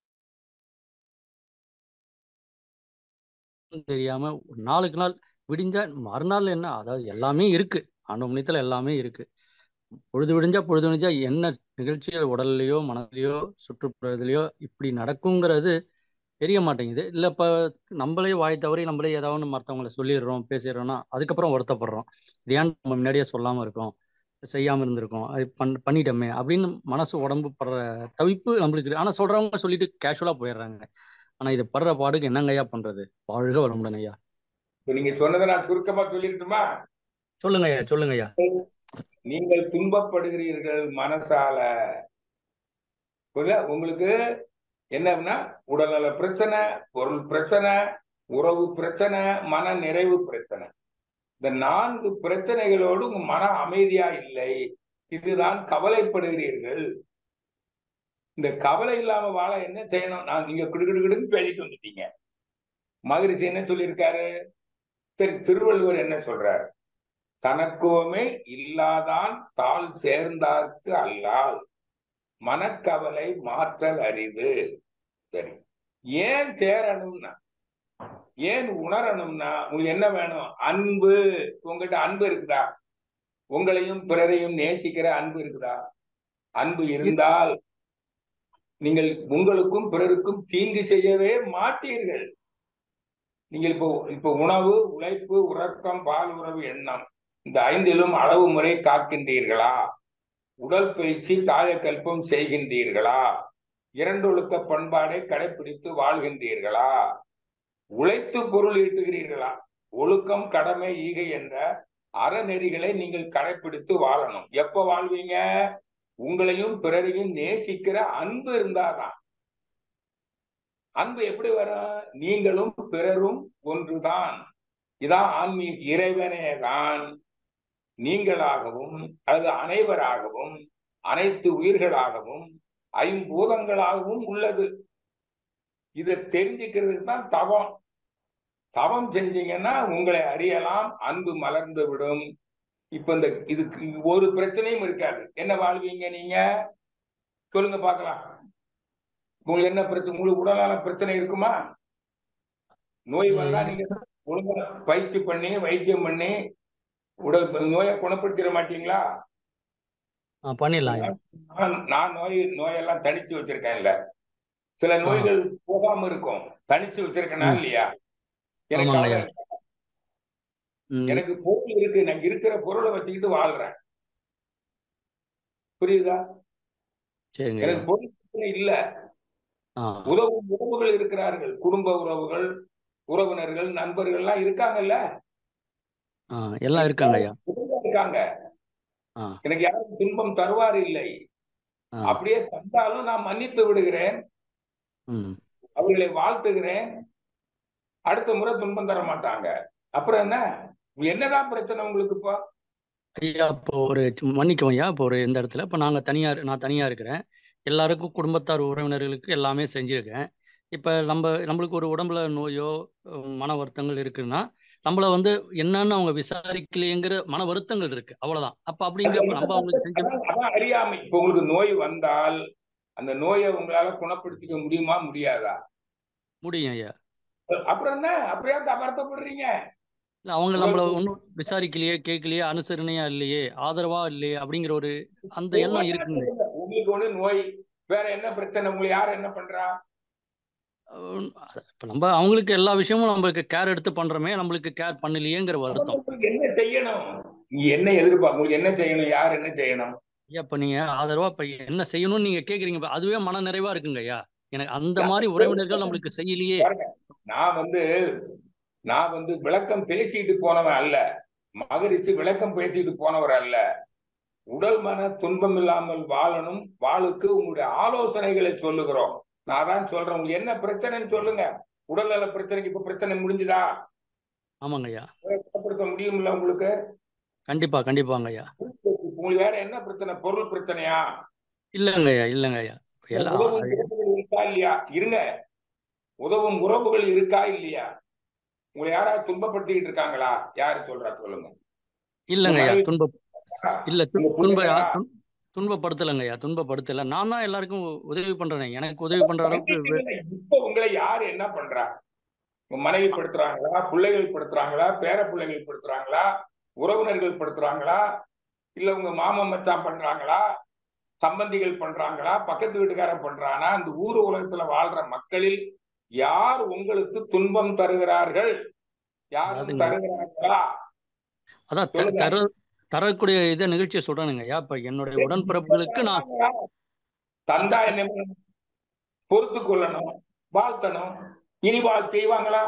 தெரியாம ஒரு நாளுக்கு நாள் விடிஞ்சா மறுநாள் என்ன அதாவது எல்லாமே இருக்கு ஆண்டு மணித்துல எல்லாமே இருக்கு பொழுது விடிஞ்சா பொழுது விடிஞ்சா என்ன நிகழ்ச்சிகள் உடல்லையோ மனதிலையோ சுற்றுப்புறத்துலையோ இப்படி நடக்குங்கிறது தெரிய மாட்டேங்குது இல்லை இப்போ நம்மளே வாய் தவறி நம்மளே ஏதாவது ஒன்று மற்றவங்கள சொல்லிடுறோம் பேசிடுறோம்னா அதுக்கப்புறம் வருத்தப்படுறோம் இது ஏன் நம்ம முன்னாடியே சொல்லாமல் இருக்கோம் செய்யாமல் இருந்திருக்கோம் அது பண் பண்ணிட்டோமே அப்படின்னு மனசு உடம்பு படுற தவிப்பு நம்மளுக்கு இருக்கு. ஆனால் சொல்கிறவங்க சொல்லிட்டு கேஷுவலாக போயிடுறாங்க ஆனால் இது படுற பாடுக்கு என்னங்க ஐயா பண்ணுறது வாழ்க வளமுடன் ஐயா இப்ப நீங்க சொன்னதை நான் சுருக்கமா சொல்லிட்டுமா சொல்லுங்க ஐயா சொல்லுங்க ஐயா நீங்கள் துன்பப்படுகிறீர்கள் மனசால புரியுதா? உங்களுக்கு என்னன்னா உடல்நல பிரச்சனை பொருள் பிரச்சனை உறவு பிரச்சனை மன நிறைவு பிரச்சனை இந்த நான்கு பிரச்சனைகளோடு உங்க மன அமைதியா இல்லை இதுதான் கவலைப்படுகிறீர்கள் இந்த கவலை இல்லாம வாழ என்ன செய்யணும் நான் நீங்க கிடுகிடுகிடுன்னு பேசிட்டு வந்துட்டீங்க மகரிஷி என்ன சொல்லியிருக்காரு சரி திருவள்ளுவர் என்ன சொல்றாரு தனக்குவமே இல்லாதான் தாள் சேர்ந்தார்க்கு அல்லால் மனக்கவலை மாற்றல் அரிது சரி ஏன் சேரணும்னா ஏன் உணரணும்னா உங்களுக்கு என்ன வேணும் அன்பு உங்ககிட்ட அன்பு இருக்குதா உங்களையும் பிறரையும் நேசிக்கிற அன்பு இருக்குதா அன்பு இருந்தால் நீங்கள் உங்களுக்கும் பிறருக்கும் தீங்கு செய்யவே மாட்டீர்கள் நீங்கள் இப்போ இப்போ உணவு உழைப்பு உறக்கம் பால் உறவு எண்ணம் இந்த ஐந்திலும் அளவு முறை காக்கின்றீர்களா உடல் பயிற்சி காயக்கல்பம் செய்கின்றீர்களா இரண்டொழுக்க பண்பாடை கடைபிடித்து வாழ்கின்றீர்களா உழைத்து பொருள் ஈட்டுகிறீர்களா ஒழுக்கம் கடமை ஈகை என்ற அறநெறிகளை நீங்கள் கடைபிடித்து வாழணும் எப்ப வாழ்வீங்க உங்களையும் பிறரையும் நேசிக்கிற அன்பு இருந்தாதான் அன்பு எப்படி வரும் நீங்களும் பிறரும் ஒன்றுதான் இதான் ஆன்மீக இறைவனே தான் நீங்களாகவும் அல்லது அனைவராகவும் அனைத்து உயிர்களாகவும் ஐம்பூதங்களாகவும் உள்ளது இதை தெரிஞ்சுக்கிறதுக்கு தான் தவம் தவம் செஞ்சீங்கன்னா உங்களை அறியலாம் அன்பு மலர்ந்து விடும் இப்ப இந்த இதுக்கு ஒரு பிரச்சனையும் இருக்காது என்ன வாழ்வீங்க நீங்க சொல்லுங்க பார்க்கலாம் உங்களுக்கு என்ன பிரச்சனை உங்களுக்கு உடலான பிரச்சனை இருக்குமா நோய் வந்தா நீங்க ஒழுங்கா பயிற்சி பண்ணி வைத்தியம் பண்ணி உடல் நோயை குணப்படுத்திட மாட்டீங்களா ஆ பண்ணிடலாம் ஐயா நான் நான் நோய் நோயெல்லாம் தனிச்சு வச்சிருக்கேன்ல சில நோய்கள் போகாம இருக்கும் தனிச்சு வச்சிருக்கேனா ம். இல்லையா எனக்கு ஆமாங்க கவலை ஐயா. இல்லை. ம், எனக்கு பொருள் இருக்கு நான் இருக்கிற பொருளை வச்சுக்கிட்டு வாழ்றேன் புரியுதா சரிங்க ஐயா எனக்கு பொருள் பிரச்சனை இல்ல ஆ உறவு உறவுகள் இருக்கிறார்கள் குடும்ப உறவுகள் உறவினர்கள் நண்பர்கள் எல்லாம் இருக்காங்கல்ல ஆ எல்லாம் இருக்காங்க ஐயா உறவுல இருக்காங்க ஆ எனக்கு யாரும் துன்பம் தருவார் இல்லை ஆ அப்படியே தந்தாலும் நான் மன்னித்து விடுகிறேன் ம் அவர்களை வாழ்த்துகிறேன் அடுத்த முறை துன்பம் தர மாட்டாங்க அப்புறம் என்ன என்னதான் பிரச்சனை உங்களுக்கு இப்போ ஐயா இப்போ ஒரு மன்னிக்கவும் ஐயா இப்போ ஒரு இந்த இடத்துல இப்போ நாங்கள் தனியாக நான் தனியாக இருக்கிறேன் எல்லாருக்கும் குடும்பத்தார் உறவினர்களுக்கு எல்லாமே செஞ்சுருக்கேன் இப்போ நம்ம நம்மளுக்கு ஒரு உடம்புல நோயோ அஹ் மன வருத்தங்கள் இருக்குன்னா நம்மள வந்து என்னன்னு அவங்க விசாரிக்கலையேங்கிற மன வருத்தங்கள் இருக்கு அவ்வளவுதான் அப்ப அப்படிங்கிறப்ப நம்ம அவங்களுக்கு செஞ்ச அதான் அதான் அறியாமை இப்போ உங்களுக்கு நோய் வந்தால் அந்த நோயை உங்களால குணப்படுத்திக்க முடியுமா முடியாதா முடியும் ஐயா அப்புறம் என்ன அப்படியே வருத்தப்படுறீங்க இல்ல அவங்க நம்மள ஒன்றும் விசாரிக்கலையே கேட்கலையே அனுசரணையா இல்லையே ஆதரவா இல்லையே அப்படிங்கிற ஒரு அந்த எண்ணம் இருக்குங்க உங்களுக்கு ஒண்ணு நோய் வேற என்ன பிரச்சனை உங்களுக்கு யார் என்ன பண்றா அஹ் இப்ப நம்ம அவங்களுக்கு எல்லா விஷயமும் நம்மளுக்கு கேர் எடுத்து பண்றோமே நம்மளுக்கு கேர் பண்ணலையேங்கிற வருத்தம் உங்களுக்கு என்ன செய்யணும் நீங்க என்ன எதிர்பார்க்க உங்களுக்கு என்ன செய்யணும் யார் என்ன செய்யணும் ஐயா இப்ப நீங்க ஆதரவா இப்ப என்ன செய்யணும்னு நீங்க கேக்குறீங்க இப்ப அதுவே மன நிறைவா இருக்குங்க ஐயா எனக்கு அந்த மாதிரி உறவினர்கள் நம்மளுக்கு செய்யலையே பாருங்க நான் வந்து நான் வந்து விளக்கம் பேசிட்டு போனவன் அல்ல மகரிஷி விளக்கம் பேசிட்டு போனவர் அல்ல உடல் மன துன்பம் இல்லாமல் வாழணும் வாளுக்கு உங்களுடைய ஆலோசனைகளை சொல்லுகிறோம் நான் தான் சொல்றேன் உங்களுக்கு என்ன பிரச்சனைன்னு சொல்லுங்க உடல்நல பிரச்சனைக்கு இப்ப பிரச்சனை முடிஞ்சுதா ஆமாங்க ஐயா குணப்படுத்த முடியும்ல உங்களுக்கு கண்டிப்பா கண்டிப்பாங்க ஐயா உங்களுக்கு வேற என்ன பிரச்சனை பொருள் பிரச்சனையா இல்லைங்க ஐயா இல்லைங்க ஐயா எல்லா உதவும் உறவுகள் இருக்கா இல்லையா இருங்க உதவும் உறவுகள் இருக்கா இல்லையா உங்களை யாராவது துன்பப்படுத்திக்கிட்டு இருக்காங்களா யாரு சொல்றா சொல்லுங்க இல்லைங்க ஐயா மனைவி- துன்ப இல்ல து- உங்க துன்ப பிள்ளையா? துன்- துன்பப்படுத்தலைங்க ஐயா துன்பப்படுத்தல நான் தான் எல்லாருக்கும் உதவி பண்றேனே எனக்கு உதவி பண்ற அளவுக்கு வே- பண்ணிட்டீங்கல்ல, இப்ப உங்களை யாரு என்ன பண்றா உங்க மனைவி படுத்துறாங்களா பிள்ளைகள் படுத்துறாங்களா பேர பிள்ளைகள் படுத்துறாங்களா உறவினர்கள் படுத்துறாங்களா இல்ல உங்க மாமன் மச்சான் பண்றாங்களா சம்பந்திகள் பண்றாங்களா பக்கத்து வீட்டுக்காரன் பண்றானா இந்த ஊர் உலகத்துல வாழ்ற மக்களில் யார் உங்களுக்கு துன்பம் தருகிறார்கள் யாரும் அதாவதுங்க. தருகிறார்களா அதான் த- சொல்லுங்க. தர தரக்கூடிய இதை நிகழ்ச்சியை சொல்றேனுங்க ஐயா இப்ப என்னுடைய உடன்பிறப்புகளுக்கு நான் தந்தா என்ன பண்ணணும்? பொறுத்து கொள்ளணும் வாழ்த்தணும் இனி வாழ் செய்வாங்களா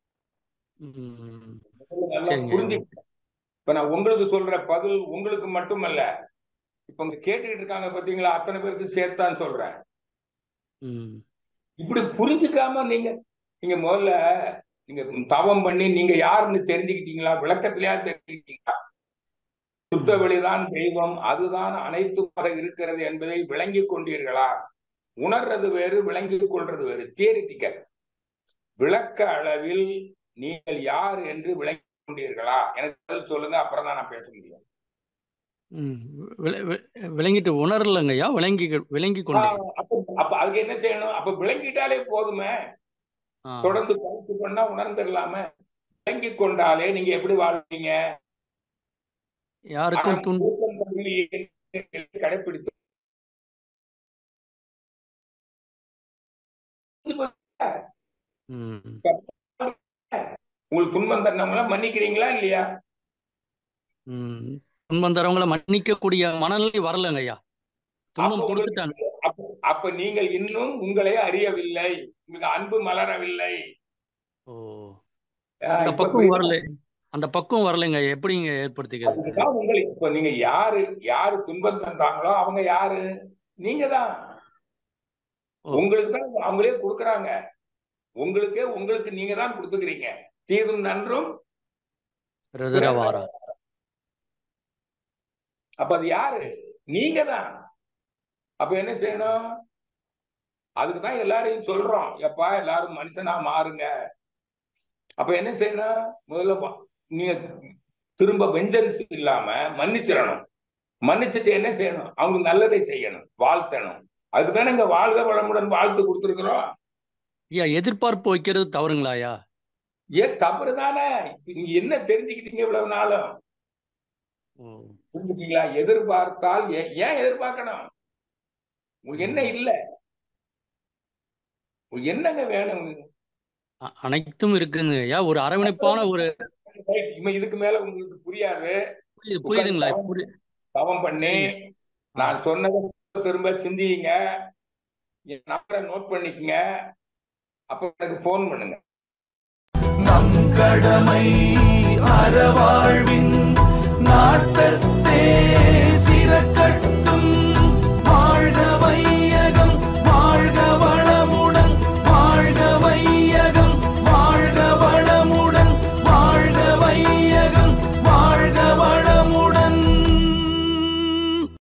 ம், நல்லா சரிங்க. புரிஞ்சு இப்ப நான் உங்களுக்கு சொல்ற பதில் உங்களுக்கு மட்டுமல்ல இப்ப இங்க கேட்டுக்கிட்டு இருக்காங்க பாத்தீங்களா அத்தனை பேருக்கு சேர்த்தான் சொல்றேன் ம், இப்படி புரிஞ்சுக்காம நீங்க நீங்க முதல்ல நீங்க தவம் பண்ணி நீங்க யாருன்னு தெரிஞ்சுக்கிட்டீங்களா விளக்கத்திலேயா தெரிஞ்சுக்கிட்டீங்களா சுத்த வெளிதான் தெய்வம் அதுதான் அனைத்துமாக இருக்கிறது என்பதை விளங்கி கொண்டீர்களா உணர்றது வேறு விளங்கிக் கொள்றது வேறு தியரிட்டிக்கல் விளக்க அளவில் நீங்கள் யார் என்று விளங்கி கொண்டீர்களா எனக்கு பதில் சொல்லுங்க அப்புறம் தான் நான் பேச முடியும் ம். விள- வி- விளங்கிட்டு உணரலங்க ஐயா விளங்கி விளங்கி கொண்டேன் ஆஹ் அப்ப அப்ப அதுக்கு என்ன செய்யணும் அப்ப விளங்கிட்டாலே போதுமே ஆ, தொடர்ந்து பயிற்சி பண்ணா உணர்ந்துடலாமே விளங்கி கொண்டாலே நீங்க எப்படி வாழ்வீங்க யாருக்கும் துன் ஊக்கம் தன்மையை கடைபிடித்து ம், உங்களுக்கு துன்பம் தந்தவங்கள மன்னிக்கிறீங்களா இல்லையா ம். துன்பம் தரவங்களை மன்னிக்கக்கூடிய மனநிலை வரலங்க ஐயா துன்பம் அப்ப உங்களுக்கு- கொடுத்துட்டாங்க அப்ப- அப்ப நீங்கள் இன்னும் உங்களை அறியவில்லை உங்களுக்கு அன்பு மலரவில்லை ஓ ஆஹ் அந்த இப்ப பக்குவம் புரியுதா? வரல அந்த பக்குவம் வரலைங்க எப்படிங்க ஏற்படுத்திக்கிறது அதுதான் உங்களுக்கு இப்ப நீங்க யாரு யாரு துன்பம் தந்தாங்களோ அவங்க யாரு நீங்க தான் ஓ. உங்களுக்கு தான் அவங்களே கொடுக்குறாங்க உங்களுக்கே உங்களுக்கு நீங்க தான் கொடுத்துக்கிறீங்க தீதும் நன்றும் ருதிரவாரா அப்ப அது யாரு நீங்க தான் அப்ப என்ன செய்யணும் அதுக்கு தான் எல்லாரையும் சொல்றோம் எப்பா எல்லாரும் மனுஷனா மாறுங்க அப்ப என்ன செய்யணும் முதல்ல வ- நீங்க திரும்ப வெஞ்சன்ஸ் இல்லாம மன்னிச்சிடணும் மன்னிச்சுட்டு என்ன செய்யணும் அவங்க நல்லதை செய்யணும் வாழ்த்தணும் அதுக்கு தானே இங்க வாழ்க வளமுடன் வாழ்த்து கொடுத்துருக்குறோம் ஐயா எதிர்பார்ப்பு வைக்கிறது தவறுங்களா ஐயா ஏன் தவறு தானே நீங்க என்ன தெரிஞ்சுக்கிட்டீங்க இவ்வளவு நாளும் ஓ புரிஞ்சுட்டீங்களா எதிர்பார்த்தால் ஏ- ஏன் எதிர்பார்க்கணும் உங்களுக்கு என்ன இல்ல உங்களுக்கு என்னங்க வேணும் அ- அனைத்தும் இருக்குங்க ஐயா ஒரு அரவணைப்பான ஒரு இவன் இதுக்கு மேல உங்களுக்கு புரியாது புரியுது புரியுதுங்களா புரி தவம் பண்ணி நான் சொன்னதை திரும்ப சிந்திங்க என் நம்பரை நோட் பண்ணிக்கங்க அப்ப எனக்கு ஃபோன் பண்ணுங்க நம் கடமை